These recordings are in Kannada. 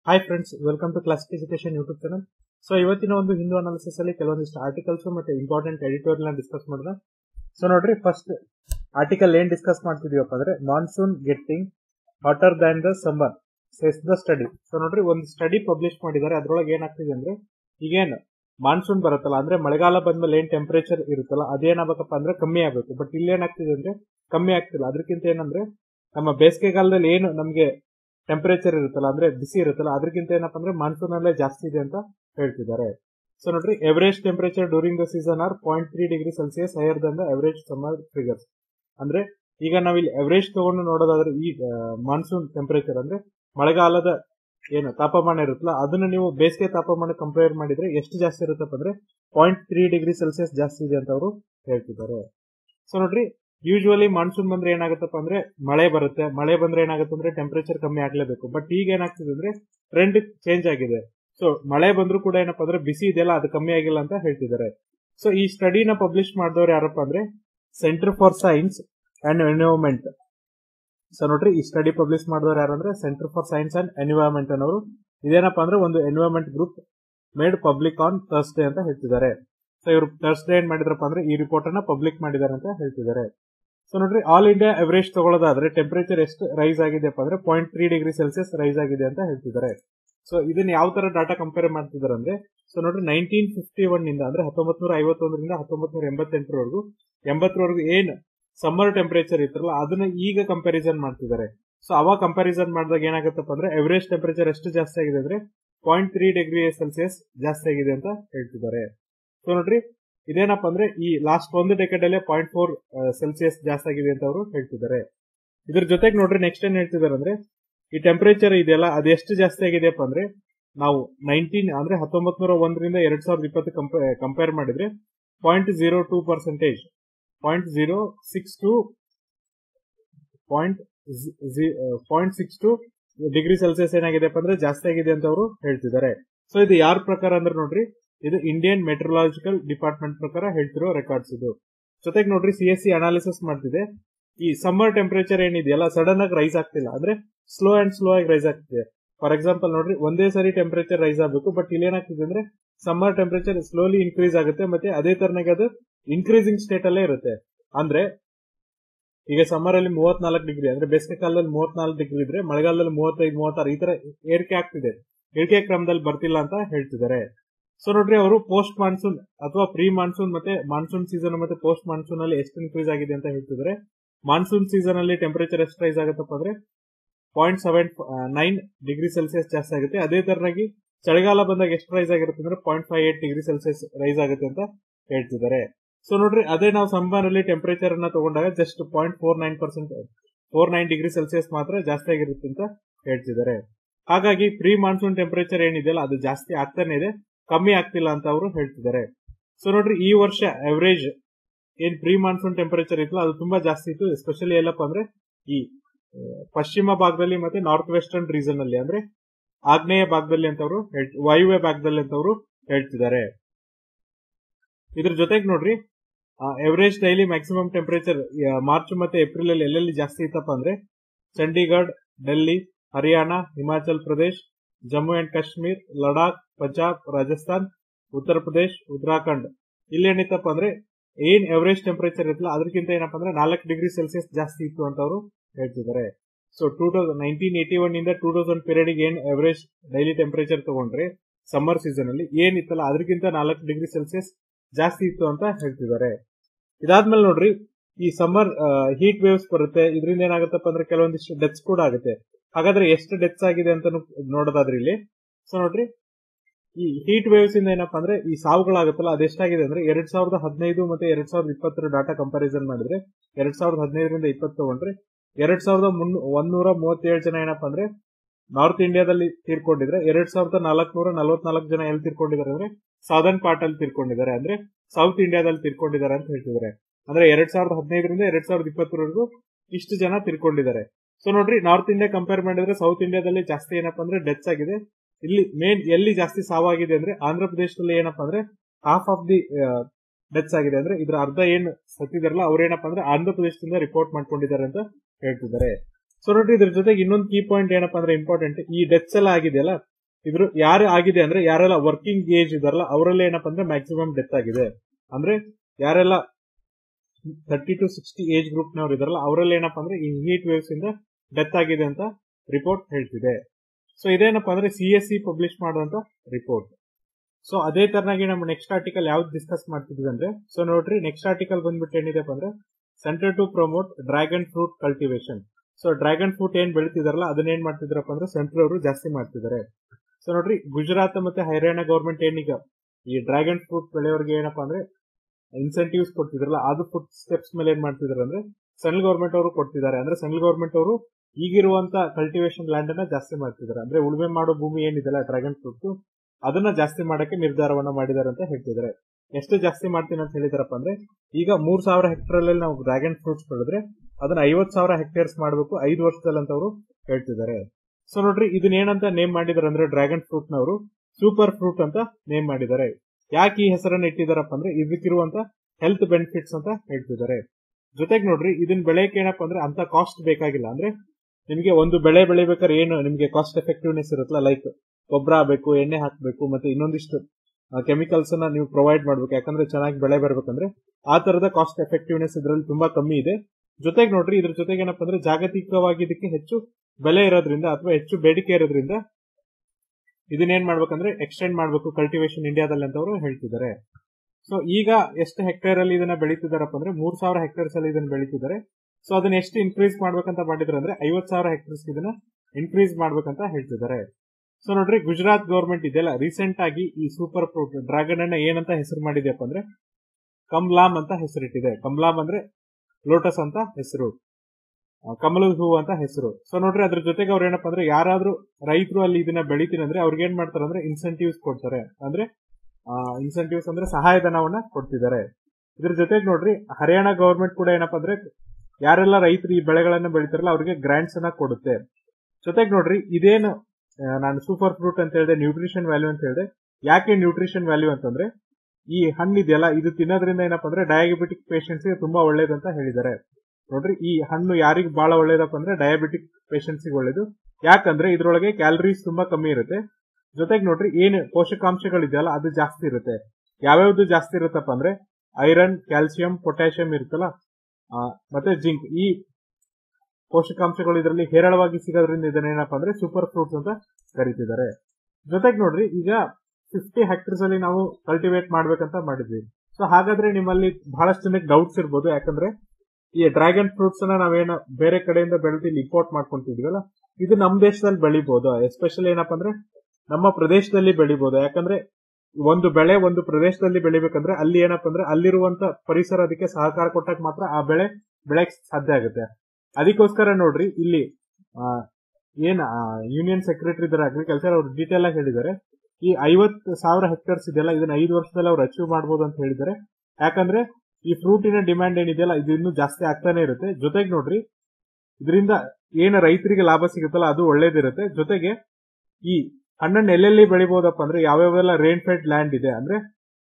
hi friends welcome to classic education YouTube channel so ಇವತ್ತಿನ ಒಂದು ಹಿಂದೂ ಅನಾಲಿಸಿಸ್ ಅಲ್ಲಿ ಕೆಲವೊಂದಿಷ್ಟು ಆರ್ಟಿಕಲ್ಸ್ ಮತ್ತೆ ಇಂಪಾರ್ಟೆಂಟ್ ಎಡಿಟೋರಿಯಲ್ ಡಿಸ್ಕಸ್ ಮಾಡಿದ್ರೆ ಸೊ ನೋಡ್ರಿ ಫಸ್ಟ್ ಆರ್ಟಿಕಲ್ ಏನ್ ಡಿಸ್ಕಸ್ ಮಾಡ್ತಿದೀವಪ್ಪ ಅಂದ್ರೆ monsoon getting hotter than the summer says the study so ನೋಡ್ರಿ ಒಂದು ಸ್ಟಡಿ ಪಬ್ಲಿಷ್ ಮಾಡಿದ್ದಾರೆ ಅದ್ರೊಳಗೆ ಏನಾಗ್ತಿದೆ ಅಂದ್ರೆ ಈಗೇನು ಮಾನ್ಸೂನ್ ಬರುತ್ತಲ್ಲ ಅಂದ್ರೆ ಮಳೆಗಾಲ ಬಂದ್ಮೇಲೆ ಏನ್ ಟೆಂಪರೇಚರ್ ಇರುತ್ತಲ್ಲ ಅದೇನಾಗಬೇಕಪ್ಪ ಅಂದ್ರೆ ಕಮ್ಮಿ ಆಗ್ಬೇಕು ಬಟ್ ಇಲ್ಲಿ ಏನಾಗ್ತಿದೆ ಅಂದ್ರೆ ಕಮ್ಮಿ ಆಗ್ತಿಲ್ಲ ಅದಕ್ಕಿಂತ ಏನಂದ್ರೆ ನಮ್ಮ ಬೇಸಿಗೆಗಾಲದಲ್ಲಿ ಏನು ನಮ್ಗೆ ಟೆಂಪರೇಚರ್ ಇರುತ್ತಲ್ಲ ಅಂದ್ರೆ ಬಿಸಿ ಇರುತ್ತಲ್ಲ ಅದಕ್ಕಿಂತ ಏನಪ್ಪಾ ಅಂದ್ರೆ ಮಾನ್ಸೂನ್ ಅಲ್ಲೇ ಜಾಸ್ತಿ ಇದೆ ಅಂತ ಹೇಳ್ತಿದ್ದಾರೆ ಸೊ ನೋಡ್ರಿ average temperature during the season are point three degree Celsius higher than the average summer figures ಅಂದ್ರೆ ಈಗ ನಾವಿಲ್ಲಿ ಎವರೇಜ್ ತಗೊಂಡು ನೋಡೋದಾದ್ರೆ ಈ ಮಾನ್ಸೂನ್ ಟೆಂಪರೇಚರ್ ಅಂದ್ರೆ ಮಳೆಗಾಲದ ಏನು ತಾಪಮಾನ ಇರುತ್ತಲ್ಲ ಅದನ್ನ ನೀವು ಬೇಸಿಗೆ ತಾಪಮಾನ ಕಂಪೇರ್ ಮಾಡಿದ್ರೆ ಎಷ್ಟು ಜಾಸ್ತಿ ಇರುತ್ತಪ್ಪ ಅಂದ್ರೆ ಪಾಯಿಂಟ್ ತ್ರೀ ಡಿಗ್ರಿ ಸೆಲ್ಸಿಯಸ್ ಜಾಸ್ತಿ ಇದೆ ಅಂತ ಅವರು ಹೇಳ್ತಿದ್ದಾರೆ ಸೊ ನೋಡ್ರಿ ಯೂಶುವಲಿ ಮಾನ್ಸೂನ್ ಬಂದ್ರೆ ಏನಾಗುತ್ತಪ್ಪ ಅಂದ್ರೆ ಮಳೆ ಬರುತ್ತೆ ಮಳೆ ಬಂದ್ರೆ ಏನಾಗುತ್ತೆ ಅಂದ್ರೆ ಟೆಂಪರೇಚರ್ ಕಮ್ಮಿ ಆಗ್ಲೇಬೇಕು ಬಟ್ ಈಗ ಏನಾಗ್ತಿದೆ ಅಂದ್ರೆ ಟ್ರೆಂಡ್ ಚೇಂಜ್ ಆಗಿದೆ ಸೊ ಮಳೆ ಬಂದ್ರು ಕೂಡ ಏನಪ್ಪಾ ಅಂದ್ರೆ ಬಿಸಿ ಇದೆಯಲ್ಲ ಅದು ಕಮ್ಮಿ ಆಗಿಲ್ಲ ಅಂತ ಹೇಳ್ತಿದ್ದಾರೆ ಸೊ ಈ ಸ್ಟಡಿನ ಪಬ್ಲಿಷ್ ಮಾಡಿದವ್ರು ಯಾರಪ್ಪ ಅಂದ್ರೆ centre for science and environment so ನೋಡ್ರಿ ಈ ಸ್ಟಡಿ ಪಬ್ಲಿಷ್ ಮಾಡಿದವ್ರು ಯಾರಂದ್ರೆ centre for science and environment ಅನ್ನೋರು ಇದೇನಪ್ಪ ಅಂದ್ರೆ ಒಂದು environment group made public on Thursday ಅಂತ ಹೇಳ್ತಿದ್ದಾರೆ ಸೊ ಇವರು ಥರ್ಸ್ಡೇ ಏನ್ ಮಾಡಿದ್ರಪ್ಪ ಅಂದ್ರೆ ಈ ರಿಪೋರ್ಟ್ ಅನ್ನ ಪಬ್ಲಿಕ್ ಮಾಡಿದ್ದಾರೆ ಅಂತ ಹೇಳ್ತಿದ್ದಾರೆ ಸೊ ನೋಡ್ರಿ ಆಲ್ ಇಂಡಿಯಾ ಎವರೇಜ್ ತಗೊಳ್ಳೋದಾದ್ರೆ ಟೆಂಪರೇಚರ್ ಎಷ್ಟು ರೈಸ್ ಆಗಿದೆಪ್ಪ ಅಂದ್ರೆ point three degree Celsius rise ಆಗಿದೆ ಅಂತ ಹೇಳ್ತಿದ್ದಾರೆ ಸೊ ಇದನ್ನ ಯಾವ ತರ ಡಾಟಾ ಕಂಪೇರ್ ಮಾಡ್ತಿದ್ದಾರೆ ಅಂದ್ರೆ ಸೊ ನೋಡ್ರಿ ನೈನ್ಟೀನ್ ಫಿಫ್ಟಿ ಒನ್ ಇಂದ ಅಂದ್ರೆ ಹತ್ತೊಂಬತ್ ನೂರ ಐವತ್ತೊಂದರಿಂದ ಹತ್ತೊಂಬತ್ ನೂರ ಎಂಬತ್ತೆಂಟರವರೆಗೂ ಎಂಬತ್ತರವರೆಗೂ ಏನ್ ಸಮ್ಮರ್ ಟೆಂಪರೇಚರ್ ಇತ್ತಲ್ಲ ಅದನ್ನ ಈಗ ಕಂಪ್ಯಾರಿಸನ್ ಮಾಡ್ತಿದ್ದಾರೆ ಸೊ ಅವಾಗ ಕಂಪ್ಯಾರಿಸನ್ ಮಾಡಿದಾಗ ಏನಾಗುತ್ತಪ್ಪ ಅಂದ್ರೆ ಎವರೇಜ್ ಟೆಂಪರೇಚರ್ ಎಷ್ಟು ಜಾಸ್ತಿ ಆಗಿದೆ ಅಂದ್ರೆ ಪಾಯಿಂಟ್ ತ್ರೀ ಡಿಗ್ರಿ ಸೆಲ್ಸಿಯಸ್ ಜಾಸ್ತಿ ಆಗಿದೆ ಅಂತ ಹೇಳ್ತಿದ್ದಾರೆ ಸೊ ನೋಡ್ರಿ ಇದೇನಪ್ಪ ಅಂದ್ರೆ ಈ ಲಾಸ್ಟ್ ಒಂದು ಡೆಕೆಡ್ ಅಲ್ಲೇ ಪಾಯಿಂಟ್ ಫೋರ್ ಸೆಲ್ಸಿಯಸ್ ಜಾಸ್ತಿ ಆಗಿದೆ ಅಂತ ಅವರು ಹೇಳ್ತಿದ್ದಾರೆ ಇದ್ರ ಜೊತೆಗೆ ನೋಡ್ರಿ ನೆಕ್ಸ್ಟ್ ಏನ್ ಹೇಳ್ತಿದ್ದಾರೆ ಅಂದ್ರೆ ಈ ಟೆಂಪರೇಚರ್ ಇದೆಯಲ್ಲ ಅದು ಎಷ್ಟು ಜಾಸ್ತಿ ಆಗಿದೆಯಪ್ಪ ಅಂದ್ರೆ ನಾವು ನೈನ್ಟೀನ್ ಅಂದ್ರೆ ಹತ್ತೊಂಬತ್ ನೂರ ಒಂದರಿಂದ ಎರಡ್ ಸಾವಿರದ ಇಪ್ಪತ್ತು ಕಂಪೇರ್ ಮಾಡಿದ್ರೆ point zero two percentage point zero six two point point six two degree Celsius ಏನಾಗಿದೆಪ್ಪ ಅಂದ್ರೆ ಜಾಸ್ತಿ ಆಗಿದೆ ಅಂತ ಅವರು ಹೇಳ್ತಿದ್ದಾರೆ ಸೊ ಇದು ಯಾರ ಪ್ರಕಾರ ಅಂದ್ರೆ ನೋಡ್ರಿ ಇದು ಇಂಡಿಯನ್ ಮೆಟ್ರಲಾಜಿಕಲ್ ಡಿಪಾರ್ಟ್ಮೆಂಟ್ ಪ್ರಕಾರ ಹೇಳ್ತಿರೋ ರೆಕಾರ್ಡ್ಸ್ ಇದು ಜೊತೆಗೆ ನೋಡ್ರಿ ಸಿ ಎಸ್ ಸಿ ಅನಾಲಿಸಿಸ್ ಮಾಡ್ತಿದೆ ಈ ಸಮ್ಮರ್ ಟೆಂಪರೇಚರ್ ಏನಿದೆಯಲ್ಲ ಸಡನ್ ಆಗಿ ರೈಸ್ ಆಗ್ತಿಲ್ಲ ಅಂದ್ರೆ ಸ್ಲೋ ಅಂಡ್ ಸ್ಲೋ ಆಗಿ ರೈಸ್ ಆಗ್ತಿದೆ ಫಾರ್ ಎಕ್ಸಾಂಪಲ್ ನೋಡ್ರಿ ಒಂದೇ ಸರಿ ಟೆಂಪರೇಚರ್ ರೈಸ್ ಆಗಬೇಕು ಬಟ್ ಇಲ್ಲಿ ಏನಾಗ್ತಿದೆ ಅಂದ್ರೆ ಸಮ್ಮರ್ ಟೆಂಪರೇಚರ್ ಸ್ಲೋಲಿ ಇನ್ಕ್ರೀಸ್ ಆಗುತ್ತೆ ಮತ್ತೆ ಅದೇ ತರನಾಗಿ ಅದು ಇನ್ಕ್ರೀಸಿಂಗ್ ಸ್ಟೇಟ್ ಅಲ್ಲೇ ಇರುತ್ತೆ ಅಂದ್ರೆ ಈಗ ಸಮ್ಮರ್ ಅಲ್ಲಿ ಮೂವತ್ನಾಲ್ಕು ಡಿಗ್ರಿ ಅಂದ್ರೆ ಬೇಸಿಗೆ ಕಾಲದಲ್ಲಿ ಮೂವತ್ನಾಲ್ಕು ಡಿಗ್ರಿ ಇದ್ರೆ ಮಳೆಗಾಲದಲ್ಲಿ ಮೂವತ್ತೈದು ಮೂವತ್ತಾರು ಈ ತರ ಏರಿಕೆ ಆಗ್ತಿದೆ ಇಳಿಕೆ ಕ್ರಮದಲ್ಲಿ ಬರ್ತಿಲ್ಲ ಅಂತ ಹೇಳ್ತಿದ್ದಾರೆ ಸೊ ನೋಡ್ರಿ ಅವರು ಪೋಸ್ಟ್ ಮಾನ್ಸೂನ್ ಅಥವಾ ಪ್ರೀ ಮಾನ್ಸೂನ್ ಮತ್ತೆ ಮಾನ್ಸೂನ್ ಸೀಸನ್ ಮತ್ತೆ ಪೋಸ್ಟ್ ಮಾನ್ಸೂನ್ ಅಲ್ಲಿ ಎಷ್ಟು ಇನ್ಕ್ರೀಸ್ ಆಗಿದೆ ಅಂತ ಹೇಳ್ತಿದ್ದಾರೆ ಮಾನ್ಸೂನ್ ಸೀಸನ್ ಅಲ್ಲಿ ಟೆಂಪರೇಚರ್ ಎಷ್ಟು ರೈಸ್ ಆಗುತ್ತಪ್ಪ ಅಂದ್ರೆ point seven nine degree Celsius ಜಾಸ್ತಿ ಆಗುತ್ತೆ ಅದೇ ತರನಾಗಿ ಚಳಿಗಾಲ ಬಂದಾಗ ಎಷ್ಟು ರೈಸ್ ಆಗಿರುತ್ತೆ ಅಂದ್ರೆ point five eight degree Celsius rise ಆಗುತ್ತೆ ಅಂತ ಹೇಳ್ತಿದ್ದಾರೆ ಸೊ ನೋಡ್ರಿ ಅದೇ ನಾವು ಸಮ್ಮರ್ ಅಲ್ಲಿ ಟೆಂಪರೇಚರ್ ಅನ್ನ ತಗೊಂಡಾಗ just point four nine percent four nine degree Celsius ಮಾತ್ರ ಜಾಸ್ತಿ ಆಗಿರುತ್ತೆ ಅಂತ ಹೇಳ್ತಿದ್ದಾರೆ ಹಾಗಾಗಿ ಪ್ರೀ ಮಾನ್ಸೂನ್ ಟೆಂಪರೇಚರ್ ಏನಿದೆಯಲ್ಲ ಅದು ಜಾಸ್ತಿ ಆಗ್ತಾನೆ ಇದೆ ಕಮ್ಮಿ ಆಗ್ತಿಲ್ಲ ಅಂತ ಅವರು ಹೇಳ್ತಿದ್ದಾರೆ ಸೊ ನೋಡ್ರಿ ಈ ವರ್ಷ ಅವರೇಜ್ ಏನ್ ಪ್ರೀ ಮಾನ್ಸೂನ್ ಟೆಂಪರೇಚರ್ ಇತ್ತಲ್ಲ ಅದು ತುಂಬಾ ಜಾಸ್ತಿ ಇತ್ತು ಎಸ್ಪೆಷಲಿ ಎಲ್ಲಪ್ಪ ಅಂದ್ರೆ ಈ ಪಶ್ಚಿಮ ಭಾಗದಲ್ಲಿ ಮತ್ತೆ ನಾರ್ತ್ ವೆಸ್ಟರ್ನ್ ರೀಸನ್ ಅಲ್ಲಿ ಅಂದ್ರೆ ಆಗ್ನೇಯ ಭಾಗದಲ್ಲಿ ಅಂತವ್ರು ವಾಯುವ್ಯ ಭಾಗದಲ್ಲಿ ಅಂತವ್ರು ಹೇಳ್ತಿದ್ದಾರೆ ಇದ್ರ ಜೊತೆಗೆ ನೋಡ್ರಿ average daily maximum temperature March ಮತ್ತೆ ಏಪ್ರಿಲ್ ಅಲ್ಲಿ ಎಲ್ಲೆಲ್ಲಿ ಜಾಸ್ತಿ ಇತ್ತಪ್ಪ ಅಂದ್ರೆ ಚಂಡೀಗಢ ಡೆಲ್ಲಿ ಹರಿಯಾಣ ಹಿಮಾಚಲ್ ಪ್ರದೇಶ್ ಜಮ್ಮು ಅಂಡ್ ಕಾಶ್ಮೀರ್ ಲಡಾಖ್ ಪಂಜಾಬ್ ರಾಜಸ್ಥಾನ್ ಉತ್ತರ ಪ್ರದೇಶ್ ಉತ್ತರಾಖಂಡ್ ಇಲ್ಲಿ ಏನಿತ್ತಪ್ಪ ಅಂದ್ರೆ ಏನ್ ಎವರೇಜ್ ಟೆಂಪರೇಚರ್ ಇತ್ತಲ್ಲ ಅದಕ್ಕಿಂತ ಏನಪ್ಪಾ ಅಂದ್ರೆ ನಾಲ್ಕು ಡಿಗ್ರಿ ಸೆಲ್ಸಿಯಸ್ ಜಾಸ್ತಿ ಇತ್ತು ಅಂತ ಅವರು ಹೇಳ್ತಿದ್ದಾರೆ so two thousand nineteen eighty one ಇಂದ ಟೂ ತೌಸಂಡ್ ಪೀರಿಯಡ್ ಏನ್ ಎವರೇಜ್ ಡೈಲಿ ಟೆಂಪರೇಚರ್ ತಗೊಂಡ್ರೆ ಸಮ್ಮರ್ ಸೀಸನ್ ಅಲ್ಲಿ ಏನಿತ್ತಲ್ಲ ಅದಕ್ಕಿಂತ ನಾಲ್ಕು ಡಿಗ್ರಿ ಸೆಲ್ಸಿಯಸ್ ಜಾಸ್ತಿ ಇತ್ತು ಅಂತ ಹೇಳ್ತಿದ್ದಾರೆ ಇದಾದ್ಮೇಲೆ ನೋಡ್ರಿ ಈ ಸಮ್ಮರ್ ಹೀಟ್ ವೇವ್ಸ್ ಬರುತ್ತೆ ಇದರಿಂದ ಏನಾಗುತ್ತಪ್ಪ ಅಂದ್ರೆ ಕೆಲವೊಂದಿಷ್ಟು ಡೆತ್ಸ್ ಕೂಡ ಆಗುತ್ತೆ ಹಾಗಾದ್ರೆ ಎಷ್ಟು ಡೆತ್ಸ್ ಆಗಿದೆ ಅಂತ ನೋಡೋದಾದ್ರೆ ಇಲ್ಲಿ ಸೊ ನೋಡ್ರಿ ಈ ಹೀಟ್ ವೇವ್ಸ್ ಇಂದ ಏನಪ್ಪಾ ಅಂದ್ರೆ ಈ ಸಾವುಗಳಾಗುತ್ತಲ್ಲ ಅದೆಷ್ಟಾಗಿದೆ ಅಂದ್ರೆ ಎರಡ್ ಸಾವಿರದ ಹದಿನೈದು ಮತ್ತೆ ಎರಡ್ ಸಾವಿರದ ಇಪ್ಪತ್ತರ ಡಾಟಾ ಕಂಪಾರಿಸನ್ ಮಾಡಿದ್ರೆ ಎರಡ್ ಸಾವಿರದ ಹದಿನೈದರಿಂದ ಇಪ್ಪತ್ತು ತಗೊಂಡ್ರೆ ಎರಡ್ ಸಾವಿರದ ಮುನ್ ಒಂದೂರ ಮೂವತ್ತೇಳು ಜನ ಏನಪ್ಪಾ ಅಂದ್ರೆ ನಾರ್ತ್ ಇಂಡಿಯಾದಲ್ಲಿ ತೀರ್ಕೊಂಡಿದ್ರೆ ಎರಡ್ ಸಾವಿರದ ನಾಲ್ಕನೂರ ನಲವತ್ನಾಲ್ಕು ಜನ ಎಲ್ಲಿ ತೀರ್ಕೊಂಡಿದ್ದಾರೆ ಅಂದ್ರೆ ಸೌದರ್ನ್ ಪಾರ್ಟ್ ಅಲ್ಲಿ ತೀರ್ಕೊಂಡಿದ್ದಾರೆ ಅಂದ್ರೆ ಸೌತ್ ಇಂಡಿಯಾದಲ್ಲಿ ತೀರ್ಕೊಂಡಿದ್ದಾರೆ ಅಂತ ಹೇಳ್ತಿದ್ದಾರೆ ಅಂದ್ರೆ ಎರಡ್ ಸಾವಿರದ ಹದಿನೈದರಿಂದ ಎರಡ್ ಸಾವಿರದ ಇಪ್ಪತ್ತರವರೆಗೂ ಇಷ್ಟು ಜನ ತೀರ್ಕೊಂಡಿದ್ದಾರೆ ಸೊ ನೋಡ್ರಿ ನಾರ್ತ್ ಇಂಡಿಯಾ ಕಂಪೇರ್ ಮಾಡಿದ್ರೆ ಸೌತ್ ಇಂಡಿಯಾದಲ್ಲಿ ಜಾಸ್ತಿ ಏನಪ್ಪಾ ಅಂದ್ರೆ ಡೆತ್ಸ್ ಆಗಿದೆ ಇಲ್ಲಿ ಮೇನ್ ಎಲ್ಲಿ ಜಾಸ್ತಿ ಸಾವಾಗಿದೆ ಅಂದ್ರೆ ಆಂಧ್ರ ಪ್ರದೇಶದಲ್ಲಿ ಏನಪ್ಪಾ ಅಂದ್ರೆ ಹಾಫ್ ಆಫ್ ದಿ ಡೆತ್ಸ್ ಆಗಿದೆ ಅಂದ್ರೆ ಇದ್ರ ಅರ್ಧ ಏನ್ ಸತ್ತಿದಾರಲ್ಲ ಅವ್ರೇನಪ್ಪ ಅಂದ್ರೆ ಆಂಧ್ರ ಪ್ರದೇಶದಿಂದ ರಿಪೋರ್ಟ್ ಮಾಡ್ಕೊಂಡಿದ್ದಾರೆ ಅಂತ ಹೇಳ್ತಿದ್ದಾರೆ ಸೊ ನೋಡ್ರಿ ಇದ್ರ ಜೊತೆಗೆ ಇನ್ನೊಂದು ಕೀ ಪಾಯಿಂಟ್ ಏನಪ್ಪಾ ಅಂದ್ರೆ ಇಂಪಾರ್ಟೆಂಟ್ ಈ ಡೆತ್ಸ್ ಎಲ್ಲ ಆಗಿದೆಯಲ್ಲ ಇದ್ರ ಯಾರು ಆಗಿದೆ ಅಂದ್ರೆ ಯಾರೆಲ್ಲ ವರ್ಕಿಂಗ್ ಏಜ್ ಇದಾರಲ್ಲ ಅವರಲ್ಲಿ ಏನಪ್ಪಾ ಅಂದ್ರೆ ಮ್ಯಾಕ್ಸಿಮಮ್ ಡೆತ್ ಆಗಿದೆ ಅಂದ್ರೆ ಯಾರೆಲ್ಲ thirty to sixty age group ನವರು ಇದಾರಲ್ಲ ಅವರಲ್ಲಿ ಏನಪ್ಪಾ ಅಂದ್ರೆ ಈ ಹೀಟ್ ವೇವ್ಸ್ ಇಂದ ಡೆತ್ ಆಗಿದೆ ಅಂತ ರಿಪೋರ್ಟ್ ಹೇಳ್ತಿದೆ ಸೊ ಇದೇನಪ್ಪಾ ಅಂದ್ರೆ ಸಿ ಎಸ್ ಸಿ ಪಬ್ಲಿಷ್ ಮಾಡುವಂತ ರಿಪೋರ್ಟ್ ಸೊ ಅದೇ ತರನಾಗಿ ನಮ್ಮ ನೆಕ್ಸ್ಟ್ ಆರ್ಟಿಕಲ್ ಯಾವ್ದು ಡಿಸ್ಕಸ್ ಮಾಡ್ತಿದ್ವಿ ಅಂದ್ರೆ ಸೊ ನೋಡ್ರಿ ನೆಕ್ಸ್ಟ್ ಆರ್ಟಿಕಲ್ ಬಂದ್ಬಿಟ್ಟು ಏನಿದೆ ಅಂದ್ರೆ centre to promote dragon fruit cultivation so dragon fruit ಏನ್ ಬೆಳಿತಿದಾರಲ್ಲ ಅದನ್ನ ಏನ್ ಮಾಡ್ತಿದಾರಪ್ಪ ಅಂದ್ರೆ ಸೆಂಟ್ರಲ್ ಅವರು ಜಾಸ್ತಿ ಮಾಡ್ತಿದ್ದಾರೆ ಸೊ ನೋಡ್ರಿ ಗುಜರಾತ್ ಮತ್ತೆ ಹರಿಯಾಣ ಗೌರ್ಮೆಂಟ್ ಏನೀಗ ಈ ಡ್ರ್ಯಾಗನ್ ಫ್ರೂಟ್ ಬೆಳೆಯೋರಿಗೆ ಏನಪ್ಪಾ ಅಂದ್ರೆ ಇನ್ಸೆಂಟಿವ್ಸ್ ಕೊಡ್ತಿದ್ರಲ್ಲ ಅದು ಫುಡ್ ಸ್ಟೆಪ್ಸ್ ಮೇಲೆ ಏನ್ ಮಾಡ್ತಿದಾರೆ ಅಂದ್ರೆ ಸೆಂಟ್ರಲ್ ಗೌರ್ಮೆಂಟ್ ಅವರು ಕೊಡ್ತಿದ್ದಾರೆ ಅಂದ್ರೆ ಸೆಂಟ್ರಲ್ ಗೌರ್ಮೆಂಟ್ ಅವರು ಈಗಿರುವಂತ ಕಲ್ಟಿವೇಶನ್ ಲ್ಯಾಂಡ್ ಅನ್ನ ಜಾಸ್ತಿ ಮಾಡ್ತಿದ್ದಾರೆ ಅಂದ್ರೆ ಉಳುಮೆ ಮಾಡೋ ಭೂಮಿ ಏನಿದೆಲ್ಲ ಡ್ರ್ಯಾಗನ್ ಫ್ರೂಟ್ ಅದನ್ನ ಜಾಸ್ತಿ ಮಾಡಕ್ಕೆ ನಿರ್ಧಾರವನ್ನ ಮಾಡಿದ್ದಾರೆ ಅಂತ ಹೇಳ್ತಿದ್ದಾರೆ ಎಷ್ಟು ಜಾಸ್ತಿ ಮಾಡ್ತೀನಿ ಅಂತ ಹೇಳಿದಾರಪ್ಪ ಅಂದ್ರೆ ಈಗ ಮೂರ್ ಸಾವಿರ ಹೆಕ್ಟರ್ ಅಲ್ಲಿ ನಾವು ಡ್ರ್ಯಾಗನ್ ಫ್ರೂಟ್ಸ್ ಬೆಳೆದ್ರೆ ಅದನ್ನ ಐವತ್ ಸಾವಿರ ಹೆಕ್ಟೇರ್ಸ್ ಮಾಡಬೇಕು ಐದು ವರ್ಷದಲ್ಲಿ ಅಂತ ಅವರು ಹೇಳ್ತಿದ್ದಾರೆ ಸೊ ನೋಡ್ರಿ ಇದನ್ನ ಏನಂತ ನೇಮ್ ಮಾಡಿದಾರೆ ಅಂದ್ರೆ ಡ್ರ್ಯಾಗನ್ ಫ್ರೂಟ್ ನವರು ಸೂಪರ್ ಫ್ರೂಟ್ ಅಂತ ನೇಮ್ ಮಾಡಿದ್ದಾರೆ ಯಾಕೆ ಈ ಹೆಸರನ್ನ ಇಟ್ಟಿದಾರಪ್ಪ ಅಂದ್ರೆ ಇದಕ್ಕಿರುವಂತ ಹೆಲ್ತ್ ಬೆನಿಫಿಟ್ಸ್ ಅಂತ ಹೇಳ್ತಿದ್ದಾರೆ ಜೊತೆಗೆ ನೋಡ್ರಿ ಇದನ್ನ ಬೆಳೆಯಕ್ಕೆ ಏನಪ್ಪಾ ಅಂದ್ರೆ ಅಂತ ಕಾಸ್ಟ್ ಬೇಕಾಗಿಲ್ಲ ಅಂದ್ರೆ ನಿಮಗೆ ಒಂದು ಬೆಳೆ ಬೆಳಿಬೇಕಾದ್ರೆ ಏನು ನಿಮಗೆ ಕಾಸ್ಟ್ ಎಫೆಕ್ಟಿವ್ನೆಸ್ ಇರುತ್ತಲ್ಲ ಲೈಕ್ ಗೊಬ್ಬರ ಹಾಕಬೇಕು ಎಣ್ಣೆ ಹಾಕಬೇಕು ಮತ್ತೆ ಇನ್ನೊಂದಿಷ್ಟು ಕೆಮಿಕಲ್ಸ್ ಅನ್ನ ನೀವು ಪ್ರೊವೈಡ್ ಮಾಡ್ಬೇಕು ಯಾಕಂದ್ರೆ ಚೆನ್ನಾಗಿ ಬೆಳೆ ಬರ್ಬೇಕಂದ್ರೆ ಆ ತರದ ಕಾಸ್ಟ್ ಎಫೆಕ್ಟಿವ್ನೆಸ್ ಇದರಲ್ಲಿ ತುಂಬಾ ಕಮ್ಮಿ ಇದೆ ಜೊತೆಗೆ ನೋಡ್ರಿ ಇದ್ರ ಜೊತೆಗೆ ಏನಪ್ಪಾ ಅಂದ್ರೆ ಜಾಗತಿಕವಾಗಿ ಇದಕ್ಕೆ ಹೆಚ್ಚು ಬೆಲೆ ಇರೋದ್ರಿಂದ ಅಥವಾ ಹೆಚ್ಚು ಬೇಡಿಕೆ ಇರೋದ್ರಿಂದ ಇದನ್ನೇನ್ ಮಾಡ್ಬೇಕಂದ್ರೆ ಎಕ್ಸ್ಟೆಂಡ್ ಮಾಡಬೇಕು ಕಲ್ಟಿವೇಶನ್ ಇಂಡಿಯಾದಲ್ಲಿ ಅಂತ ಅವರು ಹೇಳ್ತಿದ್ದಾರೆ ಸೊ ಈಗ ಎಷ್ಟು ಹೆಕ್ಟೇರ್ ಅಲ್ಲಿ ಇದನ್ನ ಬೆಳೀತಿದಾರಪ್ಪ ಅಂದ್ರೆ ಮೂರ್ ಸಾವಿರ ಹೆಕ್ಟೇರ್ಸ್ ಅಲ್ಲಿ ಇದನ್ನ ಬೆಳೀತಿದ್ದಾರೆ ಸೊ ಅದನ್ನ ಎಷ್ಟು ಇನ್ಕ್ರೀಸ್ ಮಾಡ್ಬೇಕಂತ ಮಾಡಿದ್ರೆ ಅಂದ್ರೆ ಐವತ್ ಸಾವಿರ ಹೆಕ್ಟೇರ್ಸ್ ಇದನ್ನ ಇನ್ಕ್ರೀಸ್ ಮಾಡ್ಬೇಕಂತ ಹೇಳ್ತಿದ್ದಾರೆ ಸೊ ನೋಡ್ರಿ ಗುಜರಾತ್ ಗವರ್ಮೆಂಟ್ ಇದೆಯಲ್ಲ ರೀಸೆಂಟ್ ಆಗಿ ಈ ಸೂಪರ್ ಫ್ರೂಟ್ ಡ್ರ್ಯಾಗನ್ ಅನ್ನ ಏನಂತ ಹೆಸರು ಮಾಡಿದೆಯಪ್ಪ ಅಂದ್ರೆ ಕಮ್ಲಾಮ್ ಅಂತ ಹೆಸರಿಟ್ಟಿದೆ ಕಮ್ಲಾಮ್ ಅಂದ್ರೆ ಲೋಟಸ್ ಅಂತ ಹೆಸರು ಕಮಲದ ಹೂವು ಅಂತ ಹೆಸರು ಸೊ ನೋಡ್ರಿ ಅದ್ರ ಜೊತೆಗೆ ಅವ್ರು ಏನಪ್ಪಾ ಅಂದ್ರೆ ಯಾರಾದ್ರೂ ರೈತರು ಅಲ್ಲಿ ಇದನ್ನ ಬೆಳಿತೀನಿ ಅಂದ್ರೆ ಅವ್ರಿಗೆ ಏನ್ ಮಾಡ್ತಾರೆ ಅಂದ್ರೆ ಇನ್ಸೆಂಟಿವ್ಸ್ ಕೊಡ್ತಾರೆ ಅಂದ್ರೆ ಇನ್ಸೆಂಟಿವ್ಸ್ ಅಂದ್ರೆ ಸಹಾಯಧನವನ್ನ ಕೊಡ್ತಿದ್ದಾರೆ ಇದ್ರ ಜೊತೆಗೆ ನೋಡ್ರಿ ಹರಿಯಾಣ ಗವರ್ಮೆಂಟ್ ಕೂಡ ಏನಪ್ಪಾ ಅಂದ್ರೆ ಯಾರೆಲ್ಲ ರೈತರು ಈ ಬೆಳೆಗಳನ್ನ ಬೆಳಿತಾರಲ್ಲ ಅವ್ರಿಗೆ ಗ್ರಾಂಟ್ಸ್ ಅನ್ನ ಕೊಡುತ್ತೆ ಜೊತೆಗೆ ನೋಡ್ರಿ ಇದೇನು ನಾನು ಸೂಪರ್ ಫ್ರೂಟ್ ಅಂತ ಹೇಳಿದೆ ನ್ಯೂಟ್ರಿಷನ್ ವ್ಯಾಲ್ಯೂ ಅಂತ ಹೇಳಿದೆ ಯಾಕೆ ನ್ಯೂಟ್ರಿಷನ್ ವ್ಯಾಲ್ಯೂ ಅಂತಂದ್ರೆ ಈ ಹಣ್ಣು ಇದೆಯಲ್ಲ ಇದು ತಿನ್ನೋದ್ರಿಂದ ಏನಪ್ಪಾ ಅಂದ್ರೆ ಡಯಾಬಿಟಿಕ್ ಪೇಷಂಟ್ಸ್ ಗೆ ತುಂಬಾ ಒಳ್ಳೇದಂತ ಹೇಳಿದ್ದಾರೆ ನೋಡ್ರಿ ಈ ಹಣ್ಣು ಯಾರಿಗ್ ಬಹಳ ಒಳ್ಳೇದಪ್ಪ ಅಂದ್ರೆ ಡಯಾಬಿಟಿಕ್ ಪೇಷಂಟ್ಸ್ ಗೆ ಒಳ್ಳೇದು ಯಾಕಂದ್ರೆ ಇದ್ರೊಳಗೆ ಕ್ಯಾಲರೀಸ್ ತುಂಬಾ ಕಮ್ಮಿ ಇರುತ್ತೆ ಜೊತೆಗೆ ನೋಡ್ರಿ ಏನು ಪೋಷಕಾಂಶಗಳಿದೆಯಲ್ಲ ಅದು ಜಾಸ್ತಿ ಇರುತ್ತೆ ಯಾವ್ಯಾವ್ದು ಜಾಸ್ತಿ ಇರುತ್ತಪ್ಪ ಅಂದ್ರೆ ಐರನ್ ಕ್ಯಾಲ್ಸಿಯಂ ಪೊಟ್ಯಾಷಿಯಂ ಇರುತ್ತಲ್ಲ ಮತ್ತೆ ಜಿಂಕ್ ಈ ಪೋಷಕಾಂಶಗಳು ಇದರಲ್ಲಿ ಹೇರಳವಾಗಿ ಸಿಗೋದ್ರಿಂದ ಇದನ್ನೇನಪ್ಪ ಅಂದ್ರೆ ಸೂಪರ್ ಫ್ರೂಟ್ಸ್ ಅಂತ ಕರಿತಿದ್ದಾರೆ ಜೊತೆಗೆ ನೋಡ್ರಿ ಈಗ ಫಿಫ್ಟಿ ಹೆಕ್ಟರ್ಸ್ ಅಲ್ಲಿ ನಾವು ಕಲ್ಟಿವೇಟ್ ಮಾಡ್ಬೇಕಂತ ಮಾಡಿದ್ವಿ ಸೊ ಹಾಗಾದ್ರೆ ನಿಮ್ಮಲ್ಲಿ ಬಹಳಷ್ಟು ಜನಕ್ಕೆ ಡೌಟ್ಸ್ ಇರ್ಬೋದು ಯಾಕಂದ್ರೆ ಈ ಡ್ರ್ಯಾಗನ್ ಫ್ರೂಟ್ಸ್ ಅನ್ನ ನಾವೇನು ಬೇರೆ ಕಡೆಯಿಂದ ಬೆಳೆದು ಇಲ್ಲಿ ಇಂಪೋರ್ಟ್ ಮಾಡ್ಕೊಂತಿದ್ವಲ್ಲ ಇದು ನಮ್ಮ ದೇಶದಲ್ಲಿ ಬೆಳಿಬಹುದು ಎಸ್ಪೆಷಲಿ ಏನಪ್ಪಾ ಅಂದ್ರೆ ನಮ್ಮ ಪ್ರದೇಶದಲ್ಲಿ ಬೆಳಿಬಹುದು ಯಾಕಂದ್ರೆ ಒಂದು ಬೆಳೆ ಒಂದು ಪ್ರದೇಶದಲ್ಲಿ ಬೆಳಿಬೇಕಂದ್ರೆ ಅಲ್ಲಿ ಏನಪ್ಪಾ ಅಂದ್ರೆ ಅಲ್ಲಿರುವಂತ ಪರಿಸರ ಅದಕ್ಕೆ ಸಹಕಾರ ಕೊಟ್ಟಾಗ ಮಾತ್ರ ಆ ಬೆಳೆ ಬೆಳೆಕ್ ಸಾಧ್ಯ ಆಗುತ್ತೆ ಅದಕ್ಕೋಸ್ಕರ ನೋಡ್ರಿ ಇಲ್ಲಿ ಏನ್ ಯೂನಿಯನ್ ಸೆಕ್ರೆಟರಿ ಇದಾರೆ ಅಗ್ರಿಕಲ್ಚರ್ ಅವ್ರು ಡೀಟೇಲ್ ಆಗಿ ಹೇಳಿದ್ದಾರೆ ಈ ಐವತ್ ಸಾವಿರ ಹೆಕ್ಟರ್ಸ್ ಇದೆಯಲ್ಲ ಇದನ್ನ ಐದು ವರ್ಷದಲ್ಲಿ ಅವ್ರು ಅಚೀವ್ ಮಾಡಬಹುದು ಅಂತ ಹೇಳಿದ್ದಾರೆ ಯಾಕಂದ್ರೆ ಈ ಫ್ರೂಟಿನ ಡಿಮ್ಯಾಂಡ್ ಏನಿದೆಯಲ್ಲ ಇದು ಇನ್ನೂ ಜಾಸ್ತಿ ಆಗ್ತಾನೆ ಇರುತ್ತೆ ಜೊತೆಗೆ ನೋಡ್ರಿ ಇದರಿಂದ ಏನು ರೈತರಿಗೆ ಲಾಭ ಸಿಗುತ್ತಲ್ಲ ಅದು ಒಳ್ಳೇದಿರುತ್ತೆ ಜೊತೆಗೆ ಈ ಹಣ್ಣನ್ನು ಎಲ್ಲೆಲ್ಲಿ ಬೆಳಿಬಹುದಪ್ಪ ಅಂದ್ರೆ ಯಾವ್ಯಾವೆಲ್ಲ ರೇನ್ ಫೆಡ್ ಲ್ಯಾಂಡ್ ಇದೆ ಅಂದ್ರೆ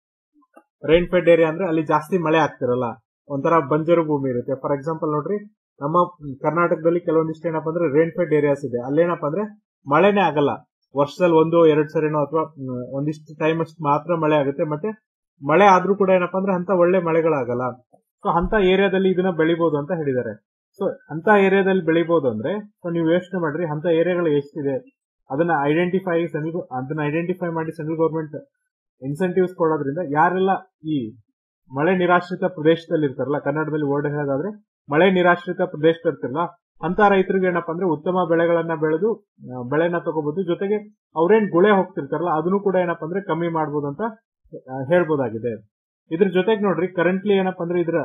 ರೈನ್ ಫೆಡ್ ಏರಿಯಾ ಅಂದ್ರೆ ಅಲ್ಲಿ ಜಾಸ್ತಿ ಮಳೆ ಆಗ್ತಿರಲ್ಲ ಒಂಥರ ಬಂಜರು ಭೂಮಿ ಇರುತ್ತೆ ಫಾರ್ ಎಕ್ಸಾಂಪಲ್ ನೋಡ್ರಿ ನಮ್ಮ ಕರ್ನಾಟಕದಲ್ಲಿ ಕೆಲವೊಂದಿಷ್ಟು ಏನಪ್ಪಾ ಅಂದ್ರೆ ರೇನ್ ಫೆಡ್ ಏರಿಯಾಸ್ ಇದೆ ಅಲ್ಲೇನಪ್ಪ ಅಂದ್ರೆ ಮಳೆನೇ ಆಗಲ್ಲ ವರ್ಷದಲ್ಲಿ ಒಂದು ಎರಡ್ ಸರಿನೋ ಅಥವಾ ಒಂದಿಷ್ಟು ಟೈಮ್ ಅಷ್ಟು ಮಾತ್ರ ಮಳೆ ಆಗುತ್ತೆ ಮತ್ತೆ ಮಳೆ ಆದ್ರೂ ಕೂಡ ಏನಪ್ಪಾ ಅಂದ್ರೆ ಅಂತ ಒಳ್ಳೆ ಮಳೆಗಳಾಗಲ್ಲ ಸೊ ಅಂತ ಏರಿಯಾದಲ್ಲಿ ಇದನ್ನ ಬೆಳಿಬಹುದು ಅಂತ ಹೇಳಿದ್ದಾರೆ ಸೊ ಅಂತ ಏರಿಯಾದಲ್ಲಿ ಬೆಳಿಬಹುದು ಅಂದ್ರೆ ಸೊ ನೀವು ಯೋಚನೆ ಮಾಡ್ರಿ ಅಂತ ಏರಿಯಾಗಳು ಎಷ್ಟಿದೆ ಅದನ್ನ ಐಡೆಂಟಿಫೈ ಸೆಂಟ್ರಲ್ ಅದನ್ನ ಐಡೆಂಟಿಫೈ ಮಾಡಿ ಸೆಂಟ್ರಲ್ ಗೌರ್ಮೆಂಟ್ ಇನ್ಸೆಂಟಿವ್ಸ್ ಕೊಡೋದ್ರಿಂದ ಯಾರೆಲ್ಲ ಈ ಮಳೆ ನಿರಾಶ್ರಿತ ಪ್ರದೇಶದಲ್ಲಿ ಇರ್ತಾರಲ್ಲ ಕನ್ನಡದಲ್ಲಿ ವರ್ಡ್ ಹೇಳೋದಾದ್ರೆ ಮಳೆ ನಿರಾಶ್ರಿತ ಪ್ರದೇಶ ಇರ್ತಿರಲ್ಲ ಅಂತ ರೈತರಿಗೆ ಏನಪ್ಪಾ ಅಂದ್ರೆ ಉತ್ತಮ ಬೆಳೆಗಳನ್ನ ಬೆಳೆದು ಬೆಳೆನ ತಗೋಬಹುದು ಜೊತೆಗೆ ಅವ್ರೇನ್ ಗುಳೆ ಹೋಗ್ತಿರ್ತಾರಲ್ಲ ಅದನ್ನು ಕೂಡ ಏನಪ್ಪಾ ಅಂದ್ರೆ ಕಮ್ಮಿ ಮಾಡಬಹುದು ಅಂತ ಹೇಳ್ಬೋದಾಗಿದೆ ಇದ್ರ ಜೊತೆಗೆ ನೋಡ್ರಿ ಕರೆಂಟ್ಲಿ ಏನಪ್ಪಾ ಅಂದ್ರೆ ಇದ್ರ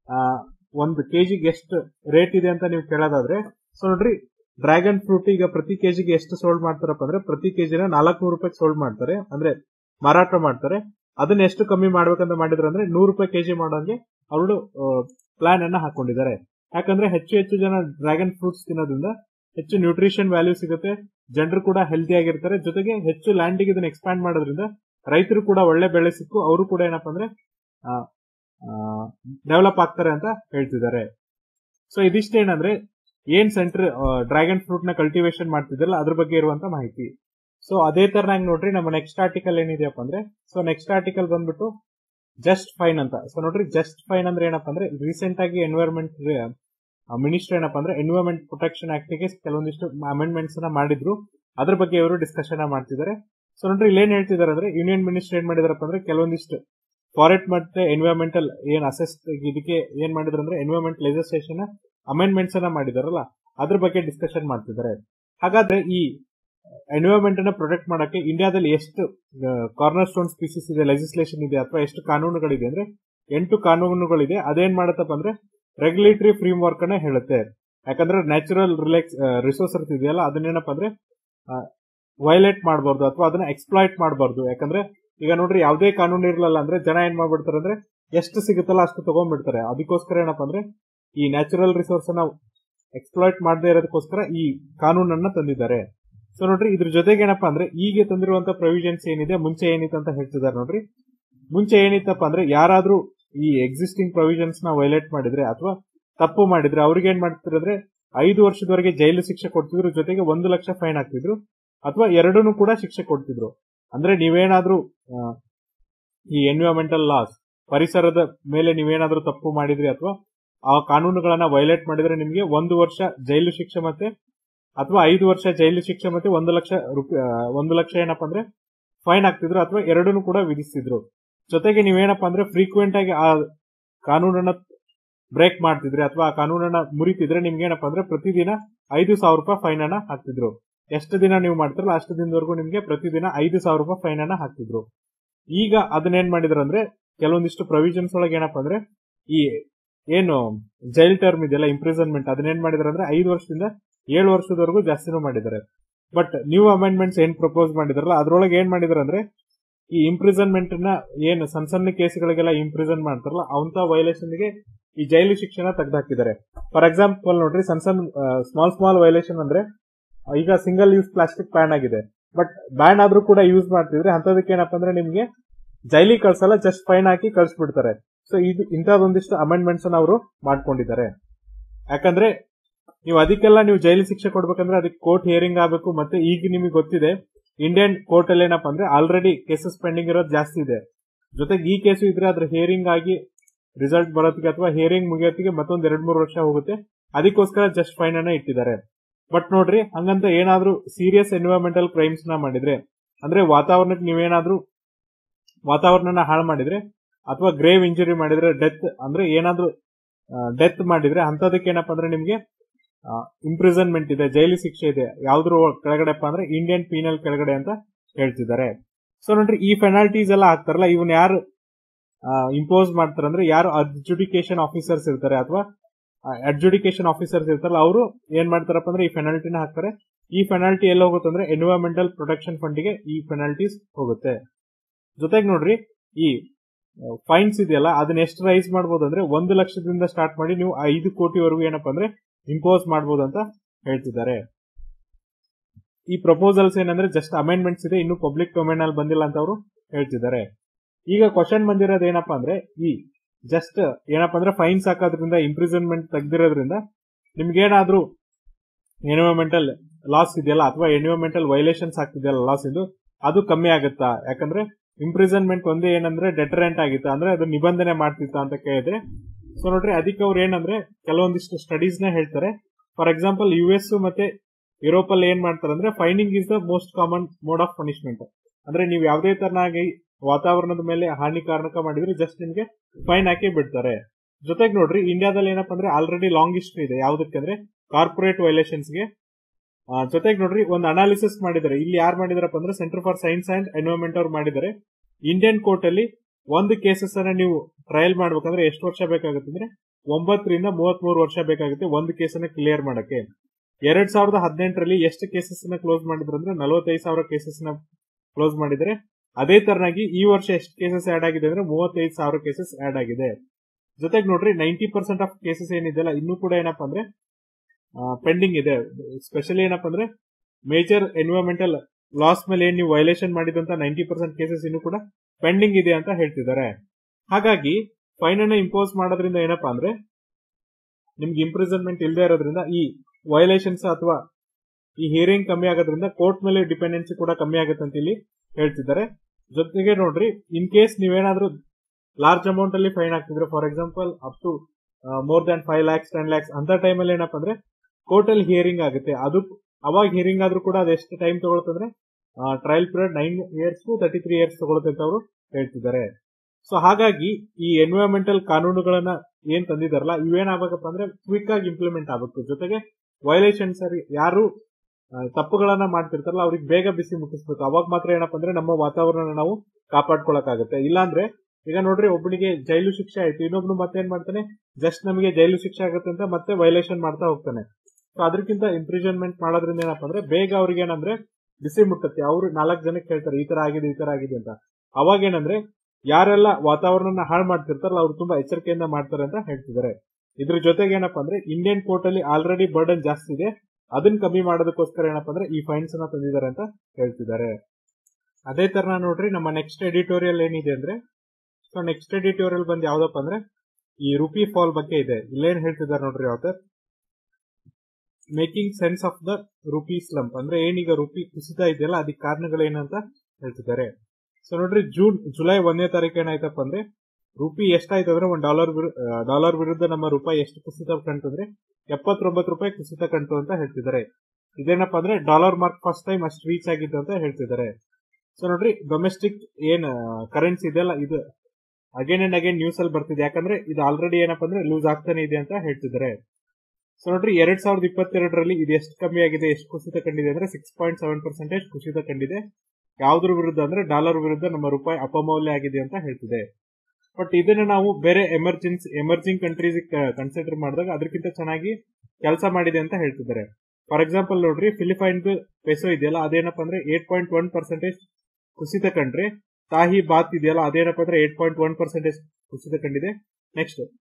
ಒಂದು ಕೆಜಿಗೆ ಎಷ್ಟು ರೇಟ್ ಇದೆ ಅಂತ ನೀವು ಕೇಳೋದಾದ್ರೆ ಸೊ ನೋಡ್ರಿ ಡ್ರ್ಯಾಗನ್ ಫ್ರೂಟ್ ಈಗ ಪ್ರತಿ ಕೆಜಿಗೆ ಎಷ್ಟು ಸೋಲ್ಡ್ ಮಾಡ್ತಾರಪ್ಪ ಅಂದ್ರೆ ಪ್ರತಿ ಕೆಜಿನ ನಾಲ್ಕುನೂರು ರೂಪಾಯಿ ಸೋಲ್ಡ್ ಮಾಡ್ತಾರೆ ಅಂದ್ರೆ ಮಾರಾಟ ಮಾಡ್ತಾರೆ ಅದನ್ನ ಎಷ್ಟು ಕಮ್ಮಿ ಮಾಡ್ಬೇಕಂತ ಮಾಡಿದ್ರೆ ಅಂದ್ರೆ ನೂರು ರೂಪಾಯಿ ಕೆಜಿ ಮಾಡೋಂಗೆ ಅವರು ಪ್ಲಾನ್ ಅನ್ನ ಹಾಕೊಂಡಿದ್ದಾರೆ ಯಾಕಂದ್ರೆ ಹೆಚ್ಚು ಹೆಚ್ಚು ಜನ ಡ್ರ್ಯಾಗನ್ ಫ್ರೂಟ್ಸ್ ತಿನ್ನೋದ್ರಿಂದ ಹೆಚ್ಚು ನ್ಯೂಟ್ರಿಷನ್ ವ್ಯಾಲ್ಯೂ ಸಿಗುತ್ತೆ ಜನರು ಕೂಡ ಹೆಲ್ದಿ ಆಗಿರ್ತಾರೆ ಜೊತೆಗೆ ಹೆಚ್ಚು ಲ್ಯಾಂಡಿಗೆ ಇದನ್ನ ಎಕ್ಸ್ಪ್ಯಾಂಡ್ ಮಾಡೋದ್ರಿಂದ ರೈತರು ಕೂಡ ಒಳ್ಳೆ ಬೆಳೆ ಸಿಕ್ಕು ಅವರು ಕೂಡ ಏನಪ್ಪಾ ಅಂದ್ರೆ ಡೆವಲಪ್ ಆಗ್ತಾರೆ ಅಂತ ಹೇಳ್ತಿದ್ದಾರೆ ಸೊ ಇದಿಷ್ಟೇನಂದ್ರೆ ಏನ್ ಸೆಂಟರ್ ಡ್ರ್ಯಾಗನ್ ಫ್ರೂಟ್ ನ ಕಲ್ಟಿವೇಶನ್ ಮಾಡ್ತಿದ್ರಲ್ಲ ಅದ್ರ ಬಗ್ಗೆ ಇರುವಂತ ಮಾಹಿತಿ ಸೊ ಅದೇ ತರನಾಗಿ ನೋಡ್ರಿ ನಮ್ಮ ನೆಕ್ಸ್ಟ್ ಆರ್ಟಿಕಲ್ ಏನಿದೆಯಪ್ಪ ಅಂದ್ರೆ ಸೊ ನೆಕ್ಸ್ಟ್ ಆರ್ಟಿಕಲ್ ಬಂದ್ಬಿಟ್ಟು ಜಸ್ಟ್ ಫೈನ್ ಅಂತ ಸೊ ನೋಡ್ರಿ ಜಸ್ಟ್ ಫೈನ್ ಅಂದ್ರೆ ಏನಪ್ಪಾ ಅಂದ್ರೆ ರೀಸೆಂಟ್ ಆಗಿ ಎನ್ವೈರ್ಮೆಂಟ್ ಮಿನಿಸ್ಟರ್ ಏನಪ್ಪಾ ಅಂದ್ರೆ ಎನ್ವೈರ್ಮೆಂಟ್ ಪ್ರೊಟೆಕ್ಷನ್ ಆಕ್ಟ್ ಗೆ ಕೆಲವೊಂದಿಷ್ಟು ಅಮೆಂಡ್ಮೆಂಟ್ಸ್ ನ ಮಾಡಿದ್ರು ಅದ್ರ ಬಗ್ಗೆ ಇವರು ಡಿಸ್ಕಷನ್ ಮಾಡ್ತಿದ್ದಾರೆ ಸೊ ನೋಡ್ರಿ ಇಲ್ಲಿ ಏನ್ ಹೇಳ್ತಿದ್ದಾರೆ ಅಂದ್ರೆ ಯೂನಿಯನ್ ಮಿನಿಸ್ಟರ್ ಏನ್ ಮಾಡಿದಾರಪ್ಪ ಅಂದ್ರೆ ಕೆಲವೊಂದಿಷ್ಟು ಫಾರೆಸ್ಟ್ ಮತ್ತೆ ಎನ್ವೈರ್ಮೆಂಟಲ್ ಏನ್ ಅಸೆಸ್ ಇದಕ್ಕೆ ಏನ್ ಮಾಡಿದ್ರು ಅಂದ್ರೆ ಎನ್ವೈರ್ಮೆಂಟ್ ಲೆಜಿಸ್ಲೇಷನ್ ಅಮೆಂಡ್ಮೆಂಟ್ಸ್ ಅನ್ನ ಮಾಡಿದಾರಲ್ಲ ಅದ್ರ ಬಗ್ಗೆ ಡಿಸ್ಕಷನ್ ಮಾಡ್ತಿದ್ದಾರೆ ಹಾಗಾದ್ರೆ ಈ ಎನ್ವೈರ್ಮೆಂಟ್ ಅನ್ನ ಪ್ರೊಟೆಕ್ಟ್ ಮಾಡಕ್ಕೆ ಇಂಡಿಯಾದಲ್ಲಿ ಎಷ್ಟು ಕಾರ್ನರ್ ಸ್ಟೋನ್ ಸ್ಪೀಸೀಸ್ ಇದೆ ಲೆಜಿಸ್ಲೇಷನ್ ಇದೆ ಅಥವಾ ಎಷ್ಟು ಕಾನೂನುಗಳಿದೆ ಅಂದ್ರೆ ಎಂಟು ಕಾನೂನುಗಳಿದೆ ಅದೇನ್ ಮಾಡತ್ತಪ್ಪ ಅಂದ್ರೆ ರೆಗ್ಯುಲೇಟರಿ ಫ್ರೇಮ್ ವರ್ಕ್ ಅನ್ನ ಹೇಳುತ್ತೆ ಯಾಕಂದ್ರೆ ನ್ಯಾಚುರಲ್ ರಿಲೆಕ್ಸ್ ರಿಸೋರ್ಸಸ್ ಇದೆಯಲ್ಲ ಅದನ್ನೇನಪ್ಪ ಅಂದ್ರೆ ವೈಲೇಟ್ ಮಾಡಬಾರ್ದು ಅಥವಾ ಅದನ್ನ ಎಕ್ಸ್ಪ್ಲಾಯ್ಟ್ ಮಾಡಬಾರ್ದು ಯಾಕಂದ್ರೆ ಈಗ ನೋಡ್ರಿ ಯಾವುದೇ ಕಾನೂನು ಇರಲಿಲ್ಲ ಅಂದ್ರೆ ಜನ ಏನ್ ಮಾಡ್ಬಿಡ್ತಾರೆ ಅಂದ್ರೆ ಎಷ್ಟು ಸಿಗುತ್ತಲ್ಲ ಅಷ್ಟು ತಗೊಂಡ್ಬಿಡ್ತಾರೆ ಅದಕ್ಕೋಸ್ಕರ ಏನಪ್ಪಾ ಅಂದ್ರೆ ಈ ನ್ಯಾಚುರಲ್ ರಿಸೋರ್ಸ್ ಅನ್ನ ಎಕ್ಸ್ಪ್ಲಾಯ್ಟ್ ಮಾಡದೇ ಇರೋದಕ್ಕೋಸ್ಕರ ಈ ಕಾನೂನನ್ನ ತಂದಿದ್ದಾರೆ ಸೊ ನೋಡ್ರಿ ಇದ್ರ ಜೊತೆಗೆ ಏನಪ್ಪಾ ಅಂದ್ರೆ ಈಗ ತಂದಿರುವಂತ ಪ್ರೊವಿಷನ್ಸ್ ಏನಿದೆ ಮುಂಚೆ ಏನಿತ್ತು ಅಂತ ಹೇಳ್ತಿದ್ದಾರೆ ನೋಡ್ರಿ ಮುಂಚೆ ಏನಿತ್ತಪ್ಪ ಅಂದ್ರೆ ಯಾರಾದ್ರೂ ಈ ಎಕ್ಸಿಸ್ಟಿಂಗ್ ಪ್ರೊವಿಷನ್ಸ್ ನ ವೈಲೇಟ್ ಮಾಡಿದ್ರೆ ಅಥವಾ ತಪ್ಪು ಮಾಡಿದ್ರೆ ಅವ್ರಿಗೆ ಏನ್ ಮಾಡ್ತಿದ್ರು ಅಂದ್ರೆ ಐದು ವರ್ಷದವರೆಗೆ ಜೈಲು ಶಿಕ್ಷೆ ಕೊಡ್ತಿದ್ರು ಜೊತೆಗೆ ಒಂದು ಲಕ್ಷ ಫೈನ್ ಹಾಕ್ತಿದ್ರು ಅಥವಾ ಎರಡೂ ಕೂಡ ಶಿಕ್ಷೆ ಕೊಡ್ತಿದ್ರು ಅಂದ್ರೆ ನೀವೇನಾದ್ರೂ ಈ ಎನ್ವಿರಾನ್ಮೆಂಟಲ್ ಲಾಸ್ ಪರಿಸರದ ಮೇಲೆ ನೀವೇನಾದ್ರೂ ತಪ್ಪು ಮಾಡಿದ್ರಿ ಅಥವಾ ಆ ಕಾನೂನುಗಳನ್ನ ವೈಲೇಟ್ ಮಾಡಿದ್ರೆ ನಿಮಗೆ ಒಂದು ವರ್ಷ ಜೈಲು ಶಿಕ್ಷೆ ಮತ್ತೆ ಅಥವಾ ಐದು ವರ್ಷ ಜೈಲು ಶಿಕ್ಷೆ ಮತ್ತೆ ಒಂದು ಲಕ್ಷ ರೂಪಾಯಿ ಒಂದು ಲಕ್ಷ ಏನಪ್ಪಾ ಅಂದ್ರೆ ಫೈನ್ ಹಾಕ್ತಿದ್ರು ಅಥವಾ ಎರಡನ್ನೂ ಕೂಡ ವಿಧಿಸ್ತಿದ್ರು ಜೊತೆಗೆ ನೀವೇನಪ್ಪಾ ಅಂದ್ರೆ ಫ್ರೀಕ್ವೆಂಟ್ ಆಗಿ ಆ ಕಾನೂನನ್ನ ಬ್ರೇಕ್ ಮಾಡ್ತಿದ್ರೆ ಅಥವಾ ಆ ಕಾನೂನನ್ನ ಮುರಿತಿದ್ರೆ ನಿಮ್ಗೆ ಏನಪ್ಪಾ ಅಂದ್ರೆ ಪ್ರತಿದಿನ ಐದು ಸಾವಿರ ರೂಪಾಯಿ ಫೈನ್ ಅನ್ನ ಹಾಕ್ತಿದ್ರು ಎಷ್ಟು ದಿನ ನೀವು ಮಾಡ್ತಿರಲ್ಲ ಅಷ್ಟು ದಿನದವರೆಗೂ ನಿಮ್ಗೆ ಪ್ರತಿದಿನ ಐದು ಸಾವಿರ ರೂಪಾಯಿ ಫೈನ್ ಅನ್ನ ಹಾಕ್ತಿದ್ರು ಈಗ ಅದನ್ನೇನ್ ಮಾಡಿದ್ರು ಅಂದ್ರೆ ಕೆಲವೊಂದಿಷ್ಟು ಪ್ರೊವಿಷನ್ಸ್ ಒಳಗೆ ಏನಪ್ಪಾ ಅಂದ್ರೆ ಈ ಏನು ಜೈಲ್ ಟರ್ಮ್ ಇದೆಯಲ್ಲ ಇಂಪ್ರಿಸನ್ಮೆಂಟ್ ಅದನ್ನೇನ್ ಮಾಡಿದಾರೆ ಅಂದ್ರೆ ಐದು ವರ್ಷದಿಂದ ಏಳು ವರ್ಷದವರೆಗೂ ಜಾಸ್ತಿನೂ ಮಾಡಿದ್ದಾರೆ ಬಟ್ ನ್ಯೂ ಅಮೆಂಡ್ಮೆಂಟ್ಸ್ ಏನ್ ಪ್ರಪೋಸ್ ಮಾಡಿದಾರಲ್ಲ ಅದ್ರೊಳಗೆ ಏನ್ ಮಾಡಿದಾರೆ ಅಂದ್ರೆ ಈ ಇಂಪ್ರಿಸನ್ಮೆಂಟ್ ನ ಏನು ಸಣ್ಣ ಸಣ್ಣ ಕೇಸ್ಗಳಿಗೆಲ್ಲ ಇಂಪ್ರಿಸನ್ ಮಾಡ್ತಾರಲ್ಲ ಅವಂತ ವೈಲೇಷನ್ ಗೆ ಈ ಜೈಲು ಶಿಕ್ಷಣ ತೆಗೆದಾಕಿದ್ದಾರೆ ಫಾರ್ ಎಕ್ಸಾಂಪಲ್ ನೋಡ್ರಿ ಸಣ್ಣ ಸಣ್ಣ ಸ್ಮಾಲ್ ಸ್ಮಾಲ್ ವೈಲೇಷನ್ ಅಂದ್ರೆ ಈಗ ಸಿಂಗಲ್ ಯೂಸ್ ಪ್ಲಾಸ್ಟಿಕ್ ಬ್ಯಾನ್ ಆಗಿದೆ ಬಟ್ ಬ್ಯಾನ್ ಆದ್ರೂ ಕೂಡ ಯೂಸ್ ಮಾಡ್ತಿದ್ರೆ ಅಂತದಕ್ಕೆ ಏನಪ್ಪಾ ಅಂದ್ರೆ ನಿಮ್ಗೆ ಜೈಲಿಗೆ ಕಳ್ಸಲ್ಲ ಜಸ್ಟ್ ಫೈನ್ ಹಾಕಿ ಕಳ್ಸಿಬಿಡ್ತಾರೆ ಸೊ ಇದು ಇಂಥದೊಂದಿಷ್ಟು ಅಮೆಂಡ್ಮೆಂಟ್ಸ್ ಅನ್ನ ಅವರು ಮಾಡ್ಕೊಂಡಿದ್ದಾರೆ ಯಾಕಂದ್ರೆ ನೀವು ಅದಕ್ಕೆಲ್ಲ ನೀವು ಜೈಲು ಶಿಕ್ಷೆ ಕೊಡ್ಬೇಕಂದ್ರೆ ಅದಕ್ಕೆ ಕೋರ್ಟ್ ಹಿಯರಿಂಗ್ ಆಗಬೇಕು ಮತ್ತೆ ಈಗ ನಿಮಗೆ ಗೊತ್ತಿದೆ ಇಂಡಿಯನ್ ಕೋರ್ಟ್ ಅಲ್ಲಿ ಏನಪ್ಪಾ ಅಂದ್ರೆ ಆಲ್ರೆಡಿ ಕೇಸಸ್ ಪೆಂಡಿಂಗ್ ಇರೋದು ಜಾಸ್ತಿ ಇದೆ ಜೊತೆಗೆ ಈ ಕೇಸು ಇದ್ರೆ ಅದ್ರ ಹಿಯರಿಂಗ್ ಆಗಿ ರಿಸಲ್ಟ್ ಬರೋದಕ್ಕೆ ಅಥವಾ ಹಿಯರಿಂಗ್ ಮುಗಿಯೋತ್ತಿಗೆ ಮತ್ತೊಂದ್ ಎರಡ್ ಮೂರು ವರ್ಷ ಹೋಗುತ್ತೆ ಅದಕ್ಕೋಸ್ಕರ ಜಸ್ಟ್ ಫೈನ್ ಅನ್ನ ಇಟ್ಟಿದ್ದಾರೆ ಬಟ್ ನೋಡ್ರಿ ಹಂಗಂತ ಏನಾದ್ರೂ ಸೀರಿಯಸ್ ಎನ್ವಿರಾನ್ಮೆಂಟಲ್ ಕ್ರೈಮ್ಸ್ ನ ಮಾಡಿದ್ರೆ ಅಂದ್ರೆ ವಾತಾವರಣಕ್ಕೆ ನೀವೇನಾದ್ರೂ ವಾತಾವರಣನ ಹಾಳು ಮಾಡಿದ್ರೆ ಅಥವಾ ಗ್ರೇವ್ ಇಂಜುರಿ ಮಾಡಿದ್ರೆ ಡೆತ್ ಅಂದ್ರೆ ಏನಾದ್ರೂ ಡೆತ್ ಮಾಡಿದ್ರೆ ಅಂತದಕ್ಕೆ ಏನಪ್ಪಾ ಅಂದ್ರೆ ನಿಮ್ಗೆ ಇಂಪ್ರಿಸನ್ಮೆಂಟ್ ಇದೆ ಜೈಲು ಶಿಕ್ಷೆ ಇದೆ ಯಾವ್ದ್ರ ಕೆಳಗಡೆಪ್ಪ ಅಂದ್ರೆ ಇಂಡಿಯನ್ ಪೀನಲ್ ಕೆಳಗಡೆ ಅಂತ ಹೇಳ್ತಿದ್ದಾರೆ ಸೊ ನೋಡ್ರಿ ಈ ಪೆನಾಲ್ಟೀಸ್ ಎಲ್ಲ ಹಾಕ್ತಾರಲ್ಲ ಇವನ್ ಯಾರು ಇಂಪೋಸ್ ಮಾಡ್ತಾರೆ ಅಂದ್ರೆ ಯಾರು ಅಡ್ಜುಡಿಕೇಶನ್ ಆಫೀಸರ್ಸ್ ಇರ್ತಾರೆ ಅಥವಾ ಅಡ್ಜುಡಿಕೇಶನ್ ಆಫೀಸರ್ಸ್ ಇರ್ತಾರಲ್ಲ ಅವರು ಏನ್ ಮಾಡ್ತಾರಪ್ಪ ಅಂದ್ರೆ ಈ ಪೆನಾಲ್ಟಿನ ಹಾಕ್ತಾರೆ ಈ ಪೆನಾಲ್ಟಿ ಎಲ್ಲ ಹೋಗುತ್ತೆ ಅಂದ್ರೆ ಎನ್ವಿರಾನ್ಮೆಂಟಲ್ ಪ್ರೊಟೆಕ್ಷನ್ ಫಂಡ್ಗೆ ಈ ಪೆನಾಲ್ಟೀಸ್ ಹೋಗುತ್ತೆ ಜೊತೆಗೆ ನೋಡ್ರಿ ಈ ಫೈನ್ಸ್ ಇದೆಯಲ್ಲ ಅದನ್ನ ಎಷ್ಟು ರೈಸ್ ಮಾಡಬಹುದು ಅಂದ್ರೆ ಒಂದು ಲಕ್ಷದಿಂದ ಸ್ಟಾರ್ಟ್ ಮಾಡಿ ನೀವು ಐದು ಕೋಟಿವರೆಗೂ ಏನಪ್ಪಾ ಅಂದ್ರೆ ಇಂಪೋಸ್ ಮಾಡಬಹುದು ಅಂತ ಹೇಳ್ತಿದ್ದಾರೆ ಈ ಪ್ರಪೋಸಲ್ಸ್ ಏನಂದ್ರೆ ಜಸ್ಟ್ ಅಮೆಂಡ್ಮೆಂಟ್ಸ್ ಇದೆ ಇನ್ನು ಪಬ್ಲಿಕ್ ಡೊಮೈನ್ ಅಲ್ಲಿ ಬಂದಿಲ್ಲ ಅಂತ ಅವರು ಹೇಳ್ತಿದ್ದಾರೆ ಈಗ ಕ್ವಶನ್ ಬಂದಿರೋದು ಏನಪ್ಪಾ ಅಂದ್ರೆ ಈ ಜಸ್ಟ್ ಏನಪ್ಪಾ ಅಂದ್ರೆ ಫೈನ್ಸ್ ಹಾಕೋದ್ರಿಂದ ಇಂಪ್ರಿಸನ್ಮೆಂಟ್ ತೆಗ್ದಿರೋದ್ರಿಂದ ನಿಮ್ಗೇನಾದ್ರೂ ಎನ್ವಿರಾನ್ಮೆಂಟಲ್ ಲಾಸ್ ಇದೆಯಲ್ಲ ಅಥವಾ ಎನ್ವಿರಾನ್ಮೆಂಟಲ್ ವೈಲೇಷನ್ಸ್ ಆಗ್ತಿದೆಯಲ್ಲ ಲಾಸ್ ಇದು ಅದು ಕಮ್ಮಿ ಆಗುತ್ತಾ ಯಾಕಂದ್ರೆ ಇಂಪ್ರಿಸನ್ಮೆಂಟ್ ಒಂದೇ ಏನಂದ್ರೆ ಡೆಟರೆಂಟ್ ಆಗಿತ್ತ ಅಂದ್ರೆ ಅದು ನಿಬಂಧನೆ ಮಾಡ್ತಿತ್ತ ಅಂತ ಕೇಳಿದ್ರೆ ಸೊ ನೋಡ್ರಿ ಅದಕ್ಕೆ ಅವ್ರು ಏನಂದ್ರೆ ಕೆಲವೊಂದಿಷ್ಟು ಸ್ಟಡೀಸ್ ನ ಹೇಳ್ತಾರೆ ಫಾರ್ ಎಕ್ಸಾಂಪಲ್ ಯು ಎಸ್ ಮತ್ತೆ ಯುರೋಪ್ ಅಲ್ಲಿ ಏನ್ ಮಾಡ್ತಾರೆ ಅಂದ್ರೆ fining is the most common mode of punishment ಅಂದ್ರೆ ನೀವು ಯಾವುದೇ ತರನಾಗಿ ವಾತಾವರಣದ ಮೇಲೆ ಹಾನಿಕಾರಕ ಮಾಡಿದ್ರೆ ಜಸ್ಟ್ ನಿಮ್ಗೆ ಫೈನ್ ಹಾಕಿ ಬಿಡ್ತಾರೆ ಜೊತೆಗೆ ನೋಡ್ರಿ ಇಂಡಿಯಾದಲ್ಲಿ ಏನಪ್ಪಾ ಅಂದ್ರೆ ಆಲ್ರೆಡಿ ಲಾಂಗ್ ಹಿಸ್ಟ್ರಿ ಇದೆ ಯಾವ್ದಕ್ಕೆ ಅಂದ್ರೆ ಕಾರ್ಪೊರೇಟ್ ವೈಲೇಷನ್ಸ್ ಗೆ ಜೊತೆಗೆ ನೋಡ್ರಿ ಒಂದು ಅನಾಲಿಸಿಸ್ ಮಾಡಿದ್ದಾರೆ ಇಲ್ಲಿ ಯಾರು ಮಾಡಿದಾರಪ್ಪ ಅಂದ್ರೆ centre for science and environment ಅವ್ರು ಮಾಡಿದ್ದಾರೆ ಇಂಡಿಯನ್ ಕೋರ್ಟ್ ಅಲ್ಲಿ ಒಂದು ಕೇಸಸ್ ಅನ್ನ ನೀವು ಟ್ರಯಲ್ ಮಾಡ್ಬೇಕಂದ್ರೆ ಎಷ್ಟು ವರ್ಷ ಬೇಕಾಗುತ್ತೆ ಅಂದ್ರೆ ಒಂಬತ್ತರಿಂದ ಮೂವತ್ತ್ ಮೂರು ವರ್ಷ ಬೇಕಾಗುತ್ತೆ ಒಂದು ಕೇಸನ್ನ ಕ್ಲಿಯರ್ ಮಾಡಕ್ಕೆ ಎರಡ್ ಸಾವಿರದ ಹದಿನೆಂಟರಲ್ಲಿ ಎಷ್ಟು ಕೇಸಸ್ ನ ಕ್ಲೋಸ್ ಮಾಡಿದ್ರು ಅಂದ್ರೆ ನಲವತ್ತೈದು ಸಾವಿರ ಕೇಸಸ್ ನ ಕ್ಲೋಸ್ ಮಾಡಿದ್ರೆ ಅದೇ ತರನಾಗಿ ಈ ವರ್ಷ ಎಷ್ಟು ಕೇಸಸ್ ಆಡ್ ಆಗಿದೆ ಅಂದ್ರೆ ಮೂವತ್ತೈದು ಸಾವಿರ ಕೇಸಸ್ ಆಡ್ ಆಗಿದೆ ಜೊತೆಗೆ ನೋಡ್ರಿ ನೈಂಟಿ ಪರ್ಸೆಂಟ್ ಆಫ್ ಕೇಸಸ್ ಏನಿದೆಯಲ್ಲ ಇನ್ನೂ ಕೂಡ ಏನಪ್ಪಾ ಅಂದ್ರೆ ಪೆಂಡಿಂಗ್ ಇದೆ ಸ್ಪೆಷಲಿ ಏನಪ್ಪಾ ಅಂದ್ರೆ ಮೇಜರ್ ಎನ್ವಿರಾನ್ಮೆಂಟಲ್ ಲಾಸ್ ಮೇಲೆ ಏನ್ ನೀವು ವೈಲೇಷನ್ ಮಾಡಿದಂತ ನೈಂಟಿ ಪರ್ಸೆಂಟ್ ಕೇಸಸ್ ಇನ್ನೂ ಕೂಡ ಪೆಂಡಿಂಗ್ ಇದೆ ಅಂತ ಹೇಳ್ತಿದ್ದಾರೆ ಹಾಗಾಗಿ ಫೈನ್ ಅನ್ನ ಇಂಪೋಸ್ ಮಾಡೋದ್ರಿಂದ ಏನಪ್ಪಾ ಅಂದ್ರೆ ನಿಮ್ಗೆ ಇಂಪ್ರಿಸನ್ಮೆಂಟ್ ಇಲ್ಲದೆ ಇರೋದ್ರಿಂದ ಈ ವೈಲೇಷನ್ಸ್ ಅಥವಾ ಈ ಹಿಯರಿಂಗ್ ಕಮ್ಮಿ ಆಗೋದ್ರಿಂದ ಕೋರ್ಟ್ ಮೇಲೆ ಡಿಪೆಂಡೆನ್ಸಿ ಕೂಡ ಕಮ್ಮಿ ಆಗುತ್ತೆ ಅಂತ ಇಲ್ಲಿ ಹೇಳ್ತಿದ್ದಾರೆ ಜೊತೆಗೆ ನೋಡ್ರಿ ಇನ್ ಕೇಸ್ ನೀವೇನಾದ್ರೂ ಲಾರ್ಜ್ ಅಮೌಂಟ್ ಅಲ್ಲಿ ಫೈನ್ ಆಗ್ತಿದ್ರೆ for example up to more than five lakhs ten lakhs ಅಂತ ಟೈಮಲ್ಲಿ ಏನಪ್ಪ ಅಂದ್ರೆ ಕೋರ್ಟ್ ಅಲ್ಲಿ ಹಿಯರಿಂಗ್ ಆಗುತ್ತೆ ಅದು ಅವಾಗ ಹಿಯರಿಂಗ್ ಆದ್ರೂ ಕೂಡ ಅದು ಎಷ್ಟು ಟೈಮ್ ತಗೊಳುತ್ತಂದ್ರೆ trial period nine years thirty three years ತಗೊಳುತ್ತೆ ಅಂತ ಅವರು ಹೇಳ್ತಿದ್ದಾರೆ ಸೊ ಹಾಗಾಗಿ ಈ ಎನ್ವೈರನ್ಮೆಂಟಲ್ ಕಾನೂನುಗಳನ್ನ ಏನ್ ತಂದಿದಾರಲ್ಲ ಇವೇನಾಗಬೇಕಪ್ಪ ಅಂದ್ರೆ ಕ್ವಿಕ್ ಆಗಿ ಇಂಪ್ಲಿಮೆಂಟ್ ಆಗಬೇಕು ಜೊತೆಗೆ ವೈಲೇಷನ್ಸ್ ಯಾರು ಆ, ತಪ್ಪುಗಳನ್ನ ಮಾಡ್ತಿರ್ತಾರಲ್ಲ ಅವ್ರಿಗೆ ಬೇಗ ಬಿಸಿ ಮುಟ್ಟಿಸ್ಬೇಕು ಅವಾಗ ಮಾತ್ರ ಏನಪ್ಪ ಅಂದ್ರೆ ನಮ್ಮ ವಾತಾವರಣ ನಾವು ಕಾಪಾಡ್ಕೊಳಕಾಗುತ್ತೆ ಇಲ್ಲಾಂದ್ರೆ ಈಗ ನೋಡ್ರಿ ಒಬ್ಬನಿಗೆ ಜೈಲು ಶಿಕ್ಷೆ ಆಯ್ತು ಇನ್ನೊಬ್ನು ಮತ್ತೆ ಏನ್ ಮಾಡ್ತಾನೆ ಜಸ್ಟ್ ನಮಗೆ ಜೈಲು ಶಿಕ್ಷೆ ಆಗುತ್ತೆ ಅಂತ ಮತ್ತೆ ವೈಲೇಷನ್ ಮಾಡ್ತಾ ಹೋಗ್ತಾನೆ ಸೊ ಅದಕ್ಕಿಂತ ಇಂಪ್ರಿಸನ್ಮೆಂಟ್ ಮಾಡೋದ್ರಿಂದ ಏನಪ್ಪ ಅಂದ್ರೆ ಬೇಗ ಅವ್ರಿಗೆ ಏನಂದ್ರೆ ಬಿಸಿ ಮುಟ್ಟತ್ತೆ ಅವ್ರು ನಾಲ್ಕು ಜನಕ್ಕೆ ಹೇಳ್ತಾರೆ ಈ ತರ ಆಗಿದೆ ಈ ತರ ಆಗಿದೆ ಅಂತ ಅವಾಗ ಏನಂದ್ರೆ ಯಾರೆಲ್ಲ ವಾತಾವರಣ ಹಾಳು ಮಾಡ್ತಿರ್ತಾರಲ್ಲ ಅವ್ರು ತುಂಬಾ ಎಚ್ಚರಿಕೆಯಿಂದ ಮಾಡ್ತಾರೆ ಅಂತ ಹೇಳ್ತಿದ್ದಾರೆ ಇದ್ರ ಜೊತೆಗೆ ಏನಪ್ಪಾ ಅಂದ್ರೆ ಇಂಡಿಯನ್ ಕೋರ್ಟ್ ಅಲ್ಲಿ ಆಲ್ರೆಡಿ ಬರ್ಡನ್ ಜಾಸ್ತಿ ಇದೆ ಅದನ್ನ ಕಮ್ಮಿ ಮಾಡೋದಕ್ಕೋಸ್ಕರ ಏನಪ್ಪಾ ಅಂದ್ರೆ ಈ ಫೈನ್ಸ್ ಅನ್ನ ತಂದಿದ್ದಾರೆ ಅಂತ ಹೇಳ್ತಿದ್ದಾರೆ ಅದೇ ತರ ನೋಡ್ರಿ ನಮ್ಮ ನೆಕ್ಸ್ಟ್ ಎಡಿಟೋರಿಯಲ್ ಏನಿದೆ ಅಂದ್ರೆ ಸೊ ನೆಕ್ಸ್ಟ್ ಎಡಿಟೋರಿಯಲ್ ಬಂದು ಯಾವ್ದಪ್ಪ ಅಂದ್ರೆ ಈ ರುಪಿ ಫಾಲ್ ಬಗ್ಗೆ ಇದೆ ಇಲ್ಲೇನ್ ಹೇಳ್ತಿದ್ದಾರೆ ನೋಡ್ರಿ author making sense of the rupee slump ಅಂದ್ರೆ ಏನೀಗ ರುಪಿ ಕುಸಿತ ಇದೆಯಲ್ಲ ಅದಕ್ಕೆ ಕಾರಣಗಳೇನಂತ ಹೇಳ್ತಿದ್ದಾರೆ ಸೊ ನೋಡ್ರಿ ಜೂನ್ ಜುಲೈ ಒಂದನೇ ತಾರೀಕು ಏನಾಯ್ತಪ್ಪ ಅಂದ್ರೆ ರುಪಿ ಎಷ್ಟಾಯ್ತು ಅಂದ್ರೆ ಒಂದು ಡಾಲರ್ ಡಾಲರ್ ವಿರುದ್ಧ ನಮ್ಮ ರೂಪಾಯಿ ಎಷ್ಟು ಕುಸಿತ ಕಂಡು ಅಂದ್ರೆ ಎಪ್ಪತ್ತೊಂಬತ್ತು ರೂಪಾಯಿ ಕುಸಿತ ಕಂಡು ಅಂತ ಹೇಳ್ತಿದ್ದಾರೆ ಇದೇನಪ್ಪ ಅಂದ್ರೆ ಡಾಲರ್ ಮಾರ್ಕ್ ಫಸ್ಟ್ ಟೈಮ್ ಅಷ್ಟು ರೀಚ್ ಆಗಿತ್ತು ಅಂತ ಹೇಳ್ತಿದ್ದಾರೆ ಸೊ ನೋಡ್ರಿ ಡೊಮೆಸ್ಟಿಕ್ ಏನ್ ಕರೆನ್ಸಿ ಇದೆಯಲ್ಲ ಇದು ಅಗೇನ್ ಅಂಡ್ ಅಗೇನ್ ನ್ಯೂಸ್ ಅಲ್ಲಿ ಬರ್ತಿದೆ ಯಾಕಂದ್ರೆ ಇದು ಆಲ್ರೆಡಿ ಏನಪ್ಪ ಅಂದ್ರೆ ಲೂಸ್ ಆಗ್ತಾನೆ ಇದೆ ಅಂತ ಹೇಳ್ತಿದ್ದಾರೆ ಸೊ ನೋಡ್ರಿ ಎರಡ್ ಸಾವಿರದ ಇಪ್ಪತ್ತೆರಡರಲ್ಲಿ ಇದು ಎಷ್ಟು ಕಮ್ಮಿ ಆಗಿದೆ ಎಷ್ಟು ಕುಸಿತ ಕಂಡಿದೆ ಅಂದ್ರೆ ಸಿಕ್ಸ್ ಪಾಯಿಂಟ್ ಸೆವೆನ್ ಪರ್ಸೆಂಟೇಜ್ ಕುಸಿತ ಕಂಡಿದೆ ಯಾವ್ದ್ರ ವಿರುದ್ಧ ಅಂದ್ರೆ ಡಾಲರ್ ವಿರುದ್ಧ ನಮ್ಮ ರೂಪಾಯಿ ಅಪಮೌಲ್ಯ ಆಗಿದೆ ಅಂತ ಹೇಳ್ತಿದೆ ಬಟ್ ಇದನ್ನ ನಾವು ಬೇರೆ ಎಮರ್ಜೆನ್ಸಿ ಎಮರ್ಜಿಂಗ್ ಕಂಟ್ರೀಸ್ ಕನ್ಸಿಡರ್ ಮಾಡಿದಾಗ ಅದಕ್ಕಿಂತ ಚೆನ್ನಾಗಿ ಕೆಲಸ ಮಾಡಿದೆ ಅಂತ ಹೇಳ್ತಿದ್ದಾರೆ ಫಾರ್ ಎಕ್ಸಾಂಪಲ್ ನೋಡ್ರಿ ಫಿಲಿಪೈನ್ ಪೆಸೋ ಇದೆಯಲ್ಲ ಅದೇನಪ್ಪ ಅಂದ್ರೆ ಏಟ್ ಪಾಯಿಂಟ್ ಒನ್ ಪರ್ಸೆಂಟೇಜ್ ಕುಸಿತ ಕಂಡ್ರೆ ತಾಹಿ ಬಾತ್ ಇದೆಯಲ್ಲ ಅದೇನಪ್ಪ ಅಂದ್ರೆ ಏಟ್ ಪಾಯಿಂಟ್ ಒನ್ ಪರ್ಸೆಂಟೇಜ್ ಕುಸಿತ ಕಂಡಿದೆ ನೆಕ್ಸ್ಟ್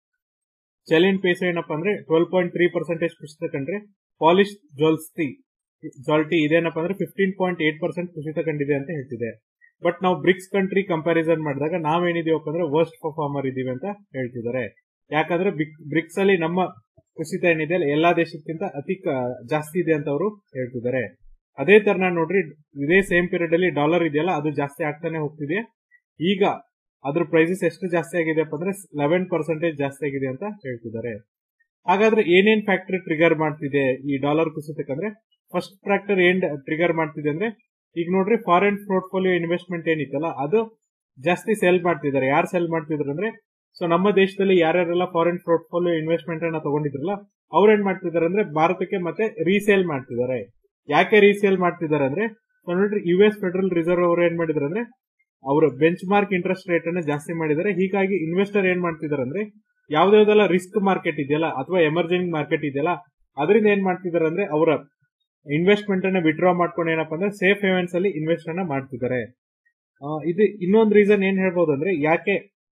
ಚಲಿನ್ ಪೇಸೋ ಏನಪ್ಪ ಅಂದ್ರೆ ಟ್ವೆಲ್ ಪಾಯಿಂಟ್ ತ್ರೀ ಪರ್ಸೆಂಟೇಜ್ ಕುಸಿತ ಕಂಡ್ರೆ ಪಾಲಿಶ್ ಜೋಲ್ಸ್ಟಿ ಜಾಲ್ಟಿ ಇದೇನಪ್ಪ ಅಂದ್ರೆ ಫಿಫ್ಟೀನ್ ಪಾಯಿಂಟ್ ಏಟ್ ಪರ್ಸೆಂಟ್ ಕುಸಿತ ಕಂಡಿದೆ ಅಂತ ಹೇಳ್ತಿದೆ ಬಟ್ ನಾವು ಬ್ರಿಕ್ಸ್ ಕಂಟ್ರಿ ಕಂಪ್ಯಾರಿಸನ್ ಮಾಡಿದಾಗ ನಾವೇನಿದೀವಪ್ಪ ಅಂದ್ರೆ ವರ್ಸ್ಟ್ ಪರ್ಫಾರ್ಮರ್ ಇದೀವಿ ಅಂತ ಹೇಳ್ತಿದ್ದಾರೆ ಯಾಕಂದ್ರೆ ಬ್ರಿಕ್ಸ್ ಅಲ್ಲಿ ನಮ್ಮ ಕುಸಿತ ಏನಿದೆ ಅಲ್ಲ ಎಲ್ಲಾ ದೇಶಕ್ಕಿಂತ ಅತಿ ಕ- ಜಾಸ್ತಿ ಇದೆ ಅಂತ ಅವರು ಹೇಳ್ತಿದ್ದಾರೆ ಅದೇ ತರ ನೋಡ್ರಿ ಇದೇ ಸೇಮ್ ಪೀರಿಯಡ್ ಅಲ್ಲಿ ಡಾಲರ್ ಇದೆಯಲ್ಲ ಅದು ಜಾಸ್ತಿ ಆಗ್ತಾನೆ ಹೋಗ್ತಿದೆ ಈಗ ಅದ್ರ ಪ್ರೈಸಸ್ ಎಷ್ಟು ಜಾಸ್ತಿ ಆಗಿದೆಪ್ಪ ಅಂದ್ರೆ ಲೆವೆನ್ ಪರ್ಸೆಂಟೇಜ್ ಜಾಸ್ತಿ ಆಗಿದೆ ಅಂತ ಹೇಳ್ತಿದ್ದಾರೆ ಹಾಗಾದ್ರೆ ಏನೇನ್ ಫ್ಯಾಕ್ಟರ್ ಟ್ರಿಗರ್ ಮಾಡ್ತಿದೆ ಈ ಡಾಲರ್ ಕುಸಿತಕ್ಕಂದ್ರೆ ಫಸ್ಟ್ ಫ್ಯಾಕ್ಟರ್ ಏನ್ ಟ್ರಿಗರ್ ಮಾಡ್ತಿದೆ ಅಂದ್ರೆ ಈಗ ನೋಡ್ರಿ ಫಾರಿನ್ ಪೋರ್ಟ್ಫೋಲಿಯೋ ಇನ್ವೆಸ್ಟ್ಮೆಂಟ್ ಏನಿತ್ತಲ್ಲ ಅದು ಜಾಸ್ತಿ ಸೆಲ್ ಮಾಡ್ತಿದ್ದಾರೆ ಯಾರು ಸೆಲ್ ಮಾಡ್ತಿದ್ರು ಅಂದ್ರೆ ಸೊ ನಮ್ಮ ದೇಶದಲ್ಲಿ ಯಾರ್ಯಾರೆಲ್ಲ ಫಾರಿನ್ ಪೋರ್ಟ್ಫೋಲಿಯೋ ಇನ್ವೆಸ್ಟ್ಮೆಂಟ್ ಅನ್ನ ತಗೊಂಡಿದ್ರಲ್ಲ ಅವ್ರು ಏನ್ ಮಾಡ್ತಿದ್ದಾರೆ ಅಂದ್ರೆ ಭಾರತಕ್ಕೆ ಮತ್ತೆ ರೀಸೇಲ್ ಮಾಡ್ತಿದ್ದಾರೆ ಯಾಕೆ ರೀಸೇಲ್ ಮಾಡ್ತಿದ್ದಾರೆ ಅಂದ್ರೆ ಸೊ ನೋಡ್ರಿ ಯು ಎಸ್ ಫೆಡರಲ್ ರಿಸರ್ವ್ ಅವರು ಏನ್ ಮಾಡಿದ್ರು ಅಂದ್ರೆ ಅವರು ಬೆಂಚ್ ಮಾರ್ಕ್ ಇಂಟ್ರೆಸ್ಟ್ ರೇಟ್ ಅನ್ನ ಜಾಸ್ತಿ ಮಾಡಿದ್ದಾರೆ ಹೀಗಾಗಿ ಇನ್ವೆಸ್ಟರ್ ಏನ್ ಮಾಡ್ತಿದ್ದಾರೆ ಅಂದ್ರೆ ಯಾವ್ದಾವ್ದೆಲ್ಲ ರಿಸ್ಕ್ ಮಾರ್ಕೆಟ್ ಇದೆಯಲ್ಲ ಅಥವಾ ಎಮರ್ಜಿಂಗ್ ಮಾರ್ಕೆಟ್ ಇದೆಯಲ್ಲ ಅದರಿಂದ ಏನ್ ಮಾಡ್ತಿದ್ದಾರೆ ಅಂದ್ರೆ ಅವರ ಇನ್ವೆಸ್ಟ್ಮೆಂಟ್ ಅನ್ನ ವಿಡ್ರಾ ಮಾಡ್ಕೊಂಡು ಏನಪ್ಪಾ ಅಂದ್ರೆ ಸೇಫ್ ಹೇವೆನ್ಸ್ ಅಲ್ಲಿ ಇನ್ವೆಸ್ಟ್ ಅನ್ನ ಮಾಡ್ತಿದ್ದಾರೆ ಆ, ಇದು ಇನ್ನೊಂದು ರೀಸನ್ ಏನ್ ಹೇಳ್ಬೋದು ಅಂದ್ರೆ ಯಾಕೆ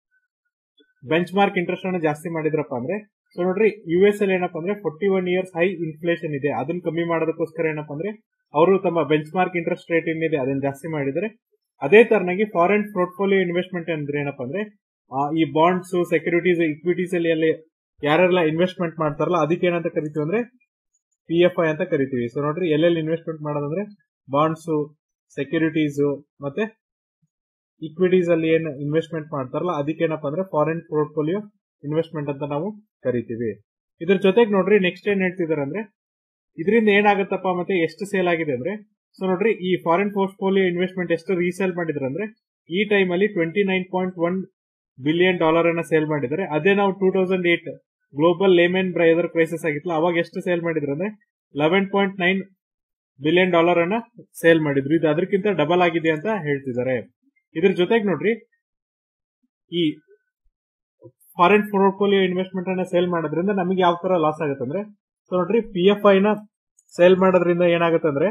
ಬೆಂಚ್ ಮಾರ್ಕ್ ಇಂಟ್ರೆಸ್ಟ್ ಅನ್ನ ಜಾಸ್ತಿ ಮಾಡಿದ್ರಪ್ಪ ಅಂದ್ರೆ ಸೊ ನೋಡ್ರಿ ಯು ಎಸ್ ಅಲ್ಲಿ ಏನಪ್ಪಾ ಅಂದ್ರೆ forty one years high inflation ಇದೆ ಅದನ್ನ ಕಮ್ಮಿ ಮಾಡೋದಕ್ಕೋಸ್ಕರ ಏನಪ್ಪಾ ಅಂದ್ರೆ ಅವರು ತಮ್ಮ ಬೆಂಚ್ ಮಾರ್ಕ್ ಇಂಟ್ರೆಸ್ಟ್ ರೇಟ್ ಏನಿದೆ ಅದನ್ನ ಜಾಸ್ತಿ ಮಾಡಿದರೆ ಅದೇ ತರನಾಗಿ ಫಾರಿನ್ ಪೋರ್ಟ್ಫೋಲಿಯೋ ಇನ್ವೆಸ್ಟ್ಮೆಂಟ್ ಅಂದ್ರೆ ಏನಪ್ಪಾ ಅಂದ್ರೆ ಆ, ಈ ಬಾಂಡ್ಸ್ ಸೆಕ್ಯೂರಿಟೀಸ್ ಇಕ್ವಿಟೀಸ್ ಅಲ್ಲಿ ಅಲ್ಲಿ ಯಾರೆಲ್ಲ ಇನ್ವೆಸ್ಟ್ಮೆಂಟ್ ಮಾಡ್ತಾರಲ್ಲ ಅದಕ್ಕೆ ಏನಂತ ಕರಿತೀವಿ ಅಂದ್ರೆ ಪಿ ಎಫ್ ಐ ಅಂತ ಕರಿತೀವಿ ಸೊ ನೋಡ್ರಿ ಎಲ್ಲೆಲ್ಲಿ ಇನ್ವೆಸ್ಟ್ಮೆಂಟ್ ಮಾಡೋದಂದ್ರೆ ಬಾಂಡ್ಸ್ ಸೆಕ್ಯೂರಿಟೀಸ್ ಮತ್ತೆ ಇಕ್ವಿಟೀಸ್ ಅಲ್ಲಿ ಏನ್ ಇನ್ವೆಸ್ಟ್ಮೆಂಟ್ ಮಾಡ್ತಾರಲ್ಲ ಅದಕ್ಕೆ ಏನಪ್ಪಾ ಅಂದ್ರೆ ಫಾರಿನ್ ಪೋರ್ಟ್ಫೋಲಿಯೋ ಇನ್ವೆಸ್ಟ್ಮೆಂಟ್ ಅಂತ ನಾವು ಕರಿತೀವಿ ಇದ್ರ ಜೊತೆಗೆ ನೋಡ್ರಿ ನೆಕ್ಸ್ಟ್ ಏನ್ ಹೇಳ್ತಿದಾರೆ ಅಂದ್ರೆ ಇದರಿಂದ ಏನಾಗುತ್ತಪ್ಪ ಮತ್ತೆ ಎಷ್ಟು ಸೇಲ್ ಆಗಿದೆ ಅಂದ್ರೆ ಸೊ ನೋಡ್ರಿ ಈ ಫಾರಿನ್ ಪೋರ್ಟ್ಫೋಲಿಯೋ ಇನ್ವೆಸ್ಟ್ಮೆಂಟ್ ಎಷ್ಟು ರೀಸೇಲ್ ಮಾಡಿದ್ರೆ ಅಂದ್ರೆ ಈ ಟೈಮ್ ಅಲ್ಲಿ twenty nine point one billion dollar ಅನ್ನ ಸೇಲ್ ಮಾಡಿದ್ದಾರೆ ಅದೇ ನಾವು two thousand eight global Lehman brother crisis ಆಗಿತ್ತಲ್ಲ ಅವಾಗ ಎಷ್ಟು ಸೇಲ್ ಮಾಡಿದ್ರು ಅಂದ್ರೆ eleven point nine billion dollar ಅನ್ನ ಸೇಲ್ ಮಾಡಿದ್ರು ಇದು ಅದಕ್ಕಿಂತ ಡಬಲ್ ಆಗಿದೆ ಅಂತ ಹೇಳ್ತಿದ್ದಾರೆ ಇದ್ರ ಜೊತೆಗೆ ನೋಡ್ರಿ ಈ ಫಾರಿನ್ ಪೋರ್ಟ್ಫೋಲಿಯೋ ಇನ್ವೆಸ್ಟ್ಮೆಂಟ್ ಅನ್ನ ಸೇಲ್ ಮಾಡೋದ್ರಿಂದ ನಮಗೆ ಯಾವ ತರ ಲಾಸ್ ಆಗುತ್ತೆ ಅಂದ್ರೆ ಸೊ ನೋಡ್ರಿ ಪಿ ಎಫ್ ಐ ನ ಸೇಲ್ ಮಾಡೋದ್ರಿಂದ ಏನಾಗುತ್ತೆ ಅಂದ್ರೆ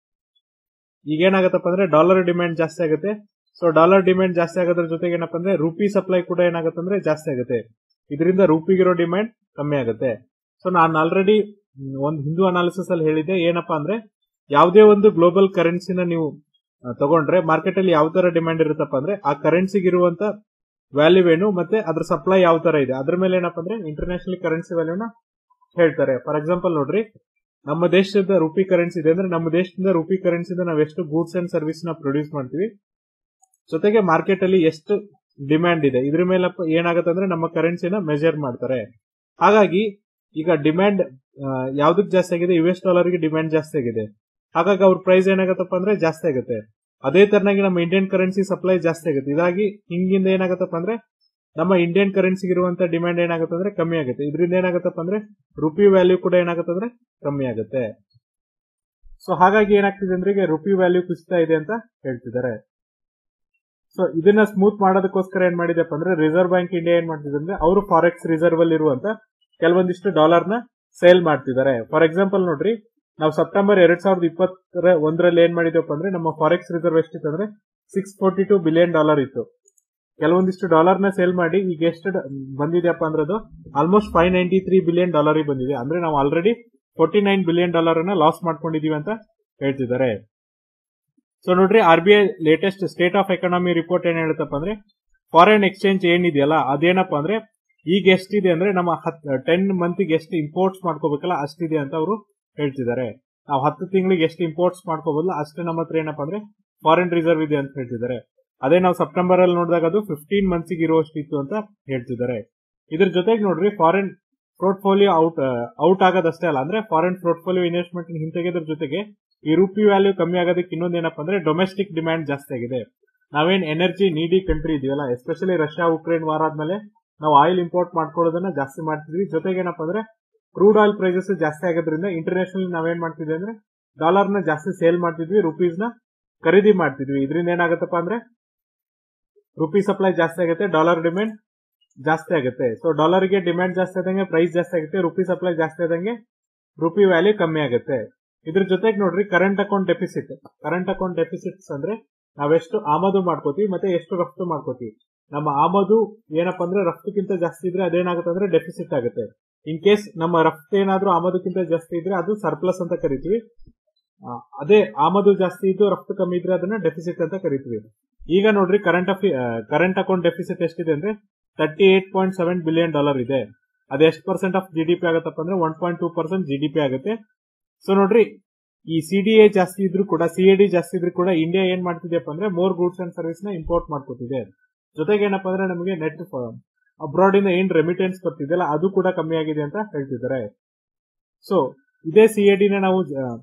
ಈಗ ಏನಾಗತ್ತಪ್ಪ ಅಂದ್ರೆ ಡಾಲರ್ ಡಿಮ್ಯಾಂಡ್ ಜಾಸ್ತಿ ಆಗುತ್ತೆ ಸೊ ಡಾಲರ್ ಡಿಮ್ಯಾಂಡ್ ಜಾಸ್ತಿ ಆಗೋದ್ರ ಜೊತೆಗೆ ಏನಪ್ಪ ಅಂದ್ರೆ ರೂಪಿ ಸಪ್ಲೈ ಕೂಡ ಏನಾಗುತ್ತೆ ಅಂದ್ರೆ ಜಾಸ್ತಿ ಆಗುತ್ತೆ ಇದರಿಂದ ರೂಪಿಗಿರೋ ಡಿಮ್ಯಾಂಡ್ ಕಮ್ಮಿ ಆಗುತ್ತೆ ಸೊ ನಾನು ಆಲ್ರೆಡಿ ಒಂದು ಹಿಂದೂ ಅನಾಲಿಸಿಸ್ ಅಲ್ಲಿ ಹೇಳಿದ್ದೆ ಏನಪ್ಪಾ ಅಂದ್ರೆ ಯಾವುದೇ ಒಂದು ಗ್ಲೋಬಲ್ ಕರೆನ್ಸಿನ ನೀವು ಆ, ತಗೊಂಡ್ರೆ ಮಾರ್ಕೆಟ್ ಅಲ್ಲಿ ಯಾವ ತರ ಡಿಮ್ಯಾಂಡ್ ಇರುತ್ತಪ್ಪ ಅಂದ್ರೆ ಆ ಕರೆನ್ಸಿಗೆ ಇರುವಂತ ವ್ಯಾಲ್ಯೂ ಏನು ಮತ್ತೆ ಅದ್ರ ಸಪ್ಲೈ ಯಾವ ತರ ಇದೆ ಅದ್ರ ಮೇಲೆ ಏನಪ್ಪ ಅಂದ್ರೆ ಇಂಟರ್ನ್ಯಾಷನಲ್ ಕರೆನ್ಸಿ ವ್ಯಾಲ್ಯೂನ ಹೇಳ್ತಾರೆ ಫಾರ್ ಎಕ್ಸಾಂಪಲ್ ನೋಡ್ರಿ ನಮ್ಮ ದೇಶದ ರುಪಿ ಕರೆನ್ಸಿ ಇದೆ ಅಂದ್ರೆ ನಮ್ಮ ದೇಶದಿಂದ ರುಪಿ ಕರೆನ್ಸಿಯಿಂದ ನಾವು ಎಷ್ಟು ಗೂಡ್ಸ್ ಅಂಡ್ ಸರ್ವಿಸ್ ನ ಪ್ರೊಡ್ಯೂಸ್ ಮಾಡ್ತೀವಿ ಜೊತೆಗೆ ಮಾರ್ಕೆಟ್ ಅಲ್ಲಿ ಎಷ್ಟು ಡಿಮ್ಯಾಂಡ್ ಇದೆ ಇದ್ರ ಮೇಲೆ ಏನಾಗುತ್ತೆ ಅಂದ್ರೆ ನಮ್ಮ ಕರೆನ್ಸಿನ ಮೆಜರ್ ಮಾಡ್ತಾರೆ ಹಾಗಾಗಿ ಈಗ ಡಿಮ್ಯಾಂಡ್ ಯಾವ್ದಕ್ ಜಾಸ್ತಿ ಆಗಿದೆ ಯು ಎಸ್ ಡಾಲರ್ ಗೆ ಡಿಮ್ಯಾಂಡ್ ಜಾಸ್ತಿ ಆಗಿದೆ ಹಾಗಾಗಿ ಅವ್ರ ಪ್ರೈಸ್ ಏನಾಗತ್ತಪ್ಪ ಅಂದ್ರೆ ಜಾಸ್ತಿ ಆಗುತ್ತೆ ಅದೇ ತರನಾಗಿ ನಮ್ಮ ಇಂಡಿಯನ್ ಕರೆನ್ಸಿ ಸಪ್ಲೈ ಜಾಸ್ತಿ ಆಗುತ್ತೆ ಇದಾಗಿ ಹಿಂಗಿಂದ ಏನಾಗತ್ತಪ್ಪ ಅಂದ್ರೆ ನಮ್ಮ ಇಂಡಿಯನ್ ಕರೆನ್ಸಿಗೆ ಇರುವಂತ ಡಿಮ್ಯಾಂಡ್ ಏನಾಗುತ್ತೆ ಅಂದ್ರೆ ಕಮ್ಮಿ ಆಗುತ್ತೆ ಇದರಿಂದ ಏನಾಗತ್ತಪ್ಪ ಅಂದ್ರೆ ರುಪಿ ವ್ಯಾಲ್ಯೂ ಕೂಡ ಏನಾಗುತ್ತೆ ಅಂದ್ರೆ ಕಮ್ಮಿ ಆಗುತ್ತೆ ಸೊ ಹಾಗಾಗಿ ಏನಾಗ್ತಿದೆ ಅಂದ್ರೆ ಈಗ ರುಪಿ ವ್ಯಾಲ್ಯೂ ಕುಸಿತಾ ಇದೆ ಅಂತ ಹೇಳ್ತಿದ್ದಾರೆ ಸೊ ಇದನ್ನ ಸ್ಮೂತ್ ಮಾಡೋದಕ್ಕೋಸ್ಕರ ಏನ್ ಮಾಡಿದೆಪ್ಪ ಅಂದ್ರೆ ರಿಸರ್ವ್ ಬ್ಯಾಂಕ್ ಇಂಡಿಯಾ ಏನ್ ಮಾಡ್ತಿದೆ ಅಂದ್ರೆ ಅವರು ಫಾರೆಕ್ಸ್ ರಿಸರ್ವ್ ಅಲ್ಲಿ ಇರುವಂತ ಕೆಲವೊಂದಿಷ್ಟು ಡಾಲರ್ ನ ಸೇಲ್ ಮಾಡ್ತಿದ್ದಾರೆ ಫಾರ್ ಎಕ್ಸಾಂಪಲ್ ನೋಡ್ರಿ ನಾವು ಸೆಪ್ಟೆಂಬರ್ ಎರಡ್ ಸಾವಿರದ ಇಪ್ಪತ್ತರ ಒಂದರಲ್ಲಿ ಏನ್ ಮಾಡಿದೆಪ್ಪ ಅಂದ್ರೆ ನಮ್ಮ ಫಾರೆಕ್ಸ್ ರಿಸರ್ವ್ ಎಷ್ಟಿತ್ತು ಅಂದ್ರೆ six forty two billion dollar ಇತ್ತು ಕೆಲವೊಂದಿಷ್ಟು ಡಾಲರ್ ನ ಸೇಲ್ ಮಾಡಿ ಈಗ ಎಷ್ಟು ಬಂದಿದೆಯಪ್ಪ ಅಂದ್ರೆ ಅದು almost five ninety three billion dollar ಬಂದಿದೆ ಅಂದ್ರೆ ನಾವು already forty nine billion dollar ಅನ್ನ ಲಾಸ್ ಮಾಡ್ಕೊಂಡಿದೀವಿ ಅಂತ ಹೇಳ್ತಿದ್ದಾರೆ ಸೊ ನೋಡ್ರಿ R B I latest state of economy report ಏನ್ ಹೇಳುತ್ತಪ್ಪ ಅಂದ್ರೆ ಫಾರಿನ್ ಎಕ್ಸ್ಚೇಂಜ್ ಏನಿದೆಯಲ್ಲ ಅದೇನಪ್ಪ ಅಂದ್ರೆ ಈಗ ಎಷ್ಟಿದೆ ಅಂದ್ರೆ ನಮ್ಮ ಟೆನ್ ಮಂತ್ಗೆ ಎಷ್ಟು ಇಂಪೋರ್ಟ್ಸ್ ಮಾಡ್ಕೋಬೇಕಲ್ಲ ಅಷ್ಟಿದೆ ಅಂತ ಅವರು ಹೇಳ್ತಿದ್ದಾರೆ ನಾವು ಹತ್ತು ತಿಂಗಳಿಗೆ ಎಷ್ಟು ಇಂಪೋರ್ಟ್ಸ್ ಮಾಡ್ಕೋಬಹುದಲ್ಲ ಅಷ್ಟೇ ನಮ್ಮ ಹತ್ರ ಏನಪ್ಪಾ ಅಂದ್ರೆ ಫಾರಿನ್ ರಿಸರ್ವ್ ಇದೆ ಅಂತ ಹೇಳ್ತಿದ್ದಾರೆ ಅದೇ ನಾವು ಸೆಪ್ಟೆಂಬರ್ ಅಲ್ಲಿ ನೋಡಿದಾಗ ಅದು ಫಿಫ್ಟೀನ್ ಮಂತ್ಸ್ ಇರುವಷ್ಟು ಇತ್ತು ಅಂತ ಹೇಳ್ತಿದ್ದಾರೆ ಇದ್ರ ಜೊತೆಗೆ ನೋಡ್ರಿ ಫಾರಿನ್ ಪೋರ್ಟ್ಫೋಲಿಯೋ ಔಟ್ ಔಟ್ ಆಗೋದಷ್ಟೇ ಅಲ್ಲ ಅಂದ್ರೆ ಫಾರಿನ್ ಪೋರ್ಟ್ಫೋಲಿಯೋ ಇನ್ವೆಸ್ಟ್ಮೆಂಟ್ ಹಿಂತೆಗೆದ್ರ ಜೊತೆಗೆ ಈ ರುಪಿ ವ್ಯಾಲ್ಯೂ ಕಮ್ಮಿ ಆಗೋದಕ್ಕೆ ಇನ್ನೊಂದು ಏನಪ್ಪಾ ಅಂದ್ರೆ ಡೊಮೆಸ್ಟಿಕ್ ಡಿಮ್ಯಾಂಡ್ ಜಾಸ್ತಿ ಆಗಿದೆ ನಾವೇನ್ ಎನರ್ಜಿ ನೀಡಿ ಕಂಟ್ರಿ ಇದೆಯಲ್ಲ ಎಸ್ಪೆಷಲಿ ರಷ್ಯಾ ಉಕ್ರೇನ್ ವಾರ ಆದ್ಮೇಲೆ ನಾವು ಆಯಿಲ್ ಇಂಪೋರ್ಟ್ ಮಾಡ್ಕೊಳ್ಳೋದನ್ನ ಜಾಸ್ತಿ ಮಾಡ್ತಿದ್ವಿ ಜೊತೆಗೆ ಏನಪ್ಪಾ ಅಂದ್ರೆ ಕ್ರೂಡ್ ಆಯಿಲ್ ಪ್ರೈಸಸ್ ಜಾಸ್ತಿ ಆಗೋದ್ರಿಂದ ಇಂಟರ್ನ್ಯಾಷನಲ್ ನಾವೇನ್ ಮಾಡ್ತಿದ್ವಿ ಅಂದ್ರೆ ಡಾಲರ್ ನ ಜಾಸ್ತಿ ಸೇಲ್ ಮಾಡ್ತಿದ್ವಿ ರುಪೀಸ್ ನ ಖರೀದಿ ಮಾಡ್ತಿದ್ವಿ ಇದರಿಂದ ಏನಾಗತ್ತಪ್ಪ ಅಂದ್ರೆ ರುಪಿ ಸಪ್ಲೈ ಜಾಸ್ತಿ ಆಗುತ್ತೆ ಡಾಲರ್ ಡಿಮ್ಯಾಂಡ್ ಜಾಸ್ತಿ ಆಗುತ್ತೆ ಸೊ ಡಾಲರ್ಗೆ ಡಿಮ್ಯಾಂಡ್ ಜಾಸ್ತಿ ಆದಂಗೆ ಪ್ರೈಸ್ ಜಾಸ್ತಿ ಆಗುತ್ತೆ ರುಪಿ ಸಪ್ಲೈ ಜಾಸ್ತಿ ಆದಂಗೆ ರುಪಿ ವ್ಯಾಲ್ಯೂ ಕಮ್ಮಿ ಆಗುತ್ತೆ ಇದ್ರ ಜೊತೆಗೆ ನೋಡ್ರಿ current account deficit current account deficits ಅಂದ್ರೆ ನಾವೆಷ್ಟು ಆಮದು ಮಾಡ್ಕೋತೀವಿ ಮತ್ತೆ ಎಷ್ಟು ರಫ್ತು ಮಾಡ್ಕೋತೀವಿ ನಮ್ಮ ಆಮದು ಏನಪ್ಪಾ ಅಂದ್ರೆ ರಫ್ತುಕ್ಕಿಂತ ಜಾಸ್ತಿ ಇದ್ರೆ ಅದೇನಾಗುತ್ತೆ ಅಂದ್ರೆ ಡೆಫಿಸಿಟ್ ಆಗುತ್ತೆ ಇನ್ ಕೇಸ್ ನಮ್ಮ ರಫ್ತು ಏನಾದ್ರೂ ಆಮದುಕ್ಕಿಂತ ಜಾಸ್ತಿ ಇದ್ರೆ ಅದು ಸರ್ಪ್ಲಸ್ ಅಂತ ಕರಿತೀವಿ ಅದೇ ಆಮದು ಜಾಸ್ತಿ ಇದ್ದು ರಫ್ತು ಕಮ್ಮಿ ಇದ್ರೆ ಅದನ್ನ ಡೆಫಿಸಿಟ್ ಅಂತ ಕರಿತೀವಿ ಈಗ ನೋಡ್ರಿ ಕರೆಂಟ್ ಅಫಿ ಕರೆಂಟ್ ಅಕೌಂಟ್ ಡೆಫಿಸಿಟ್ ಎಷ್ಟಿದೆ ಅಂದ್ರೆ thirty eight point seven billion dollar ಇದೆ ಅದು ಎಷ್ಟು ಪರ್ಸೆಂಟ್ ಆಫ್ ಜಿಡಿಪಿ ಆಗತ್ತಪ್ಪ ಅಂದ್ರೆ one point two percent GDP ಆಗುತ್ತೆ ಸೊ ನೋಡ್ರಿ ಈ ಸಿಡಿಎ ಜಾಸ್ತಿ ಇದ್ರು ಕೂಡ ಸಿಎಡಿ ಜಾಸ್ತಿ ಇದ್ರು ಕೂಡ ಇಂಡಿಯಾ ಏನ್ ಮಾಡ್ತಿದೆಯಪ್ಪ ಅಂದ್ರೆ ಮೋರ್ ಗೂಡ್ಸ್ ಅಂಡ್ ಸರ್ವಿಸ್ ನ ಇಂಪೋರ್ಟ್ ಮಾಡ್ಕೊತಿದೆ ಜೊತೆಗೆ ಏನಪ್ಪಾ ಅಂದ್ರೆ ನಮಗೆ ನೆಟ್ ಅಬ್ರಾಡ್ ಇಂದ ಏನ್ ರೆಮಿಟೆನ್ಸ್ ಬರ್ತಿದೆಯಲ್ಲ ಅದು ಕೂಡ ಕಮ್ಮಿ ಆಗಿದೆ ಅಂತ ಹೇಳ್ತಿದ್ದಾರೆ ಸೊ ಇದೇ ಸಿಎಡಿನ ನಾವು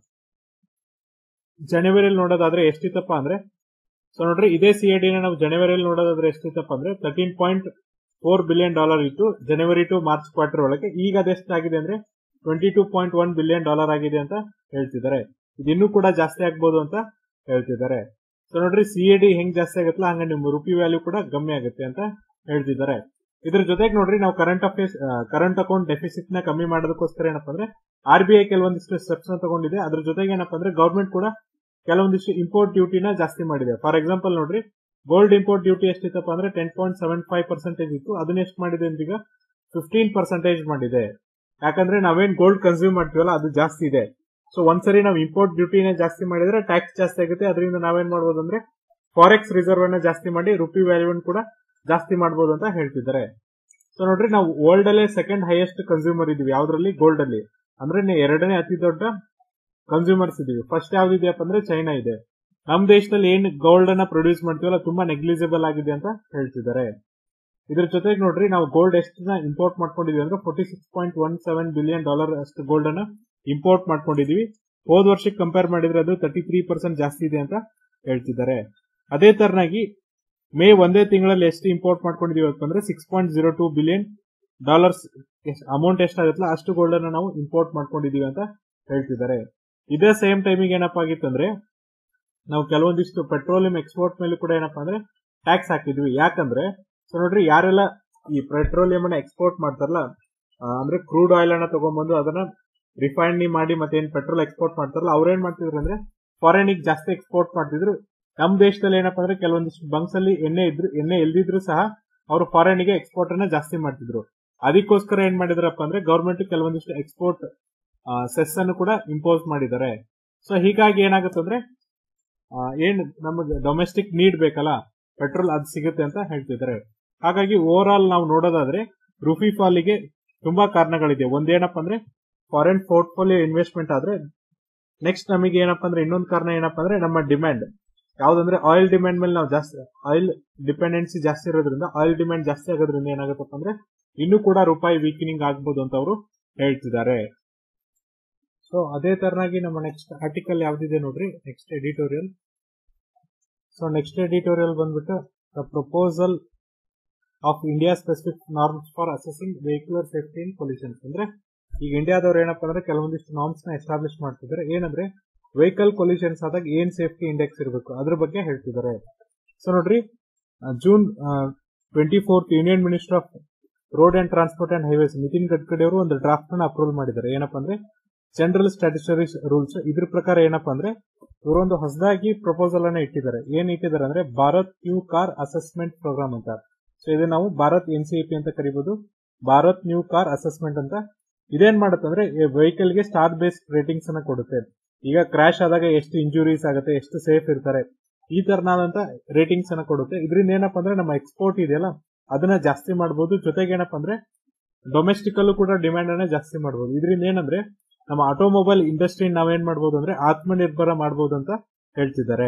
ಜನವರಿಯಲ್ಲಿ ನೋಡೋದಾದ್ರೆ ಎಷ್ಟಿತ್ತಪ್ಪ ಅಂದ್ರೆ ಸೊ ನೋಡ್ರಿ ಇದೇ ಸಿಎಡಿನ ನಾವು ಜನವರಿಯಲ್ಲಿ ನೋಡೋದಾದ್ರೆ ಎಷ್ಟಿತ್ತಪ್ಪ ಅಂದ್ರೆ thirteen point four billion dollar ಇತ್ತು ಜನವರಿ ಟು ಮಾರ್ಚ್ ಕ್ವಾರ್ಟರ್ ಒಳಗೆ ಈಗ ಅದೆಷ್ಟಾಗಿದೆ ಅಂದ್ರೆ twenty two point one billion dollar ಆಗಿದೆ ಅಂತ ಹೇಳ್ತಿದ್ದಾರೆ ಇದಿನ್ನೂ ಕೂಡ ಜಾಸ್ತಿ ಆಗ್ಬೋದು ಅಂತ ಹೇಳ್ತಿದ್ದಾರೆ ಸೊ ನೋಡ್ರಿ ಸಿಎಡಿ ಹೆಂಗ್ ಜಾಸ್ತಿ ಆಗುತ್ತಲ್ಲ ಹಂಗ ನಿಮ್ಮ ರುಪಿ ವ್ಯಾಲ್ಯೂ ಕೂಡ ಕಮ್ಮಿ ಆಗುತ್ತೆ ಅಂತ ಹೇಳ್ತಿದ್ದಾರೆ ಇದ್ರ ಜೊತೆಗೆ ನೋಡ್ರಿ ನಾವು current affairs current account deficit ನ ಕಮ್ಮಿ ಮಾಡೋದಕ್ಕೋಸ್ಕರ ಏನಪ್ಪಾ ಅಂದ್ರೆ ಆರ್ ಬಿ ಐ ಕೆಲವೊಂದಿಷ್ಟು ಸ್ಟೆಪ್ಸ್ ನ ತಗೊಂಡಿದೆ ಅದ್ರ ಜೊತೆಗೆ ಏನಪ್ಪಾ ಅಂದ್ರೆ ಗವರ್ಮೆಂಟ್ ಕೂಡ ಕೆಲವೊಂದಿಷ್ಟು ಇಂಪೋರ್ಟ್ ಡ್ಯೂಟಿನ ಜಾಸ್ತಿ ಮಾಡಿದೆ ಫಾರ್ ಎಕ್ಸಾಂಪಲ್ ನೋಡ್ರಿ ಗೋಲ್ಡ್ ಇಂಪೋರ್ಟ್ ಡ್ಯೂಟಿ ಎಷ್ಟಿತ್ತಪ್ಪ ಅಂದ್ರೆ ten point seven five percentage ಇತ್ತು ಅದನ್ನ ಎಷ್ಟು ಮಾಡಿದೆ ಅಂತ ಈಗ ಫಿಫ್ಟೀನ್ ಪರ್ಸೆಂಟೇಜ್ ಮಾಡಿದೆ ಯಾಕಂದ್ರೆ ನಾವೇನ್ ಗೋಲ್ಡ್ ಕನ್ಸ್ಯೂಮ್ ಮಾಡ್ತೀವಲ್ಲ ಅದು ಜಾಸ್ತಿ ಇದೆ ಸೊ ಒಂದ್ಸರಿ ನಾವು ಇಂಪೋರ್ಟ್ ಡ್ಯೂಟಿನ ಜಾಸ್ತಿ ಮಾಡಿದ್ರೆ ಟ್ಯಾಕ್ಸ್ ಜಾಸ್ತಿ ಆಗುತ್ತೆ ಅದರಿಂದ ನಾವೇನ್ ಮಾಡ್ಬೋದು ಅಂದ್ರೆ ಫಾರೆಕ್ಸ್ ರಿಸರ್ವ್ ಅನ್ನ ಜಾಸ್ತಿ ಮಾಡಿ ರುಪಿ ವ್ಯಾಲ್ಯೂ ಕೂಡ ಜಾಸ್ತಿ ಮಾಡಬಹುದು ಅಂತ ಹೇಳ್ತಿದ್ದಾರೆ ಸೊ ನೋಡ್ರಿ ನಾವು ವರ್ಲ್ಡ್ ಅಲ್ಲೇ ಸೆಕೆಂಡ್ ಹೈಯೆಸ್ಟ್ ಕನ್ಸ್ಯೂಮರ್ ಇದೀವಿ ಯಾವ್ದ್ರಲ್ಲಿ ಗೋಲ್ಡ್ ಅಲ್ಲಿ ಅಂದ್ರೆ ಎರಡನೇ ಅತಿ ದೊಡ್ಡ ಕನ್ಸ್ಯೂಮರ್ಸ್ ಇದೀವಿ ಫಸ್ಟ್ ಯಾವ್ದಿದೆಯಪ್ಪ ಅಂದ್ರೆ ಚೈನಾ ಇದೆ ನಮ್ ದೇಶದಲ್ಲಿ ಏನ್ ಗೋಲ್ಡ್ ಅನ್ನ ಪ್ರೊಡ್ಯೂಸ್ ಮಾಡ್ತೀವಲ್ಲ ತುಂಬಾ ನೆಗ್ಲಿಜಿಬಲ್ ಆಗಿದೆ ಅಂತ ಹೇಳ್ತಿದ್ದಾರೆ ಇದ್ರ ಜೊತೆಗೆ ನೋಡ್ರಿ ನಾವು ಗೋಲ್ಡ್ ಎಷ್ಟನ್ನ ಇಂಪೋರ್ಟ್ ಮಾಡ್ಕೊಂಡಿದೀವಿ ಅಂದ್ರೆ forty six point one seven billion dollar ಅಷ್ಟು ಗೋಲ್ಡ್ ಅನ್ನ ಇಂಪೋರ್ಟ್ ಮಾಡ್ಕೊಂಡಿದೀವಿ ಹೋದ್ ವರ್ಷಕ್ಕೆ ಕಂಪೇರ್ ಮಾಡಿದ್ರೆ ಅದು ತರ್ಟಿ ತ್ರೀ ಪರ್ಸೆಂಟ್ ಜಾಸ್ತಿ ಇದೆ ಅಂತ ಹೇಳ್ತಿದ್ದಾರೆ ಅದೇ ತರನಾಗಿ ಮೇ ಒಂದೇ ತಿಂಗಳಲ್ಲಿ ಎಷ್ಟು ಇಂಪೋರ್ಟ್ ಮಾಡ್ಕೊಂಡಿದೀವಿ ಅಂದ್ರೆ six point zero two billion dollars amount ಎಷ್ಟಾಗುತ್ತಲ್ಲ ಅಷ್ಟು ಗೋಲ್ಡ್ ಅನ್ನ ನಾವು ಇಂಪೋರ್ಟ್ ಮಾಡ್ಕೊಂಡಿದೀವಿ ಅಂತ ಹೇಳ್ತಿದ್ದಾರೆ ಇದೇ ಸೇಮ್ ಟೈಮಿಗೆ ಏನಪ್ಪಾ ಆಗಿತ್ತಂದ್ರೆ ನಾವು ಕೆಲವೊಂದಿಷ್ಟು ಪೆಟ್ರೋಲಿಯಂ ಎಕ್ಸ್ಪೋರ್ಟ್ ಮೇಲೆ ಕೂಡ ಏನಪ್ಪಾ ಅಂದ್ರೆ ಟ್ಯಾಕ್ಸ್ ಹಾಕಿದ್ವಿ ಯಾಕಂದ್ರೆ ಸೊ ನೋಡ್ರಿ ಯಾರೆಲ್ಲ ಈ ಪೆಟ್ರೋಲಿಯಂ ಅನ್ನ ಎಕ್ಸ್ಪೋರ್ಟ್ ಮಾಡ್ತಾರಲ್ಲ ಅಂದ್ರೆ ಕ್ರೂಡ್ ಆಯಿಲ್ ಅನ್ನ ತಗೊಂಡ್ಬಂದು ಅದನ್ನ ರಿಫೈಂಡ್ ಮಾಡಿ ಮತ್ತೆ ಏನ್ ಪೆಟ್ರೋಲ್ ಎಕ್ಸ್ಪೋರ್ಟ್ ಮಾಡ್ತಾರಲ್ಲ ಅವ್ರೇನ್ ಮಾಡ್ತಿದ್ರು ಅಂದ್ರೆ ಫಾರಿನ್ ಜಾಸ್ತಿ ಎಕ್ಸ್ಪೋರ್ಟ್ ಮಾಡ್ತಿದ್ರು ನಮ್ ದೇಶದಲ್ಲಿ ಏನಪ್ಪಾ ಅಂದ್ರೆ ಕೆಲವೊಂದಿಷ್ಟು ಬಂಕ್ಸ್ ಅಲ್ಲಿ ಎಣ್ಣೆ ಇದ್ರು ಎಣ್ಣೆ ಎಲ್ದಿದ್ರು ಸಹ ಅವರು ಫಾರಿನ್ ಗೆ ಎಕ್ಸ್ಪೋರ್ಟ್ ಅನ್ನ ಜಾಸ್ತಿ ಮಾಡ್ತಿದ್ರು ಅದಕ್ಕೋಸ್ಕರ ಏನ್ ಮಾಡಿದ್ರಪ್ಪ ಅಂದ್ರೆ ಗವರ್ಮೆಂಟ್ ಕೆಲವೊಂದಿಷ್ಟು ಎಕ್ಸ್ಪೋರ್ಟ್ ಸೆಸ್ ಅನ್ನು ಕೂಡ ಇಂಪೋಸ್ ಮಾಡಿದ್ದಾರೆ ಸೊ ಹೀಗಾಗಿ ಏನಾಗುತ್ತೆ ಅಂದ್ರೆ ಏನ್ ನಮಗೆ ಡೊಮೆಸ್ಟಿಕ್ ನೀಡ್ ಬೇಕಲ್ಲ ಪೆಟ್ರೋಲ್ ಅದು ಸಿಗುತ್ತೆ ಅಂತ ಹೇಳ್ತಿದ್ದಾರೆ ಹಾಗಾಗಿ ಓವರ್ ಆಲ್ ನಾವು ನೋಡೋದಾದ್ರೆ ರುಫಿ ಫಾಲಿಗೆ ತುಂಬಾ ಕಾರಣಗಳಿದೆ ಒಂದೇನಪ್ಪ ಅಂದ್ರೆ ಫಾರಿನ್ ಪೋರ್ಟ್ಫೋಲಿಯೋ ಇನ್ವೆಸ್ಟ್ಮೆಂಟ್ ಆದ್ರೆ ನೆಕ್ಸ್ಟ್ ನಮಗೆ ಏನಪ್ಪಾ ಅಂದ್ರೆ ಇನ್ನೊಂದು ಕಾರಣ ಏನಪ್ಪಾ ಅಂದ್ರೆ ನಮ್ಮ ಡಿಮ್ಯಾಂಡ್ ಯಾವ್ದಂದ್ರೆ ಆಯಿಲ್ ಡಿಮ್ಯಾಂಡ್ ಮೇಲೆ ನಾವು ಜಾಸ್ತಿ ಆಯಿಲ್ ಡಿಪೆಂಡೆನ್ಸಿ ಜಾಸ್ತಿ ಇರೋದ್ರಿಂದ ಆಯಿಲ್ ಡಿಮ್ಯಾಂಡ್ ಜಾಸ್ತಿ ಆಗೋದ್ರಿಂದ ಏನಾಗುತ್ತಪ್ಪ ಅಂದ್ರೆ ಇನ್ನೂ ಕೂಡ ರೂಪಾಯಿ ವೀಕನಿಂಗ್ ಆಗ್ಬೋದು ಅಂತ ಅವರು ಹೇಳ್ತಿದ್ದಾರೆ ಸೊ ಅದೇ ತರನಾಗಿ ನಮ್ಮ ನೆಕ್ಸ್ಟ್ ಆರ್ಟಿಕಲ್ ಯಾವ್ದಿದೆ ನೋಡ್ರಿ next editorial so next editorial ಬಂದ್ಬಿಟ್ಟು the proposal of India specific norms for assessing vehicular safety in pollutions ಅಂದ್ರೆ ಈಗ ಇಂಡಿಯಾದವ್ರು ಏನಪ್ಪಾ ಅಂದ್ರೆ ಕೆಲವೊಂದಿಷ್ಟು ನಾರ್ಮ್ಸ್ ನ ಎಸ್ಟಾಬ್ಲಿಷ್ ಮಾಡ್ತಿದ್ದಾರೆ ಏನಂದ್ರೆ ವೆಹಿಕಲ್ ಪೊಲ್ಯೂಷನ್ಸ್ ಆದಾಗ ಏನ್ ಸೇಫ್ಟಿ ಇಂಡೆಕ್ಸ್ ಇರಬೇಕು ಅದ್ರ ಬಗ್ಗೆ ಹೇಳ್ತಿದ್ದಾರೆ ಸೊ ನೋಡ್ರಿ June twenty fourth union minister of road and transport and highways Nitin Gadkari ಅವರು ಒಂದು ಡ್ರಾಫ್ಟ್ ನ ಅಪ್ರೂವಲ್ ಮಾಡಿದ್ದಾರೆ ಏನಪ್ಪಾ ಅಂದ್ರೆ ಜನರಲ್ ಸ್ಟ್ಯಾಟಿಸ್ಟರಿ ರೂಲ್ಸ್ ಇದ್ರ ಪ್ರಕಾರ ಏನಪ್ಪಾ ಅಂದ್ರೆ ಇವರೊಂದು ಹೊಸದಾಗಿ ಪ್ರಪೋಸಲ್ ಅನ್ನ ಇಟ್ಟಿದ್ದಾರೆ ಏನ್ ಇಟ್ಟಿದ್ದಾರೆ ಅಂದ್ರೆ Bharat new car assessment programme ಅಂತ ಸೊ ಇದು ನಾವು ಭಾರತ್ ಎನ್ ಸಿ ಪಿ ಅಂತ ಕರಿಬಹುದು ಭಾರತ್ ನ್ಯೂ ಕಾರ್ ಅಸೆಸ್ಮೆಂಟ್ ಅಂತ ಇದೇನ್ ಮಾಡುತ್ತೆ ಅಂದ್ರೆ ವೆಹಿಕಲ್ ಗೆ ಸ್ಟಾರ್ ಬೇಸ್ಡ್ ರೇಟಿಂಗ್ಸ್ ಅನ್ನ ಕೊಡುತ್ತೆ ಈಗ ಕ್ರಾಶ್ ಆದಾಗ ಎಷ್ಟು ಇಂಜುರೀಸ್ ಆಗುತ್ತೆ ಎಷ್ಟು ಸೇಫ್ ಇರ್ತಾರೆ ಈ ತರನಾದಂತ ರೇಟಿಂಗ್ಸ್ ಅನ್ನ ಕೊಡುತ್ತೆ ಇದರಿಂದ ಏನಪ್ಪಾ ಅಂದ್ರೆ ನಮ್ಮ ಎಕ್ಸ್ಪೋರ್ಟ್ ಇದೆಯಲ್ಲ ಅದನ್ನ ಜಾಸ್ತಿ ಮಾಡಬಹುದು ಜೊತೆಗೆ ಏನಪ್ಪಾ ಅಂದ್ರೆ ಡೊಮೆಸ್ಟಿಕ್ ಅಲ್ಲೂ ಕೂಡ ಡಿಮ್ಯಾಂಡ್ ಅನ್ನ ಜಾಸ್ತಿ ಮಾಡಬಹುದು ಇದರಿಂದ ಏನಂದ್ರೆ ನಮ್ಮ ಆಟೋಮೊಬೈಲ್ ಇಂಡಸ್ಟ್ರಿ ನಾವೇನ್ ಮಾಡಬಹುದು ಅಂದ್ರೆ ಆತ್ಮನಿರ್ಭರ ಮಾಡಬಹುದು ಅಂತ ಹೇಳ್ತಿದ್ದಾರೆ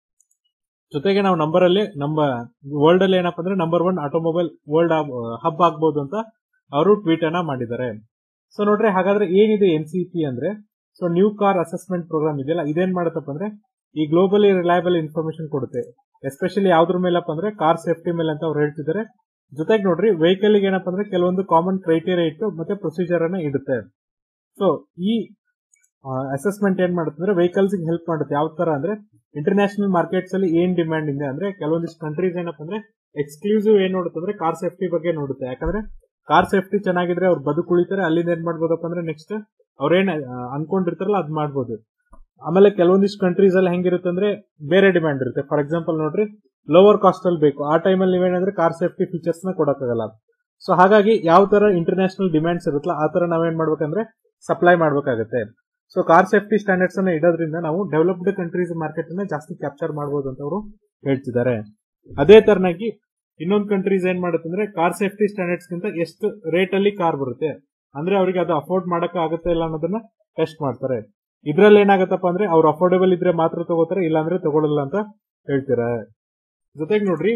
ಜೊತೆಗೆ ನಾವು ನಂಬರ್ ಅಲ್ಲಿ ನಮ್ಮ ವರ್ಲ್ಡ್ ಅಲ್ಲಿ ಏನಪ್ಪಾ ಅಂದ್ರೆ number one automobile world hub ಆಗ್ಬಹುದು ಅಂತ ಅವರು ಟ್ವೀಟ್ ಅನ್ನ ಮಾಡಿದ್ದಾರೆ ಸೊ ನೋಡ್ರಿ ಹಾಗಾದ್ರೆ ಏನಿದೆ ಎನ್ ಸಿ ಪಿ ಅಂದ್ರೆ so new car assessment programme ಇದೆಯಲ್ಲ ಇದೇನ್ ಮಾಡತ್ತಪ್ಪ ಅಂದ್ರೆ ಈ ಗ್ಲೋಬಲಿ ರಿಲಯಬಲ್ ಇನ್ಫಾರ್ಮೇಶನ್ ಕೊಡುತ್ತೆ ಎಸ್ಪೆಷಲಿ ಯಾವ್ದ್ರ ಮೇಲಪ್ಪ ಅಂದ್ರೆ ಕಾರ್ ಸೇಫ್ಟಿ ಮೇಲೆ ಅಂತ ಅವ್ರು ಹೇಳ್ತಿದ್ದಾರೆ ಜೊತೆಗೆ ನೋಡ್ರಿ ವೆಹಿಕಲ್ ಗೆ ಏನಪ್ಪಾ ಅಂದ್ರೆ ಕೆಲವೊಂದು ಕಾಮನ್ ಕ್ರೈಟೇರಿಯಾ ಇಟ್ಟು ಮತ್ತೆ ಪ್ರೊಸೀಜರ್ ಅನ್ನ ಇಡುತ್ತೆ ಸೊ ಈ ಅಸೆಸ್ಮೆಂಟ್ ಏನ್ ಮಾಡುತ್ತೆ ಅಂದ್ರೆ ವೆಹಿಕಲ್ಸ್ ಹೆಲ್ಪ್ ಮಾಡುತ್ತೆ ಯಾವ ತರ ಅಂದ್ರೆ ಇಂಟರ್ನ್ಯಾಷನಲ್ ಮಾರ್ಕೆಟ್ಸ್ ಅಲ್ಲಿ ಏನ್ ಡಿಮ್ಯಾಂಡ್ ಇದೆ ಅಂದ್ರೆ ಕೆಲವೊಂದಿಷ್ಟು ಕಂಟ್ರೀಸ್ ಏನಪ್ಪ ಅಂದ್ರೆ ಎಕ್ಸ್ಕ್ಲೂಸಿವ್ ಏನ್ ನೋಡುತ್ತೆ ಅಂದ್ರೆ ಕಾರ್ ಸೇಫ್ಟಿ ಬಗ್ಗೆ ನೋಡುತ್ತೆ ಯಾಕಂದ್ರೆ ಕಾರ್ ಸೇಫ್ಟಿ ಚೆನ್ನಾಗಿದ್ರೆ ಅವ್ರು ಬದುಕುಳಿತಾರೆ ಅಲ್ಲಿಂದ ಏನ್ ಮಾಡ್ಬೋದಪ್ಪ ಅಂದ್ರೆ ನೆಕ್ಸ್ಟ್ ಅವ್ರೇನ್ ಅನ್ಕೊಂಡಿರ್ತಾರಲ್ಲ ಅದ್ ಮಾಡ್ಬೋದು ಆಮೇಲೆ ಕೆಲವೊಂದಿಷ್ಟು ಕಂಟ್ರೀಸ್ ಅಲ್ಲಿ ಹೆಂಗಿರುತ್ತೆ ಅಂದ್ರೆ ಬೇರೆ ಡಿಮ್ಯಾಂಡ್ ಇರುತ್ತೆ ಫಾರ್ ಎಕ್ಸಾಂಪಲ್ ನೋಡ್ರಿ ಲೋವರ್ ಕಾಸ್ಟ್ ಅಲ್ಲಿ ಬೇಕು ಆ ಟೈಮಲ್ಲಿ ನೀವೇನಂದ್ರೆ ಕಾರ್ ಸೇಫ್ಟಿ ಫೀಚರ್ಸ್ ನ ಕೊಡಕ್ಕಾಗಲ್ಲ ಸೊ ಹಾಗಾಗಿ ಯಾವ ತರ ಇಂಟರ್ನ್ಯಾಷನಲ್ ಡಿಮ್ಯಾಂಡ್ಸ್ ಇರುತ್ತಲ್ಲ ಆ ತರ ನಾವೇನ್ ಮಾಡ್ಬೇಕಂದ್ರೆ ಸಪ್ಲೈ ಮಾಡ್ಬೇಕಾಗತ್ತೆ ಸೊ ಕಾರ್ ಸೇಫ್ಟಿ ಸ್ಟ್ಯಾಂಡರ್ಡ್ಸ್ ಅನ್ನ ಇಡೋದ್ರಿಂದ ನಾವು ಡೆವಲಪ್ಡ್ ಕಂಟ್ರೀಸ್ ಮಾರ್ಕೆಟ್ ಅನ್ನ ಜಾಸ್ತಿ ಕ್ಯಾಪ್ಚರ್ ಮಾಡಬಹುದು ಅಂತ ಅವರು ಹೇಳ್ತಿದ್ದಾರೆ ಅದೇ ತರನಾಗಿ ಇನ್ನೊಂದು ಕಂಟ್ರೀಸ್ ಏನ್ ಮಾಡುತ್ತೆ ಅಂದ್ರೆ ಕಾರ್ ಸೇಫ್ಟಿ ಸ್ಟ್ಯಾಂಡರ್ಡ್ಸ್ ಗಿಂತ ಎಷ್ಟು ರೇಟ್ ಅಲ್ಲಿ ಕಾರ್ ಬರುತ್ತೆ ಅಂದ್ರೆ ಅವರಿಗೆ ಅದು ಅಫೋರ್ಡ್ ಮಾಡಕ್ ಆಗುತ್ತೆ ಇಲ್ಲ ಅನ್ನೋದನ್ನ ಟೆಸ್ಟ್ ಮಾಡ್ತಾರೆ ಇದ್ರಲ್ಲಿ ಏನಾಗತ್ತಪ್ಪ ಅಂದ್ರೆ ಅವ್ರು ಅಫೋರ್ಡೇಬಲ್ ಇದ್ರೆ ಮಾತ್ರ ತಗೋತಾರೆ ಇಲ್ಲಾಂದ್ರೆ ತಗೊಳ್ಳಲ್ಲ ಅಂತ ಹೇಳ್ತೀರಾ ಜೊತೆಗೆ ನೋಡ್ರಿ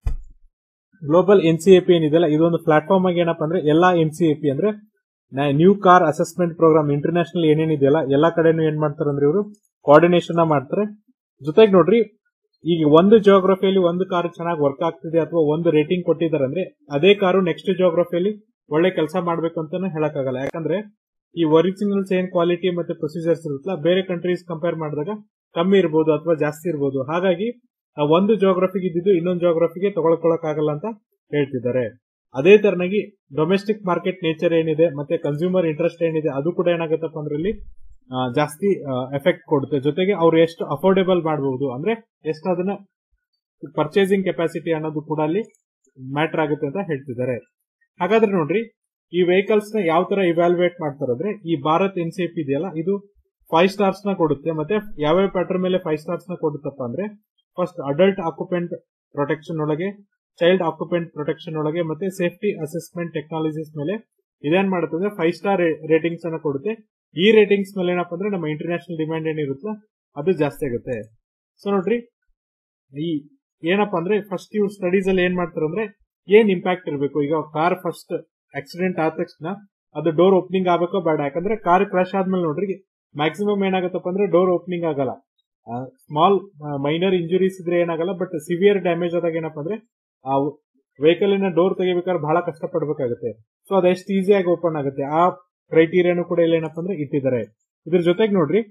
global N C A P ಏನಿದೆಯಲ್ಲ ಇದೊಂದು ಪ್ಲಾಟ್ಫಾರ್ಮ್ ಆಗಿ ಏನಪ್ಪಾ ಅಂದ್ರೆ ಎಲ್ಲಾ ಎನ್ ಸಿ ಎ ಪಿ ಅಂದ್ರೆ new car assessment programme international ಏನೇನಿದೆಯಲ್ಲ ಎಲ್ಲಾ ಕಡೆನೂ ಏನ್ ಮಾಡ್ತಾರೆ ಅಂದ್ರೆ ಇವರು ಕೋಆರ್ಡಿನೇಷನ್ ಮಾಡ್ತಾರೆ ಜೊತೆಗೆ ನೋಡ್ರಿ ಈಗ ಒಂದು ಜಿಯೋಗ್ರಫಿಯಲ್ಲಿ ಒಂದು ಕಾರು ಚೆನ್ನಾಗಿ ವರ್ಕ್ ಆಗ್ತಿದೆ ಅಥವಾ ಒಂದು ರೇಟಿಂಗ್ ಕೊಟ್ಟಿದ್ದಾರೆ ಅಂದ್ರೆ ಅದೇ ಕಾರು ನೆಕ್ಸ್ಟ್ ಜಿಯೋಗ್ರಫಿಯಲ್ಲಿ ಒಳ್ಳೆ ಕೆಲಸ ಮಾಡ್ಬೇಕು ಅಂತಾನು ಹೇಳಕ್ಕಾಗಲ್ಲ ಯಾಕಂದ್ರೆ ಈ ಒರಿಜಿನಲ್ಸ್ ಏನ್ ಕ್ವಾಲಿಟಿ ಮತ್ತೆ ಪ್ರೊಸೀಜರ್ಸ್ ಇರುತ್ತಲ್ಲ ಬೇರೆ ಕಂಟ್ರೀಸ್ ಕಂಪೇರ್ ಮಾಡಿದಾಗ ಕಮ್ಮಿ ಇರ್ಬೋದು ಅಥವಾ ಜಾಸ್ತಿ ಇರ್ಬೋದು ಹಾಗಾಗಿ ಆ ಒಂದು ಜಿಯೋಗ್ರಫಿಗೆ ಇದ್ದಿದ್ದು ಇನ್ನೊಂದು ಜಿಯೋಗ್ರಫಿಗೆ ತಗೊಳ್ಕೊಳಕ್ಕಾಗಲ್ಲ ಅಂತ ಹೇಳ್ತಿದ್ದಾರೆ ಅದೇ ತರನಾಗಿ ಡೊಮೆಸ್ಟಿಕ್ ಮಾರ್ಕೆಟ್ ನೇಚರ್ ಏನಿದೆ ಮತ್ತೆ ಕನ್ಸ್ಯೂಮರ್ ಇಂಟ್ರೆಸ್ಟ್ ಏನಿದೆ ಅದು ಕೂಡ ಏನಾಗುತ್ತಪ್ಪ ಅಂದ್ರೆ ಇಲ್ಲಿ ಜಾಸ್ತಿ ಎಫೆಕ್ಟ್ ಕೊಡುತ್ತೆ ಜೊತೆಗೆ ಅವ್ರು ಎಷ್ಟು ಅಫೋರ್ಡೆಬಲ್ ಮಾಡಬಹುದು ಅಂದ್ರೆ ಎಷ್ಟು ಅದನ್ನ ಪರ್ಚೇಸಿಂಗ್ ಕೆಪಾಸಿಟಿ ಅನ್ನೋದು ಕೂಡ ಅಲ್ಲಿ ಮ್ಯಾಟರ್ ಆಗುತ್ತೆ ಅಂತ ಹೇಳ್ತಿದ್ದಾರೆ ಹಾಗಾದ್ರೆ ನೋಡ್ರಿ ಈ ವೆಹಿಕಲ್ಸ್ ನ ಯಾವ ತರ ಇವ್ಯಾಲ್ಯುಯೇಟ್ ಮಾಡ್ತಾರೆ ಅಂದ್ರೆ ಈ ಭಾರತ್ ಎನ್ ಸಿ ಪಿ ಇದೆಯಲ್ಲ ಇದು ಫೈವ್ ಸ್ಟಾರ್ಸ್ ನ ಕೊಡುತ್ತೆ ಮತ್ತೆ ಯಾವ್ಯಾವ ಪ್ಯಾಟರ್ನ್ ಮೇಲೆ ಫೈವ್ ಸ್ಟಾರ್ಸ್ ನ ಕೊಡುತ್ತಪ್ಪ ಅಂದ್ರೆ ಫಸ್ಟ್ ಅಡಲ್ಟ್ ಆಕ್ಯುಪೆಂಟ್ ಪ್ರೊಟೆಕ್ಷನ್ ಒಳಗೆ ಚೈಲ್ಡ್ ಆಕ್ಯುಪೆಂಟ್ ಪ್ರೊಟೆಕ್ಷನ್ ಒಳಗೆ ಮತ್ತೆ ಸೇಫ್ಟಿ ಅಸೆಸ್ಮೆಂಟ್ ಟೆಕ್ನಾಲಜೀಸ್ ಮೇಲೆ ಇದೇನ್ ಮಾಡುತ್ತೆ ಅಂದ್ರೆ ಫೈವ್ ಸ್ಟಾರ್ ರೇಟಿಂಗ್ಸ್ ಅನ್ನ ಕೊಡುತ್ತೆ ಈ ರೇಟಿಂಗ್ಸ್ ಮೇಲೆ ಏನಪ್ಪಾ ಅಂದ್ರೆ ನಮ್ಮ ಇಂಟರ್ನ್ಯಾಷನಲ್ ಡಿಮ್ಯಾಂಡ್ ಏನಿರುತ್ತಲ್ಲ ಅದು ಜಾಸ್ತಿ ಆಗುತ್ತೆ ಸೊ ನೋಡ್ರಿ ಈ ಏನಪ್ಪಾ ಅಂದ್ರೆ ಫಸ್ಟ್ ಇವ್ರು ಸ್ಟಡೀಸ್ ಅಲ್ಲಿ ಏನ್ ಮಾಡ್ತಾರೆ ಅಂದ್ರೆ ಏನ್ ಇಂಪ್ಯಾಕ್ಟ್ ಇರಬೇಕು ಈಗ ಕಾರ್ ಫಸ್ಟ್ ಆಕ್ಸಿಡೆಂಟ್ ಆದ ತಕ್ಷಣ ಅದು ಡೋರ್ ಓಪನಿಂಗ್ ಆಗಬೇಕೋ ಬೇಡ ಯಾಕಂದ್ರೆ ಕಾರ್ ಕ್ರಾಶ್ ಆದ್ಮೇಲೆ ನೋಡ್ರಿ ಮ್ಯಾಕ್ಸಿಮಮ್ ಏನಾಗತ್ತಪ್ಪ ಅಂದ್ರೆ ಡೋರ್ ಓಪನಿಂಗ್ ಆಗಲ್ಲ ಸ್ಮಾಲ್ ಮೈನರ್ ಇಂಜುರೀಸ್ ಇದ್ರೆ ಏನಾಗಲ್ಲ ಬಟ್ ಸಿವಿಯರ್ ಡ್ಯಾಮೇಜ್ ಆದಾಗ ಏನಪ್ಪಾ ಅಂದ್ರೆ ಆ ವೆಹಿಕಲ್ ನ ಡೋರ್ ತೆಗಿಬೇಕಾದ್ರೆ ಬಹಳ ಕಷ್ಟ ಪಡ್ಬೇಕಾಗುತ್ತೆ ಸೊ ಅದು ಎಷ್ಟು ಈಸಿಯಾಗಿ ಓಪನ್ ಆಗುತ್ತೆ ಆ ಕ್ರೈಟೀರಿಯಾನು ಕೂಡ ಇಲ್ಲಿ ಏನಪ್ಪಾ ಅಂದ್ರೆ ಇಟ್ಟಿದ್ದಾರೆ ಇದ್ರ ಜೊತೆಗೆ ನೋಡ್ರಿ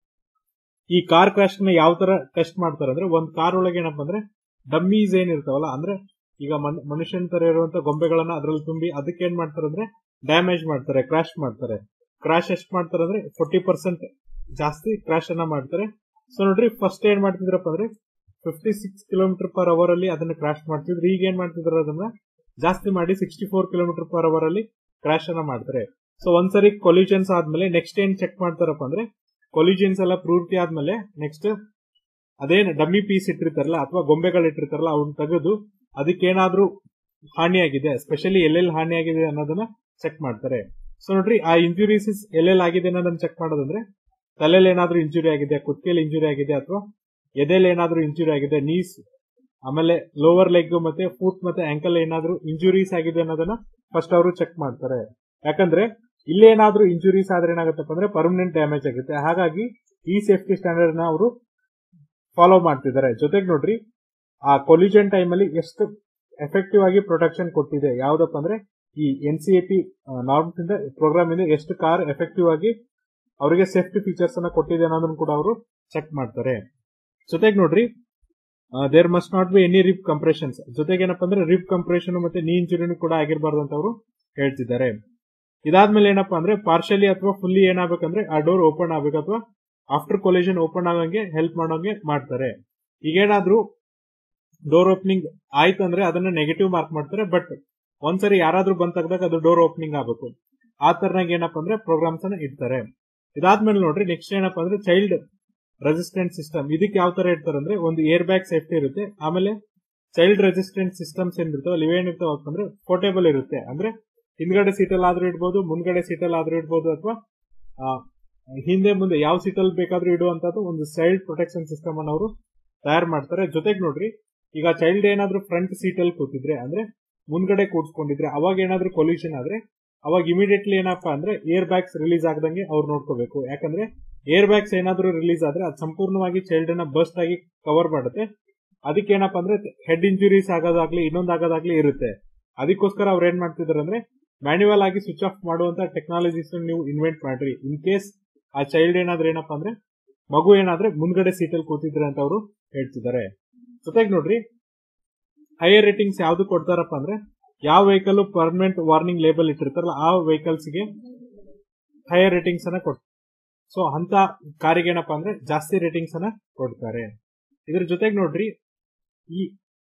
ಈ ಕಾರ್ ಕ್ರಾಶ್ ನ ಯಾವ ತರ ಟೆಸ್ಟ್ ಮಾಡ್ತಾರೆ ಅಂದ್ರೆ ಒಂದ್ ಕಾರ್ ಒಳಗೆ ಏನಪ್ಪಾ ಅಂದ್ರೆ ಡಮ್ಮೀಸ್ ಏನಿರ್ತಾವಲ್ಲ ಅಂದ್ರೆ ಈಗ ಮನುಷ್ಯನ ತರ ಇರುವಂತ ಗೊಂಬೆಗಳನ್ನ ಅದ್ರಲ್ಲಿ ತುಂಬಿ ಅದಕ್ಕೆ ಏನ್ ಮಾಡ್ತಾರೆ ಅಂದ್ರೆ ಡ್ಯಾಮೇಜ್ ಮಾಡ್ತಾರೆ ಕ್ರಾಶ್ ಮಾಡ್ತಾರೆ ಕ್ರಾಶ್ ಎಷ್ಟ್ ಮಾಡ್ತಾರೆ ಅಂದ್ರೆ ಫೋರ್ಟಿ ಪರ್ಸೆಂಟ್ ಜಾಸ್ತಿ ಕ್ರಾಶ್ ಅನ್ನ ಮಾಡ್ತಾರೆ ಸೊ ನೋಡ್ರಿ ಫಸ್ಟ್ ಏನ್ ಮಾಡ್ತಿದ್ರಪ್ಪ ಅಂದ್ರೆ fifty six kilometre per hour ಅಲ್ಲಿ ಅದನ್ನ ಕ್ರಾಶ್ ಮಾಡ್ತಿದ್ರು ಈಗ ಏನ್ ಮಾಡ್ತಿದ್ರು ಅದನ್ನ ಜಾಸ್ತಿ ಮಾಡಿ sixty four kilometre per hour ಅಲ್ಲಿ ಕ್ರಾಶ್ ಅನ್ನ ಮಾಡ್ತಾರೆ ಸೊ ಒಂದ್ಸರಿ ಕೊಲ್ಯೂಷನ್ಸ್ ಆದ್ಮೇಲೆ ನೆಕ್ಸ್ಟ್ ಏನ್ ಚೆಕ್ ಮಾಡ್ತಾರಪ್ಪ ಅಂದ್ರೆ ಕೊಲ್ಯೂಷನ್ಸ್ ಎಲ್ಲ ಪೂರ್ತಿ ಆದ್ಮೇಲೆ ನೆಕ್ಸ್ಟ್ ಅದೇನ್ ಡಮ್ಮಿ ಪೀಸ್ ಇಟ್ಟಿರ್ತಾರಲ್ಲ ಅಥವಾ ಗೊಂಬೆಗಳು ಇಟ್ಟಿರ್ತಾರಲ್ಲ ಅವ್ನ ತೆಗೆದು ಅದಕ್ಕೇನಾದ್ರೂ ಹಾನಿಯಾಗಿದೆ ಸ್ಪೆಷಲಿ ಎಲ್ಲೆಲ್ಲಿ ಹಾನಿಯಾಗಿದೆ ಅನ್ನೋದನ್ನ ಚೆಕ್ ಮಾಡ್ತಾರೆ ಸೊ ನೋಡ್ರಿ ಆ ಇಂಜುರೀಸ್ ಎಲ್ಲೆಲ್ಲಿ ಆಗಿದೆ ಅನ್ನೋದನ್ನ ಚೆಕ್ ಮಾಡೋದಂದ್ರೆ ತಲೆಯಲ್ಲಿ ಏನಾದ್ರೂ ಇಂಜುರಿ ಆಗಿದೆ ಕುತ್ತಿಗೆಯಲ್ಲಿ ಇಂಜುರಿ ಆಗಿದೆ ಅಥವಾ ಎದೆಯಲ್ಲಿ ಏನಾದ್ರೂ ಇಂಜುರಿ ಆಗಿದೆ ನೀಸ್ ಆಮೇಲೆ ಲೋವರ್ ಲೆಗ್ ಮತ್ತೆ ಫುಟ್ ಮತ್ತೆ ಆಂಕಲ್ ಏನಾದ್ರೂ ಇಂಜುರೀಸ್ ಆಗಿದೆ ಅನ್ನೋದನ್ನ ಫಸ್ಟ್ ಅವರು ಚೆಕ್ ಮಾಡ್ತಾರೆ ಯಾಕಂದ್ರೆ ಇಲ್ಲೇನಾದ್ರೂ ಇಂಜುರೀಸ್ ಆದ್ರೆ ಏನಾಗುತ್ತಪ್ಪ ಅಂದ್ರೆ ಪರ್ಮನೆಂಟ್ ಡ್ಯಾಮೇಜ್ ಆಗುತ್ತೆ ಹಾಗಾಗಿ ಈ ಸೇಫ್ಟಿ ಸ್ಟ್ಯಾಂಡರ್ಡ್ ನ ಅವರು ಫಾಲೋ ಮಾಡ್ತಿದ್ದಾರೆ ಜೊತೆಗೆ ನೋಡ್ರಿ ಆ ಕೊಲಿಜನ್ ಟೈಮ್ ಅಲ್ಲಿ ಎಷ್ಟು ಎಫೆಕ್ಟಿವ್ ಆಗಿ ಪ್ರೊಟೆಕ್ಷನ್ ಕೊಟ್ಟಿದೆ ಯಾವ್ದಪ್ಪ ಅಂದ್ರೆ ಈ N C A P norms ಇಂದ ಪ್ರೋಗ್ರಾಮ್ ಇಂದ ಎಷ್ಟು ಕಾರ್ ಎಫೆಕ್ಟಿವ್ ಆಗಿ ಅವರಿಗೆ ಸೇಫ್ಟಿ ಫೀಚರ್ಸ್ ಅನ್ನ ಕೊಟ್ಟಿದೆ ಅನ್ನೋದನ್ನ ಕೂಡ ಅವರು ಚೆಕ್ ಮಾಡ್ತಾರೆ ಜೊತೆಗೆ ನೋಡ್ರಿ there must not be any rip compressions ಜೊತೆಗೆ ಏನಪ್ಪಾ ಅಂದ್ರೆ ರಿಪ್ ಕಂಪ್ರೆಷನ್ ಮತ್ತೆ ನೀ ಇಂಜುರಿನೂ ಕೂಡ ಆಗಿರಬಾರ್ದು ಅಂತ ಅವರು ಹೇಳ್ತಿದ್ದಾರೆ ಇದಾದ್ಮೇಲೆ ಏನಪ್ಪಾ ಅಂದ್ರೆ ಪಾರ್ಷಲಿ ಅಥವಾ ಫುಲ್ಲಿ ಏನಾಗಬೇಕಂದ್ರೆ ಆ ಡೋರ್ ಓಪನ್ ಆಗ್ಬೇಕು ಅಥವಾ ಆಫ್ಟರ್ ಕೊಲಿಷನ್ ಓಪನ್ ಆಗಂಗೆ ಹೆಲ್ಪ್ ಮಾಡೋಂಗೆ ಮಾಡ್ತಾರೆ ಈಗೇನಾದ್ರೂ ಡೋರ್ ಓಪನಿಂಗ್ ಆಯ್ತಂದ್ರೆ ಅದನ್ನ ನೆಗೆಟಿವ್ ಮಾರ್ಕ್ ಮಾಡ್ತಾರೆ ಬಟ್ ಒಂದ್ಸರಿ ಯಾರಾದ್ರೂ ಬಂದ್ ತೆಗ್ದಾಗ ಅದು ಡೋರ್ ಓಪನಿಂಗ್ ಆಗಬೇಕು ಆ ತರನಾಗ ಏನಪ್ಪಾ ಅಂದ್ರೆ ಪ್ರೋಗ್ರಾಮ್ಸ್ ಅನ್ನ ಇಡ್ತಾರೆ ಇದಾದ್ಮೇಲೆ ನೋಡ್ರಿ ನೆಕ್ಸ್ಟ್ ಏನಪ್ಪಾ ಅಂದ್ರೆ ಚೈಲ್ಡ್ ರೆಸಿಸ್ಟೆಂಟ್ ಸಿಸ್ಟಮ್ ಇದಕ್ಕೆ ಯಾವ ತರ ಇಡ್ತಾರೆ ಅಂದ್ರೆ ಒಂದು ಏರ್ ಬ್ಯಾಗ್ ಸೇಫ್ಟಿ ಇರುತ್ತೆ ಆಮೇಲೆ ಚೈಲ್ಡ್ ರೆಸಿಸ್ಟೆಂಟ್ ಸಿಸ್ಟಮ್ಸ್ ಏನ್ ಇರ್ತಾವ ಅಲ್ಲಿ ಏನಿರ್ತಾವ ಅಂದ್ರೆ ಪೋರ್ಟೇಬಲ್ ಇರುತ್ತೆ ಅಂದ್ರೆ ಹಿಂದ್ಗಡೆ ಸೀಟಲ್ಲಿ ಆದ್ರೂ ಇಡ್ಬೋದು ಮುಂದ್ಗಡೆ ಸೀಟಲ್ಲಿ ಆದ್ರೂ ಇಡ್ಬೋದು ಅಥವಾ ಹಿಂದೆ ಮುಂದೆ ಯಾವ ಸೀಟಲ್ಲಿ ಬೇಕಾದ್ರೂ ಇಡುವಂತದ್ದು ಒಂದು ಚೈಲ್ಡ್ ಪ್ರೊಟೆಕ್ಷನ್ ಸಿಸ್ಟಮ್ ಅನ್ನು ಅವರು ತಯಾರು ಮಾಡ್ತಾರೆ ಜೊತೆಗೆ ನೋಡ್ರಿ ಈಗ ಚೈಲ್ಡ್ ಏನಾದ್ರೂ ಫ್ರಂಟ್ ಸೀಟ್ ಅಲ್ಲಿ ಕೂತಿದ್ರೆ ಅಂದ್ರೆ ಮುಂದ್ಗಡೆ ಕೂಡ್ಸ್ಕೊಂಡಿದ್ರೆ ಅವಾಗ ಏನಾದ್ರೂ ಕೊಲ್ಯೂಷನ್ ಆದ್ರೆ ಅವಾಗ ಇಮಿಡಿಯೇಟ್ಲಿ ಏನಪ್ಪಾ ಅಂದ್ರೆ ಏರ್ ಬ್ಯಾಗ್ಸ್ ರಿಲೀಸ್ ಆಗದಂಗೆ ಅವ್ರು ನೋಡ್ಕೋಬೇಕು ಯಾಕಂದ್ರೆ ಏರ್ ಬ್ಯಾಗ್ಸ್ ಏನಾದ್ರೂ ರಿಲೀಸ್ ಆದ್ರೆ ಅದು ಸಂಪೂರ್ಣವಾಗಿ ಚೈಲ್ಡ್ ಅನ್ನ ಬರ್ಸ್ಟ್ ಆಗಿ ಕವರ್ ಮಾಡುತ್ತೆ ಅದಕ್ಕೆ ಏನಪ್ಪಾ ಅಂದ್ರೆ ಹೆಡ್ ಇಂಜುರೀಸ್ ಆಗೋದಾಗ್ಲಿ ಇನ್ನೊಂದ್ ಆಗೋದಾಗ್ಲಿ ಇರುತ್ತೆ ಅದಕ್ಕೋಸ್ಕರ ಅವ್ರು ಏನ್ ಮಾಡ್ತಿದಾರೆ ಅಂದ್ರೆ ಮ್ಯಾನ್ಯುವಲ್ ಆಗಿ ಸ್ವಿಚ್ ಆಫ್ ಮಾಡುವಂತ ಟೆಕ್ನಾಲಜೀಸ್ ನೀವು ಇನ್ವೆಂಟ್ ಮಾಡ್ರಿ ಇನ್ ಕೇಸ್ ಆ ಚೈಲ್ಡ್ ಏನಾದ್ರೆ ಏನಪ್ಪಾ ಅಂದ್ರೆ ಮಗು ಏನಾದ್ರೆ ಮುಂದ್ಗಡೆ ಸೀಟಲ್ಲಿ ಕೂತಿದ್ರೆ ಅಂತ ಅವರು ಹೇಳ್ತಿದ್ದಾರೆ ಜೊತೆಗೆ ನೋಡ್ರಿ ಹೈಯರ್ ರೇಟಿಂಗ್ಸ್ ಯಾವ್ದು ಕೊಡ್ತಾರಪ್ಪ ಅಂದ್ರೆ ಯಾವ ವೆಹಿಕಲ್ ಪರ್ಮನೆಂಟ್ ವಾರ್ನಿಂಗ್ ಲೇಬಲ್ ಇಟ್ಟಿರ್ತಾರಲ್ಲ ಆ ವೆಹಿಕಲ್ಸ್ ಗೆ ಹೈಯರ್ ರೇಟಿಂಗ್ಸ್ ಅನ್ನ ಕೊಡ್ತಾರೆ ಸೊ ಅಂತ ಕಾರಿಗೆ ಏನಪ್ಪಾ ಅಂದ್ರೆ ಜಾಸ್ತಿ ರೇಟಿಂಗ್ಸ್ ಅನ್ನ ಕೊಡ್ತಾರೆ ಇದ್ರ ಜೊತೆಗೆ ನೋಡ್ರಿ ಈ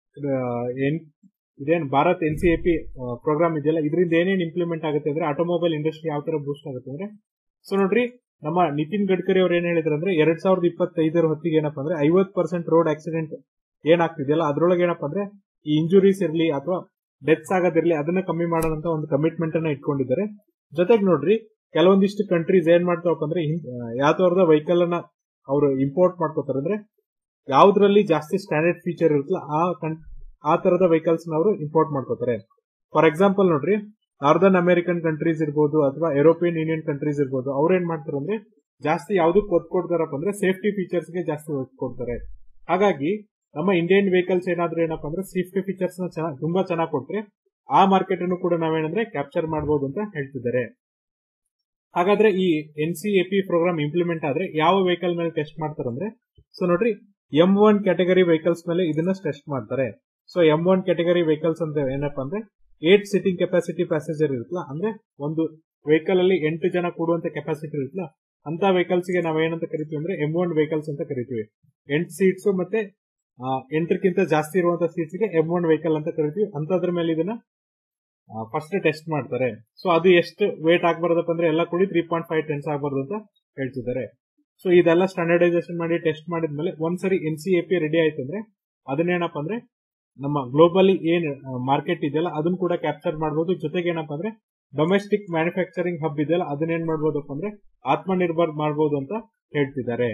ಇದೇನು Bharat N C A P programme ಇದೆಯಲ್ಲ ಇದರಿಂದ ಏನೇನು ಇಂಪ್ಲಿಮೆಂಟ್ ಆಗುತ್ತೆ ಅಂದ್ರೆ ಆಟೋಮೊಬೈಲ್ ಇಂಡಸ್ಟ್ರಿ ಯಾವ ತರ ಬೂಸ್ಟ್ ಆಗುತ್ತೆ ಅಂದ್ರೆ ಸೊ ನೋಡ್ರಿ ನಮ್ಮ ನಿತಿನ್ ಗಡ್ಕರಿ ಅವ್ರು ಏನ್ ಹೇಳಿದ್ರು ಅಂದ್ರೆ ಎರಡ್ ಸಾವಿರದ ಇಪ್ಪತ್ತೈದರ ಹೊತ್ತಿಗೆ ಏನಪ್ಪಾ ಅಂದ್ರೆ ಐವತ್ ಪರ್ಸೆಂಟ್ ರೋಡ್ ಆಕ್ಸಿಡೆಂಟ್ ಏನಾಗ್ತಿದೆಯಲ್ಲ ಅದ್ರೊಳಗೆ ಏನಪ್ಪಾ ಅಂದ್ರೆ ಈ ಇಂಜುರೀಸ್ ಇರಲಿ ಅಥವಾ ಡೆತ್ಸ್ ಆಗೋದಿರ್ಲಿ ಅದನ್ನ ಕಮ್ಮಿ ಮಾಡೋಣಂತ ಒಂದು ಕಮಿಟ್ಮೆಂಟ್ ಅನ್ನ ಇಟ್ಕೊಂಡಿದ್ದಾರೆ ಜೊತೆಗೆ ನೋಡ್ರಿ ಕೆಲವೊಂದಿಷ್ಟು ಕಂಟ್ರೀಸ್ ಏನ್ ಮಾಡ್ತಾವಪ್ಪ ಅಂದ್ರೆ ಯಾವ ತರದ ವೆಹಿಕಲ್ ಅನ್ನ ಅವರು ಇಂಪೋರ್ಟ್ ಮಾಡ್ಕೋತಾರೆ ಅಂದ್ರೆ ಯಾವ್ದ್ರಲ್ಲಿ ಜಾಸ್ತಿ ಸ್ಟ್ಯಾಂಡರ್ಡ್ ಫೀಚರ್ ಇರುತ್ತಲ್ಲ ಆ ಆ ತರದ ವೆಹಿಕಲ್ಸ್ ಅವರು ಇಂಪೋರ್ಟ್ ಮಾಡ್ಕೋತಾರೆ ಫಾರ್ ಎಕ್ಸಾಂಪಲ್ ನೋಡ್ರಿ ನಾರ್ದರ್ನ್ ಅಮೆರಿಕನ್ ಕಂಟ್ರೀಸ್ ಇರ್ಬೋದು ಅಥವಾ ಯುರೋಪಿಯನ್ ಯೂನಿಯನ್ ಕಂಟ್ರೀಸ್ ಇರ್ಬೋದು ಅವ್ರು ಏನ್ ಮಾಡ್ತಾರೆ ಅಂದ್ರೆ ಜಾಸ್ತಿ ಯಾವ್ದಕ್ಕೆ ಒತ್ತು ಕೊಡ್ತಾರಪ್ಪ ಅಂದ್ರೆ ಸೇಫ್ಟಿ ಫೀಚರ್ಸ್ ಗೆ ಜಾಸ್ತಿ ಒತ್ತು ಕೊಡ್ತಾರೆ ಹಾಗಾಗಿ ನಮ್ಮ ಇಂಡಿಯನ್ ವೆಹಿಕಲ್ಸ್ ಏನಾದ್ರೂ ಏನಪ್ಪಾ ಅಂದ್ರೆ ಸೇಫ್ಟಿ ಫೀಚರ್ಸ್ ನ ಚೆನ್ನಾಗಿ ತುಂಬಾ ಚೆನ್ನಾಗಿ ಕೊಟ್ರೆ ಆ ಮಾರ್ಕೆಟ್ ಅನ್ನು ಕೂಡ ನಾವೇನಂದ್ರೆ ಕ್ಯಾಪ್ಚರ್ ಮಾಡಬಹುದು ಅಂತ ಹೇಳ್ತಿದ್ದಾರೆ ಹಾಗಾದ್ರೆ ಈ N C A P programme implement ಆದ್ರೆ ಯಾವ ವೆಹಿಕಲ್ ಮೇಲೆ ಟೆಸ್ಟ್ ಮಾಡ್ತಾರಂದ್ರೆ ಸೊ ನೋಡ್ರಿ ಎಂ ಒನ್ ಕ್ಯಾಟಗರಿ ವೆಹಿಕಲ್ಸ್ ಮೇಲೆ ಇದನ್ನ ಟೆಸ್ಟ್ ಮಾಡ್ತಾರೆ so M one category vehicles ಅಂತ ಏನಪ್ಪಾ ಅಂದ್ರೆ ಏಟ್ ಸಿಟಿಂಗ್ ಕೆಪಾಸಿಟಿ ಪ್ಯಾಸೆಂಜರ್ ಇರುತ್ತಲ್ಲ ಅಂದ್ರೆ ಒಂದು ವೆಹಿಕಲ್ ಅಲ್ಲಿ ಎಂಟು ಜನ ಕೂಡುವಂತ ಕೆಪಾಸಿಟಿ ಇರುತ್ತಲ್ಲ ಅಂತ ವೆಹಿಕಲ್ಸ್ ಗೆ ನಾವ್ ಏನಂತ ಕರಿತೀವಿ ಅಂದ್ರೆ ಎಂ ಒನ್ ವೆಹಿಕಲ್ಸ್ ಅಂತ ಕರಿತೀವಿ ಎಂಟು ಸೀಟ್ಸ್ ಮತ್ತೆ ಎಂಟಕ್ಕಿಂತ ಜಾಸ್ತಿ ಇರುವಂತ ಸೀಟ್ಸ್ ಗೆ ಎಂ ಒನ್ ವೆಹಿಕಲ್ ಅಂತ ಕರಿತೀವಿ ಅಂತದ್ರ ಮೇಲೆ ಇದನ್ನ ಫಸ್ಟ್ ಟೆಸ್ಟ್ ಮಾಡ್ತಾರೆ ಸೊ ಅದು ಎಷ್ಟು ವೇಟ್ ಆಗ್ಬಾರ್ದಪ್ಪ ಅಂದ್ರೆ ಎಲ್ಲ ಕೂಡಿ ತ್ರೀ ಪಾಯಿಂಟ್ ಫೈವ್ ಟೆನ್ಸ್ ಆಗ್ಬಾರ್ದು ಅಂತ ಹೇಳ್ತಿದ್ದಾರೆ ಸೊ ಇದೆಲ್ಲ ಸ್ಟ್ಯಾಂಡರ್ಡೈಸೇಷನ್ ಮಾಡಿ ಟೆಸ್ಟ್ ಮಾಡಿದ್ಮೇಲೆ ಒಂದ್ಸರಿ N C A P ready ಆಯ್ತು ಅಂದ್ರೆ ಅದನ್ನೇನಪ್ಪ ಅಂದ್ರೆ ನಮ್ಮ ಗ್ಲೋಬಲಿ ಏನ್ ಮಾರ್ಕೆಟ್ ಇದೆಯಲ್ಲ ಅದನ್ನ ಕೂಡ ಕ್ಯಾಪ್ಚರ್ ಮಾಡಬಹುದು ಜೊತೆಗೆ ಏನಪ್ಪಾ ಅಂದ್ರೆ ಡೊಮೆಸ್ಟಿಕ್ ಮ್ಯಾನುಫ್ಯಾಕ್ಚರಿಂಗ್ ಹಬ್ ಇದೆಯಲ್ಲ ಅದನ್ನೇನ್ ಮಾಡ್ಬೋದಪ್ಪ ಅಂದ್ರೆ ಆತ್ಮನಿರ್ಭರ್ ಮಾಡಬಹುದು ಅಂತ ಹೇಳ್ತಿದ್ದಾರೆ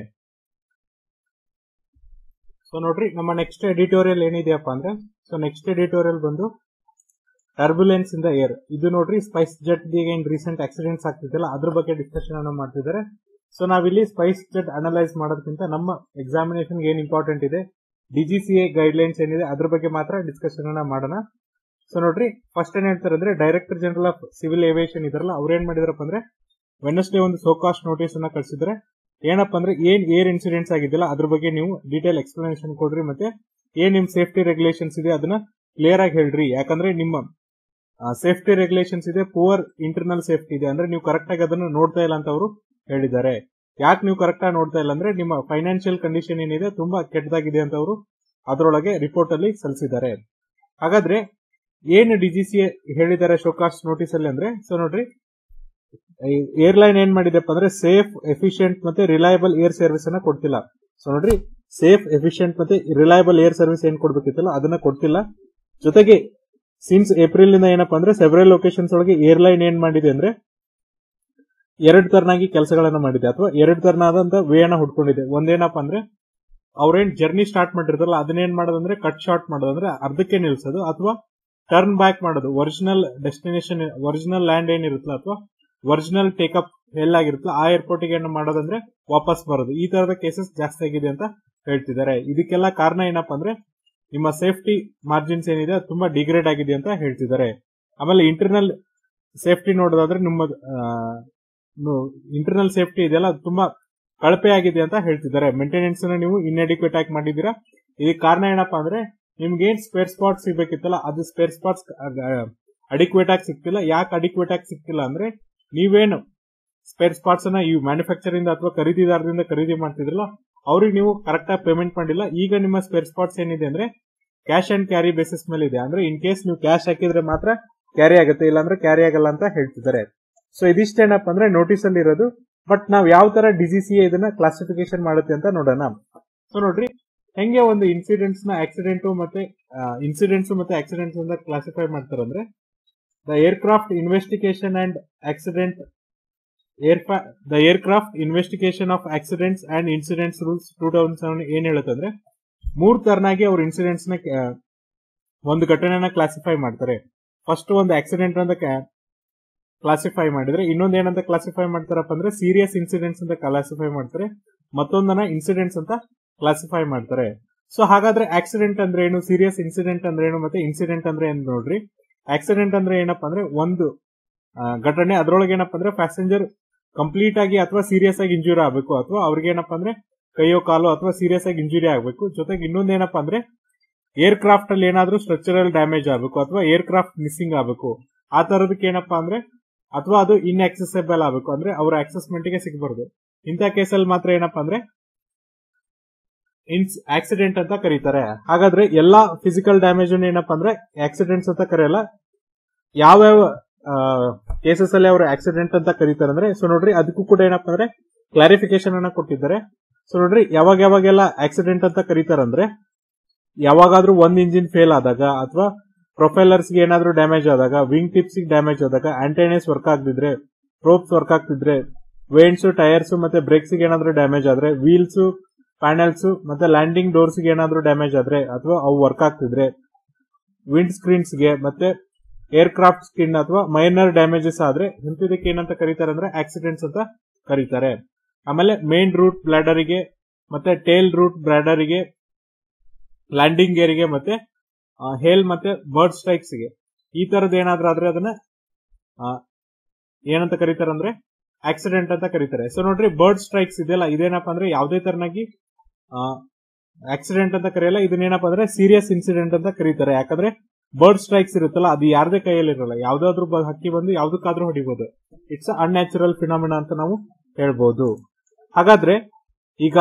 ಸೊ ನೋಡ್ರಿ ನಮ್ಮ ನೆಕ್ಸ್ಟ್ ಎಡಿಟೋರಿಯಲ್ ಏನಿದೆಯಪ್ಪ ಅಂದ್ರೆ ಸೊ ನೆಕ್ಸ್ಟ್ ಎಡಿಟೋರಿಯಲ್ ಬಂದು ಟರ್ಬುಲೆನ್ಸ್ ಇನ್ ದ ಏರ್ ಇದು ನೋಡ್ರಿ ಸ್ಪೈಸ್ ಜೆಟ್ ಏನ್ ರೀಸೆಂಟ್ ಆಕ್ಸಿಡೆಂಟ್ಸ್ ಆಗ್ತಿದೆಯಲ್ಲ ಅದ್ರ ಬಗ್ಗೆ ಡಿಸ್ಕಷನ್ ಅನ್ನ ಮಾಡ್ತಿದ್ದಾರೆ ಸೊ ನಾವಿಲ್ಲಿ ಸ್ಪೈಸ್ ಜೆಟ್ ಅನಲೈಸ್ ಮಾಡೋದಕ್ಕಿಂತ ನಮ್ಮ ಎಕ್ಸಾಮಿನೇಷನ್ ಏನ್ ಇಂಪಾರ್ಟೆಂಟ್ ಇದೆ ಡಿಜಿಸಿಎ ಗೈಡ್ ಲೈನ್ಸ್ ಏನಿದೆ ಅದ್ರ ಬಗ್ಗೆ ಮಾತ್ರ ಡಿಸ್ಕಷನ್ ಅನ್ನ ಮಾಡೋಣ ಸೊ ನೋಡ್ರಿ ಫಸ್ಟ್ ಏನ್ ಹೇಳ್ತಾರೆ ಅಂದ್ರೆ director general of civil aviation ಇದ್ರಲ್ಲ ಅವ್ರು ಏನ್ ಮಾಡಿದ್ರಪ್ಪ ಅಂದ್ರೆ ವೆನಸ್ಡೇ ಒಂದು ಸೋಕಾಸ್ಟ್ ನೋಟಿಸ್ ಅನ್ನ ಕಳಿಸಿದ್ರೆ ಏನಪ್ಪ ಅಂದ್ರೆ ಏನ್ ಏರ್ ಇನ್ಸಿಡೆಂಟ್ಸ್ ಆಗಿದೆಯಲ್ಲ ಅದ್ರ ಬಗ್ಗೆ ನೀವು ಡೀಟೇಲ್ ಎಕ್ಸ್ಪ್ಲನೇಷನ್ ಕೊಡ್ರಿ ಮತ್ತೆ ಏನ್ ನಿಮ್ ಸೇಫ್ಟಿ ರೆಗ್ಯುಲೇಷನ್ಸ್ ಇದೆ ಅದನ್ನ ಕ್ಲಿಯರ್ ಆಗಿ ಹೇಳ್ರಿ ಯಾಕಂದ್ರೆ ನಿಮ್ಮ ಸೇಫ್ಟಿ ರೆಗ್ಯುಲೇಷನ್ಸ್ ಇದೆ ಪುವರ್ ಇಂಟರ್ನಲ್ ಸೇಫ್ಟಿ ಇದೆ ಅಂದ್ರೆ ನೀವು ಕರೆಕ್ಟ್ ಆಗಿ ಅದನ್ನು ನೋಡ್ತಾ ಇಲ್ಲ ಅಂತ ಅವರು ಹೇಳಿದ್ದಾರೆ ಯಾಕೆ ನೀವು ಕರೆಕ್ಟ್ ಆಗಿ ನೋಡ್ತಾ ಇಲ್ಲ ಅಂದ್ರೆ ನಿಮ್ಮ ಫೈನಾನ್ಷಿಯಲ್ ಕಂಡೀಷನ್ ಏನಿದೆ ತುಂಬಾ ಕೆಟ್ಟದಾಗಿದೆ ಅಂತ ಅವರು ಅದರೊಳಗೆ ರಿಪೋರ್ಟ್ ಅಲ್ಲಿ ಸಲ್ಲಿಸಿದ್ದಾರೆ ಹಾಗಾದ್ರೆ ಏನು ಡಿಜಿಸಿ ಹೇಳಿದ್ದಾರೆ ಶೋಕಾಸ್ಟ್ ನೋಟಿಸ್ ಅಲ್ಲಿ ಅಂದ್ರೆ ಸೊ ನೋಡ್ರಿ ಏರ್ಲೈನ್ ಏನ್ ಮಾಡಿದೆಪ್ಪ ಅಂದ್ರೆ ಸೇಫ್ ಎಫಿಷಿಯಂಟ್ ಮತ್ತೆ ರಿಲಯಬಲ್ ಏರ್ ಸರ್ವಿಸ್ ಅನ್ನ ಕೊಡ್ತಿಲ್ಲ ಸೊ ನೋಡ್ರಿ ಸೇಫ್ ಎಫಿಷಿಯಂಟ್ ಮತ್ತೆ ರಿಲಯಬಲ್ ಏರ್ ಸರ್ವಿಸ್ ಏನ್ ಕೊಡ್ಬೇಕಿತ್ತಲ್ಲ ಅದನ್ನ ಕೊಡ್ತಿಲ್ಲ ಜೊತೆಗೆ ಸಿನ್ಸ್ ಏಪ್ರಿಲ್ ಇಂದ ಏನಪ್ಪಾ ಅಂದ್ರೆ ಸೆವೆರಲ್ ಲೊಕೇಶನ್ಸ್ ಒಳಗೆ ಏರ್ಲೈನ್ ಏನ್ ಮಾಡಿದೆ ಅಂದ್ರೆ ಎರಡು ತರನಾಗಿ ಕೆಲಸಗಳನ್ನ ಮಾಡಿದೆ ಅಥವಾ ಎರಡು ತರನಾದಂತ ವೇ ಅನ್ನ ಹುಡ್ಕೊಂಡಿದೆ ಒಂದೇನಪ್ಪ ಅಂದ್ರೆ ಅವ್ರೇನ್ ಜರ್ನಿ ಸ್ಟಾರ್ಟ್ ಮಾಡಿರ್ತಾರಲ್ಲ ಅದನ್ನೇನ್ ಮಾಡೋದಂದ್ರೆ ಕಟ್ ಶಾರ್ಟ್ ಮಾಡೋದಂದ್ರೆ ಅರ್ಧಕ್ಕೆ ನಿಲ್ಸೋದು ಅಥವಾ ಟರ್ನ್ ಬ್ಯಾಕ್ ಮಾಡೋದು ಒರಿಜಿನಲ್ ಡೆಸ್ಟಿನೇಷನ್ ಒರಿಜಿನಲ್ ಲ್ಯಾಂಡ್ ಏನಿರುತ್ತಲ್ಲ ಅಥವಾ ಒರಿಜಿನಲ್ ಟೇಕಪ್ ಎಲ್ಲಾಗಿರುತ್ತಲ್ಲ ಆ ಏರ್ಪೋರ್ಟ್ ಗೆ ಏನು ಮಾಡೋದಂದ್ರೆ ವಾಪಸ್ ಬರೋದು ಈ ತರದ ಕೇಸಸ್ ಜಾಸ್ತಿ ಆಗಿದೆ ಅಂತ ಹೇಳ್ತಿದ್ದಾರೆ ಇದಕ್ಕೆಲ್ಲ ಕಾರಣ ಏನಪ್ಪಾ ಅಂದ್ರೆ ನಿಮ್ಮ ಸೇಫ್ಟಿ ಮಾರ್ಜಿನ್ಸ್ ಏನಿದೆ ಅದು ತುಂಬಾ ಡಿಗ್ರೇಡ್ ಆಗಿದೆ ಅಂತ ಹೇಳ್ತಿದ್ದಾರೆ ಆಮೇಲೆ ಇಂಟರ್ನಲ್ ಸೇಫ್ಟಿ ನೋಡೋದಾದ್ರೆ ನಿಮ್ಮ ಇಂಟರ್ನಲ್ ಸೇಫ್ಟಿ ಇದೆಯಲ್ಲ ಅದು ತುಂಬಾ ಕಳಪೆ ಆಗಿದೆ ಅಂತ ಹೇಳ್ತಿದ್ದಾರೆ ಮೇಂಟೆನೆನ್ಸ್ ನೀವು ಇನ್ಅಡಿಕ್ವೇಟ್ ಆಗಿ ಮಾಡಿದೀರಾ ಇದಕ್ಕೆ ಕಾರಣ ಏನಪ್ಪಾ ಅಂದ್ರೆ ನಿಮ್ಗೆ ಏನ್ ಸ್ಪೇರ್ ಸ್ಪಾಟ್ ಸಿಗ್ಬೇಕಿತ್ತಲ್ಲ ಅದು ಸ್ಪೇರ್ ಸ್ಪಾಟ್ಸ್ ಅಡಿಕ್ವೇಟ್ ಆಗಿ ಸಿಗ್ತಿಲ್ಲ ಯಾಕೆ ಅಡಿಕ್ವೇಟ್ ಆಗಿ ಸಿಗ್ತಿಲ್ಲ ಅಂದ್ರೆ ನೀವೇನು ಸ್ಪೇರ್ ಸ್ಪಾಟ್ಸ್ ಅನ್ನ ಈ ಮ್ಯಾನುಫ್ಯಾಕ್ಚರ್ ಇಂದ ಅಥವಾ ಖರೀದಿದಾರರಿಂದ ಖರೀದಿ ಮಾಡ್ತಿದ್ರಲ್ಲ ಅವ್ರಿಗೆ ನೀವು ಕರೆಕ್ಟ್ ಆಗಿ ಪೇಮೆಂಟ್ ಮಾಡಿಲ್ಲ ಈಗ ನಿಮ್ಮ ಸ್ಪೇರ್ ಸ್ಪಾಟ್ಸ್ ಏನಿದೆ ಅಂದ್ರೆ ಕ್ಯಾಶ್ ಅಂಡ್ ಕ್ಯಾರಿ ಬೇಸಿಸ್ ಮೇಲೆ ಇದೆ ಅಂದ್ರೆ ಇನ್ ಕೇಸ್ ನೀವು ಕ್ಯಾಶ್ ಹಾಕಿದ್ರೆ ಮಾತ್ರ ಕ್ಯಾರಿ ಆಗುತ್ತೆ ಇಲ್ಲಾಂದ್ರೆ ಕ್ಯಾರಿ ಆಗಲ್ಲ ಅಂತ ಹೇಳ್ತಿದ್ದಾರೆ ಸೊ ಇದಿಷ್ಟೇನಪ್ಪ ಅಂದ್ರೆ ನೋಟಿಸ್ ಅಲ್ಲಿ ಇರೋದು ಬಟ್ ನಾವ್ ಯಾವ ತರ ಡಿಸಿಸಿ ಇದನ್ನ ಕ್ಲಾಸಿಫಿಕೇಶನ್ ಮಾಡುತ್ತೆ ಅಂತ ನೋಡೋಣ ಸೊ ನೋಡ್ರಿ ಹೆಂಗೆ ಒಂದು ಇನ್ಸಿಡೆಂಟ್ಸ್ ನ ಆಕ್ಸಿಡೆಂಟ್ ಮತ್ತೆ ಇನ್ಸಿಡೆಂಟ್ಸ್ ಮತ್ತೆ ಆಕ್ಸಿಡೆಂಟ್ಸ್ ಅಂತ ಕ್ಲಾಸಿಫೈ ಮಾಡ್ತಾರಂದ್ರೆ the aircraft investigation and accident air the aircraft investigation of accidents and incidents rules two thousand seven ಏನ್ ಹೇಳುತ್ತಂದ್ರೆ ಮೂರ್ ತರನಾಗಿ ಅವ್ರ ಇನ್ಸಿಡೆಂಟ್ಸ್ ನ ಆ, ಒಂದು ಘಟನೆನ ಕ್ಲಾಸಿಫೈ ಮಾಡ್ತಾರೆ ಫಸ್ಟ್ ಒಂದು ಆಕ್ಸಿಡೆಂಟ್ ಅಂತ ಕ್ಲಾಸಿಫೈ ಮಾಡಿದ್ರೆ ಇನ್ನೊಂದ್ ಏನಂತ ಕ್ಲಾಸಿಫೈ ಮಾಡ್ತಾರಪ್ಪ ಅಂದ್ರೆ ಸೀರಿಯಸ್ ಇನ್ಸಿಡೆಂಟ್ಸ್ ಅಂತ ಕ್ಲಾಸಿಫೈ ಮಾಡ್ತಾರೆ ಮತ್ತೊಂದನ್ನ ಇನ್ಸಿಡೆಂಟ್ಸ್ ಅಂತ ಕ್ಲಾಸಿಫೈ ಮಾಡ್ತಾರೆ ಸೊ ಹಾಗಾದ್ರೆ ಆಕ್ಸಿಡೆಂಟ್ ಅಂದ್ರೆ ಏನು ಸೀರಿಯಸ್ ಇನ್ಸಿಡೆಂಟ್ ಅಂದ್ರೆ ಏನು ಮತ್ತೆ ಇನ್ಸಿಡೆಂಟ್ ಅಂದ್ರೆ ಏನು ನೋಡ್ರಿ ಆಕ್ಸಿಡೆಂಟ್ ಅಂದ್ರೆ ಏನಪ್ಪಾ ಅಂದ್ರೆ ಒಂದು ಆ, ಘಟನೆ ಅದ್ರೊಳಗೆ ಏನಪ್ಪಾ ಅಂದ್ರೆ ಪ್ಯಾಸೆಂಜರ್ ಕಂಪ್ಲೀಟ್ ಆಗಿ ಅಥವಾ ಸೀರಿಯಸ್ ಆಗಿ ಇಂಜುರಿ ಆಗಬೇಕು ಅಥವಾ ಅವ್ರಿಗೆ ಏನಪ್ಪಾ ಅಂದ್ರೆ ಕೈಯೋ ಕಾಲು ಅಥವಾ ಸೀರಿಯಸ್ ಆಗಿ ಇಂಜುರಿ ಆಗಬೇಕು ಜೊತೆಗೆ ಇನ್ನೊಂದ್ ಏನಪ್ಪಾ ಅಂದ್ರೆ ಏರ್ ಕ್ರಾಫ್ಟ್ ಅಲ್ಲಿ ಏನಾದ್ರೂ ಸ್ಟ್ರಕ್ಚರಲ್ ಡ್ಯಾಮೇಜ್ ಆಗಬೇಕು ಅಥವಾ ಏರ್ ಕ್ರಾಫ್ಟ್ ಮಿಸ್ಸಿಂಗ್ ಆಗಬೇಕು ಆ ತರದಕ್ಕೆ ಏನಪ್ಪಾ ಅಂದ್ರೆ ಅಥವಾ ಅದು ಇನ್ಆಕ್ಸೆಸಬಲ್ ಆಗಬೇಕು ಅಂದ್ರೆ ಅವ್ರ ಅಕ್ಸೆಸ್ಮೆಂಟ್ ಗೆ ಸಿಗಬಾರ್ದು ಇಂಥ ಕೇಸಲ್ಲಿ ಮಾತ್ರ ಏನಪ್ಪಾ ಅಂದ್ರೆ ಇನ್ಸ್ ಆಕ್ಸಿಡೆಂಟ್ ಅಂತ ಕರೀತಾರೆ ಹಾಗಾದ್ರೆ ಎಲ್ಲಾ ಫಿಸಿಕಲ್ ಡ್ಯಾಮೇಜ್ ಏನಪ್ಪಾ ಅಂದ್ರೆ ಆಕ್ಸಿಡೆಂಟ್ಸ್ ಅಂತ ಕರೆಯಲ್ಲ ಯಾವ್ಯಾವ ಕೇಸಸ್ ಅಲ್ಲಿ ಅವರು ಆಕ್ಸಿಡೆಂಟ್ ಅಂತ ಕರೀತಾರೆ ಅಂದ್ರೆ ಸೊ ನೋಡ್ರಿ ಅದಕ್ಕೂ ಕೂಡ ಏನಪ್ಪಾ ಅಂದ್ರೆ ಕ್ಲಾರಿಫಿಕೇಶನ್ ಅನ್ನ ಕೊಟ್ಟಿದ್ದಾರೆ ಸೊ ನೋಡ್ರಿ ಯಾವಾಗ ಯಾವಾಗೆಲ್ಲ ಆಕ್ಸಿಡೆಂಟ್ ಅಂತ ಕರೀತಾರಂದ್ರೆ ಯಾವಾಗಾದ್ರೂ ಒಂದ್ ಇಂಜಿನ್ ಫೇಲ್ ಆದಾಗ ಅಥವಾ ಪ್ರೊಫೈಲರ್ಸ್ ಗೆ ಏನಾದ್ರೂ ಡ್ಯಾಮೇಜ್ ಆದಾಗ ವಿಂಗ್ ಟಿಪ್ಸ್ ಡ್ಯಾಮೇಜ್ ಆದಾಗ ಆಂಟೈನಸ್ ವರ್ಕ್ ಆಗದಿದ್ರೆ ರೋಪ್ಸ್ ವರ್ಕ್ ಆಗ್ತಿದ್ರೆ ವೇಂಟ್ಸ್ ಟೈರ್ಸ್ ಮತ್ತೆ ಬ್ರೇಕ್ಸ್ ಗೆ ಏನಾದ್ರೂ ಡ್ಯಾಮೇಜ್ ಆದ್ರೆ ವೀಲ್ಸ್ ಪ್ಯಾನಲ್ಸ್ ಮತ್ತೆ ಲ್ಯಾಂಡಿಂಗ್ ಡೋರ್ಸ್ ಗೆ ಏನಾದ್ರೂ ಡ್ಯಾಮೇಜ್ ಆದ್ರೆ ಅಥವಾ ಅವು ವರ್ಕ್ ಆಗ್ತಿದ್ರೆ ವಿಂಡ್ ಸ್ಕ್ರೀನ್ಸ್ ಗೆ ಮತ್ತೆ ಏರ್ ಕ್ರಾಫ್ಟ್ ಸ್ಕಿನ್ ಅಥವಾ ಮೈನರ್ ಡ್ಯಾಮೇಜಸ್ ಆದ್ರೆ ಇಂಥದಕ್ಕೆ ಏನಂತ ಕರೀತಾರೆ ಅಂದ್ರೆ ಆಕ್ಸಿಡೆಂಟ್ಸ್ ಅಂತ ಕರೀತಾರೆ ಆಮೇಲೆ ಮೇನ್ ರೂಟ್ ಬ್ಲಾಡರಿಗೆ ಮತ್ತೆ ಟೇಲ್ ರೂಟ್ ಬ್ಲಾಡರಿಗೆ ಲ್ಯಾಂಡಿಂಗ್ ಗೇರಿಗೆ ಮತ್ತೆ ಹೇಲ್ ಮತ್ತೆ ಬರ್ಡ್ ಸ್ಟ್ರೈಕ್ಸ್ ಗೆ ಈ ತರದ್ ಏನಾದ್ರೂ ಆದ್ರೆ ಅದನ್ನ ಆ, ಏನಂತ ಕರೀತಾರೆ ಅಂದ್ರೆ ಆಕ್ಸಿಡೆಂಟ್ ಅಂತ ಕರೀತಾರೆ ಸೊ ನೋಡ್ರಿ ಬರ್ಡ್ ಸ್ಟ್ರೈಕ್ಸ್ ಇದೆಯಲ್ಲ ಇದೇನಪ್ಪ ಅಂದ್ರೆ ಯಾವುದೇ ತರನಾಗಿ ಆಕ್ಸಿಡೆಂಟ್ ಅಂತ ಕರೆಯಲ್ಲ ಇದನ್ನೇನಪ್ಪ ಅಂದ್ರೆ ಸೀರಿಯಸ್ ಇನ್ಸಿಡೆಂಟ್ ಅಂತ ಕರೀತಾರೆ ಯಾಕಂದ್ರೆ ಬರ್ಡ್ ಸ್ಟ್ರೈಕ್ಸ್ ಇರುತ್ತಲ್ಲ ಅದು ಯಾರದೇ ಕೈಯಲ್ಲಿ ಇರಲ್ಲ ಯಾವ್ದಾದ್ರು ಬ- ಹಕ್ಕಿ ಬಂದು ಯಾವ್ದಕ್ಕಾದ್ರೂ ಹೊಡಿಬಹುದು ಇಟ್ಸ್ ಅನ್ಯಾಚುರಲ್ ಫಿನಾಮಿನಾ ಅಂತ ನಾವು ಹೇಳ್ಬಹುದು ಹಾಗಾದ್ರೆ ಈಗ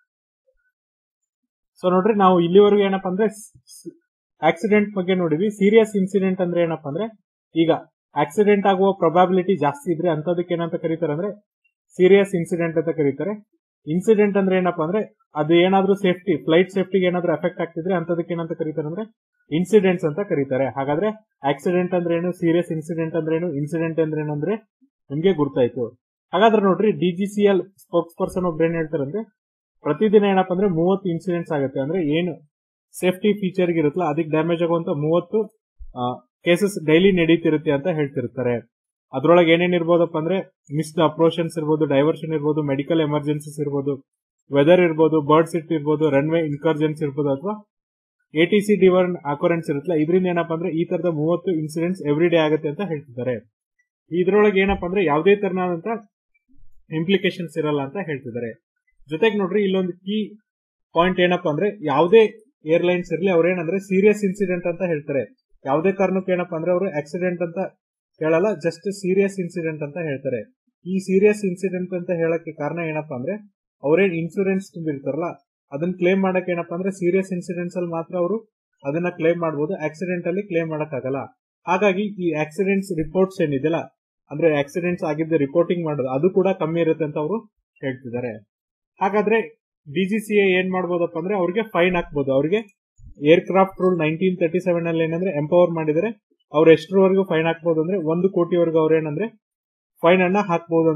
ಸೊ ನೋಡ್ರಿ ನಾವು ಇಲ್ಲಿವರೆಗೂ ಏನಪ್ಪಾ ಅಂದ್ರೆ ಆಕ್ಸಿಡೆಂಟ್ ಬಗ್ಗೆ ನೋಡಿದ್ವಿ ಸೀರಿಯಸ್ ಇನ್ಸಿಡೆಂಟ್ ಅಂದ್ರೆ ಏನಪ್ಪಾ ಅಂದ್ರೆ ಈಗ ಆಕ್ಸಿಡೆಂಟ್ ಆಗುವ ಪ್ರೊಬಾಬಿಲಿಟಿ ಜಾಸ್ತಿ ಇದ್ರೆ ಅಂತದಕ್ಕೆ ಏನಂತ ಕರೀತಾರೆ ಅಂದ್ರೆ ಸೀರಿಯಸ್ ಇನ್ಸಿಡೆಂಟ್ ಅಂತ ಕರೀತಾರೆ ಇನ್ಸಿಡೆಂಟ್ ಅಂದ್ರೆ ಏನಪ್ಪಾ ಅಂದ್ರೆ ಅದು ಏನಾದ್ರೂ ಸೇಫ್ಟಿ ಫ್ಲೈಟ್ ಸೇಫ್ಟಿಗೆ ಏನಾದ್ರೂ ಎಫೆಕ್ಟ್ ಆಗ್ತಿದ್ರೆ ಅಂತದಕ್ಕೆ ಏನಂತ ಕರೀತಾರೆ ಅಂದ್ರೆ ಇನ್ಸಿಡೆಂಟ್ಸ್ ಅಂತ ಕರೀತಾರೆ ಹಾಗಾದ್ರೆ ಆಕ್ಸಿಡೆಂಟ್ ಅಂದ್ರೆ ಏನು ಸೀರಿಯಸ್ ಇನ್ಸಿಡೆಂಟ್ ಅಂದ್ರೆ ಏನು ಇನ್ಸಿಡೆಂಟ್ ಅಂದ್ರೆ ಏನು ಅಂದ್ರೆ ನಿಮ್ಗೆ ಗುರ್ತಾಯ್ತು ಹಾಗಾದ್ರೆ ನೋಡ್ರಿ ಡಿಜಿಸಿಎಲ್ ಸ್ಪೋಕ್ಸ್ ಪರ್ಸನ್ ಒಬ್ರು ಏನ್ ಹೇಳ್ತಾರೆ ಅಂದ್ರೆ ಪ್ರತಿದಿನ ಏನಪ್ಪಾ ಅಂದ್ರೆ ಮೂವತ್ತು ಇನ್ಸಿಡೆಂಟ್ಸ್ ಆಗುತ್ತೆ ಅಂದ್ರೆ ಏನು ಸೇಫ್ಟಿ ಫೀಚರ್ ಇರುತ್ತಲ್ಲ ಅದಕ್ಕೆ ಡ್ಯಾಮೇಜ್ ಆಗುವಂತ ಮೂವತ್ತು ಕೇಸಸ್ ಡೈಲಿ ನಡೀತಿರುತ್ತೆ ಅಂತ ಹೇಳ್ತಿರ್ತಾರೆ ಅದ್ರೊಳಗೆ ಏನೇನ್ ಇರ್ಬೋದಪ್ಪ ಅಂದ್ರೆ ಮಿಸ್ಡ್ ಅಪ್ರೋಷನ್ಸ್ ಇರ್ಬೋದು ಡೈವರ್ಷನ್ ಇರ್ಬೋದು ಮೆಡಿಕಲ್ ಎಮರ್ಜೆನ್ಸೀಸ್ ಇರ್ಬೋದು ವೆದರ್ ಇರ್ಬೋದು ಬರ್ಡ್ ಸಿಟ್ ಇರ್ಬೋದು ರನ್ವೇ ಇನ್ಕರ್ಜೆನ್ಸ್ ಇರ್ಬೋದು ಅಥವಾ ಎ ಟಿ ಸಿ ಡಿವರ್ನ್ ಅಕೋರೆನ್ಸ್ ಇರುತ್ತಲ್ಲ ಇದರಿಂದ ಏನಪ್ಪಾ ಅಂದ್ರೆ ಈ ತರದ ಮೂವತ್ತು ಇನ್ಸಿಡೆಂಟ್ಸ್ ಎವ್ರಿ ಡೇ ಆಗುತ್ತೆ ಅಂತ ಹೇಳ್ತಿದ್ದಾರೆ ಇದ್ರೊಳಗೆ ಏನಪ್ಪಾ ಅಂದ್ರೆ ಯಾವುದೇ ತರನಾದಂತ ಇಂಪ್ಲಿಕೇಶನ್ಸ್ ಇರಲ್ಲ ಅಂತ ಹೇಳ್ತಿದ್ದಾರೆ ಜೊತೆಗೆ ನೋಡ್ರಿ ಇಲ್ಲೊಂದು ಕೀ ಪಾಯಿಂಟ್ ಏನಪ್ಪಾ ಅಂದ್ರೆ ಯಾವುದೇ ಏರ್ಲೈನ್ಸ್ ಇರಲಿ ಅವ್ರೇನಂದ್ರೆ ಸೀರಿಯಸ್ ಇನ್ಸಿಡೆಂಟ್ ಅಂತ ಹೇಳ್ತಾರೆ ಯಾವುದೇ ಕಾರಣಕ್ಕೆ ಏನಪ್ಪಾ ಅಂದ್ರೆ ಅವರು ಆಕ್ಸಿಡೆಂಟ್ ಅಂತ ಹೇಳಲ್ಲ ಜಸ್ಟ್ ಸೀರಿಯಸ್ ಇನ್ಸಿಡೆಂಟ್ ಅಂತ ಹೇಳ್ತಾರೆ ಈ ಸೀರಿಯಸ್ ಇನ್ಸಿಡೆಂಟ್ ಅಂತ ಹೇಳಕ್ಕೆ ಕಾರಣ ಏನಪ್ಪಾ ಅಂದ್ರೆ ಅವ್ರೇನ್ ಇನ್ಸೂರೆನ್ಸ್ ತುಂಬಿರ್ತಾರಲ್ಲ ಅದನ್ನ ಕ್ಲೇಮ್ ಮಾಡಕ್ ಏನಪ್ಪಾ ಅಂದ್ರೆ ಸೀರಿಯಸ್ ಇನ್ಸಿಡೆಂಟ್ಸ್ ಅಲ್ಲಿ ಮಾತ್ರ ಅವರು ಅದನ್ನ ಕ್ಲೇಮ್ ಮಾಡಬಹುದು ಆಕ್ಸಿಡೆಂಟ್ ಅಲ್ಲಿ ಕ್ಲೇಮ್ ಆಗಲ್ಲ ಹಾಗಾಗಿ ಈ ಆಕ್ಸಿಡೆಂಟ್ಸ್ ರಿಪೋರ್ಟ್ಸ್ ಏನಿದೆಯಲ್ಲ ಅಂದ್ರೆ ಆಕ್ಸಿಡೆಂಟ್ಸ್ ಆಗಿದ್ದ ರಿಪೋರ್ಟಿಂಗ್ ಮಾಡೋದು ಅದು ಕೂಡ ಕಮ್ಮಿ ಇರುತ್ತೆ ಅಂತ ಅವರು ಹೇಳ್ತಿದ್ದಾರೆ ಹಾಗಾದ್ರೆ ಡಿಜಿಸಿಎ ಏನ್ ಮಾಡ್ಬೋದಪ್ಪ ಅಂದ್ರೆ ಅವ್ರಿಗೆ ಫೈನ್ ಹಾಕ್ಬೋದು ಅವ್ರಿಗೆ aircraft rule nineteen thirty seven ಅಲ್ಲಿ ಏನಂದ್ರೆ ಎಂಪವರ್ ಮಾಡಿದರೆ ಅವ್ರು ಎಷ್ಟರವರೆಗೂ ಫೈನ್ ಹಾಕ್ಬೋದು ಅಂದ್ರೆ ಒಂದು ಕೋಟಿವರೆಗೂ ಅವ್ರು ಏನಂದ್ರೆ ಫೈನ್ ಅನ್ನ ಹಾಕ್ಬೋದು ಅಂತ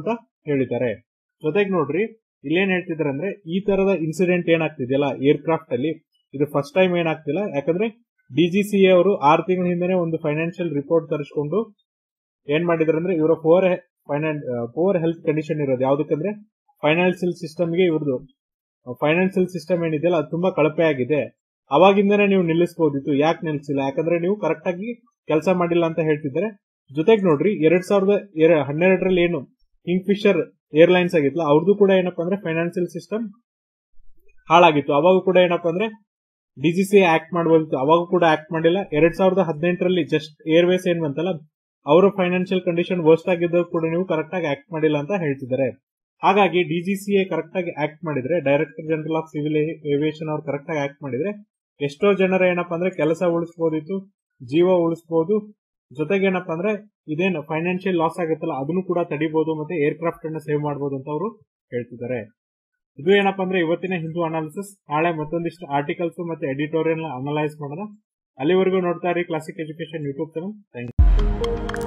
ಹೇಳಿದ್ದಾರೆ ಜೊತೆಗೆ ನೋಡ್ರಿ ಇಲ್ಲೇನ್ ಹೇಳ್ತಿದ್ದಾರೆ ಅಂದ್ರೆ ಈ ತರದ ಇನ್ಸಿಡೆಂಟ್ ಏನಾಗ್ತಿದೆಯಲ್ಲ ಏರ್ಕ್ರಾಫ್ಟ್ ಅಲ್ಲಿ ಇದು ಫಸ್ಟ್ ಟೈಮ್ ಏನಾಗ್ತಿಲ್ಲ ಯಾಕಂದ್ರೆ ಡಿಜಿಸಿ ಅವರು ಆರು ತಿಂಗಳ ಹಿಂದೆನೆ ಒಂದು ಫೈನಾನ್ಷಿಯಲ್ ರಿಪೋರ್ಟ್ ತರಿಸ್ಕೊಂಡು ಏನ್ ಮಾಡಿದಾರೆ ಅಂದ್ರೆ ಇವರ poor finance poor health condition ಇರೋದು ಯಾವ್ದಕ್ಕಂದ್ರೆ ಫೈನಾನ್ಷಿಯಲ್ ಸಿಸ್ಟಮ್ಗೆ ಇವ್ರದ್ದು ಫೈನಾನ್ಷಿಯಲ್ ಸಿಸ್ಟಮ್ ಏನಿದೆಯಲ್ಲ ಅದು ತುಂಬಾ ಕಳಪೆ ಆಗಿದೆ ಅವಾಗಿಂದನೇ ನೀವು ನಿಲ್ಲಿಸಬಹುದಿತ್ತು ಯಾಕೆ ನಿಲ್ಲಿಸಿಲ್ಲ ಯಾಕಂದ್ರೆ ನೀವು ಕರೆಕ್ಟ್ ಆಗಿ ಕೆಲಸ ಮಾಡಿಲ್ಲ ಅಂತ ಹೇಳ್ತಿದ್ದಾರೆ ಜೊತೆಗೆ ನೋಡ್ರಿ ಎರಡ್ ಸಾವಿರದ ಹನ್ನೆರಡರಲ್ಲಿ ಏನು ಕಿಂಗ್ ಫಿಶರ್ ಏರ್ಲೈನ್ಸ್ ಆಗಿತ್ತಲ್ಲ ಅವ್ರದ್ದು ಕೂಡ ಏನಪ್ಪಾ ಅಂದ್ರೆ ಫೈನಾನ್ಷಿಯಲ್ ಸಿಸ್ಟಮ್ ಹಾಳಾಗಿತ್ತು ಅವಾಗ ಕೂಡ ಏನಪ್ಪಾ ಅಂದ್ರೆ ಡಿಜಿಸಿ ಆಕ್ಟ್ ಮಾಡಬಹುದಿತ್ತು ಅವಾಗ ಕೂಡ ಆಕ್ಟ್ ಮಾಡಿಲ್ಲ ಎರಡ್ ಸಾವಿರದ ಹದಿನೆಂಟರಲ್ಲಿ ಜಸ್ಟ್ ಏರ್ವೇಸ್ ಏನ್ ಬಂತಲ್ಲ ಅವರ ಫೈನಾನ್ಷಿಯಲ್ ಕಂಡೀಷನ್ ವರ್ಸ್ಟ್ ಆಗಿದ್ದು ಕೂಡ ನೀವು ಕರೆಕ್ಟ್ ಆಗಿ ಆಕ್ಟ್ ಮಾಡಿಲ್ಲ ಅಂತ ಹೇಳ್ತಿದ್ದಾರೆ ಹಾಗಾಗಿ ಡಿಜಿಸಿಎ ಕರೆಕ್ಟ್ ಆಗಿ ಆಕ್ಟ್ ಮಾಡಿದ್ರೆ director general of civil aviation ಅವ್ರು ಕರೆಕ್ಟ್ ಆಗಿ ಆಕ್ಟ್ ಮಾಡಿದ್ರೆ ಎಷ್ಟೋ ಜನರ ಏನಪ್ಪಾ ಅಂದ್ರೆ ಕೆಲಸ ಉಳಿಸಬಹುದಿತ್ತು ಜೀವ ಉಳಿಸಬಹುದು ಜೊತೆಗೆ ಏನಪ್ಪಾ ಅಂದ್ರೆ ಇದೇನು ಫೈನಾನ್ಷಿಯಲ್ ಲಾಸ್ ಆಗುತ್ತಲ್ಲ ಅದನ್ನು ಕೂಡ ತಡಿಬಹುದು ಮತ್ತೆ ಏರ್ಕ್ರಾಫ್ಟ್ ಅನ್ನ ಸೇವ್ ಮಾಡಬಹುದು ಅಂತ ಅವರು ಹೇಳ್ತಿದ್ದಾರೆ ಇದು ಏನಪ್ಪಾ ಅಂದ್ರೆ ಇವತ್ತಿನ ಹಿಂದೂ ಅನಾಲಿಸಿಸ್ ನಾಳೆ ಮತ್ತೊಂದಿಷ್ಟು ಆರ್ಟಿಕಲ್ಸ್ ಮತ್ತೆ ಎಡಿಟೋರಿಯಲ್ ಅನಲೈಸ್ ಮಾಡೋಣ ಅಲ್ಲಿವರೆಗೂ ನೋಡ್ತಾ ಇರಿ classic education YouTube channel thank you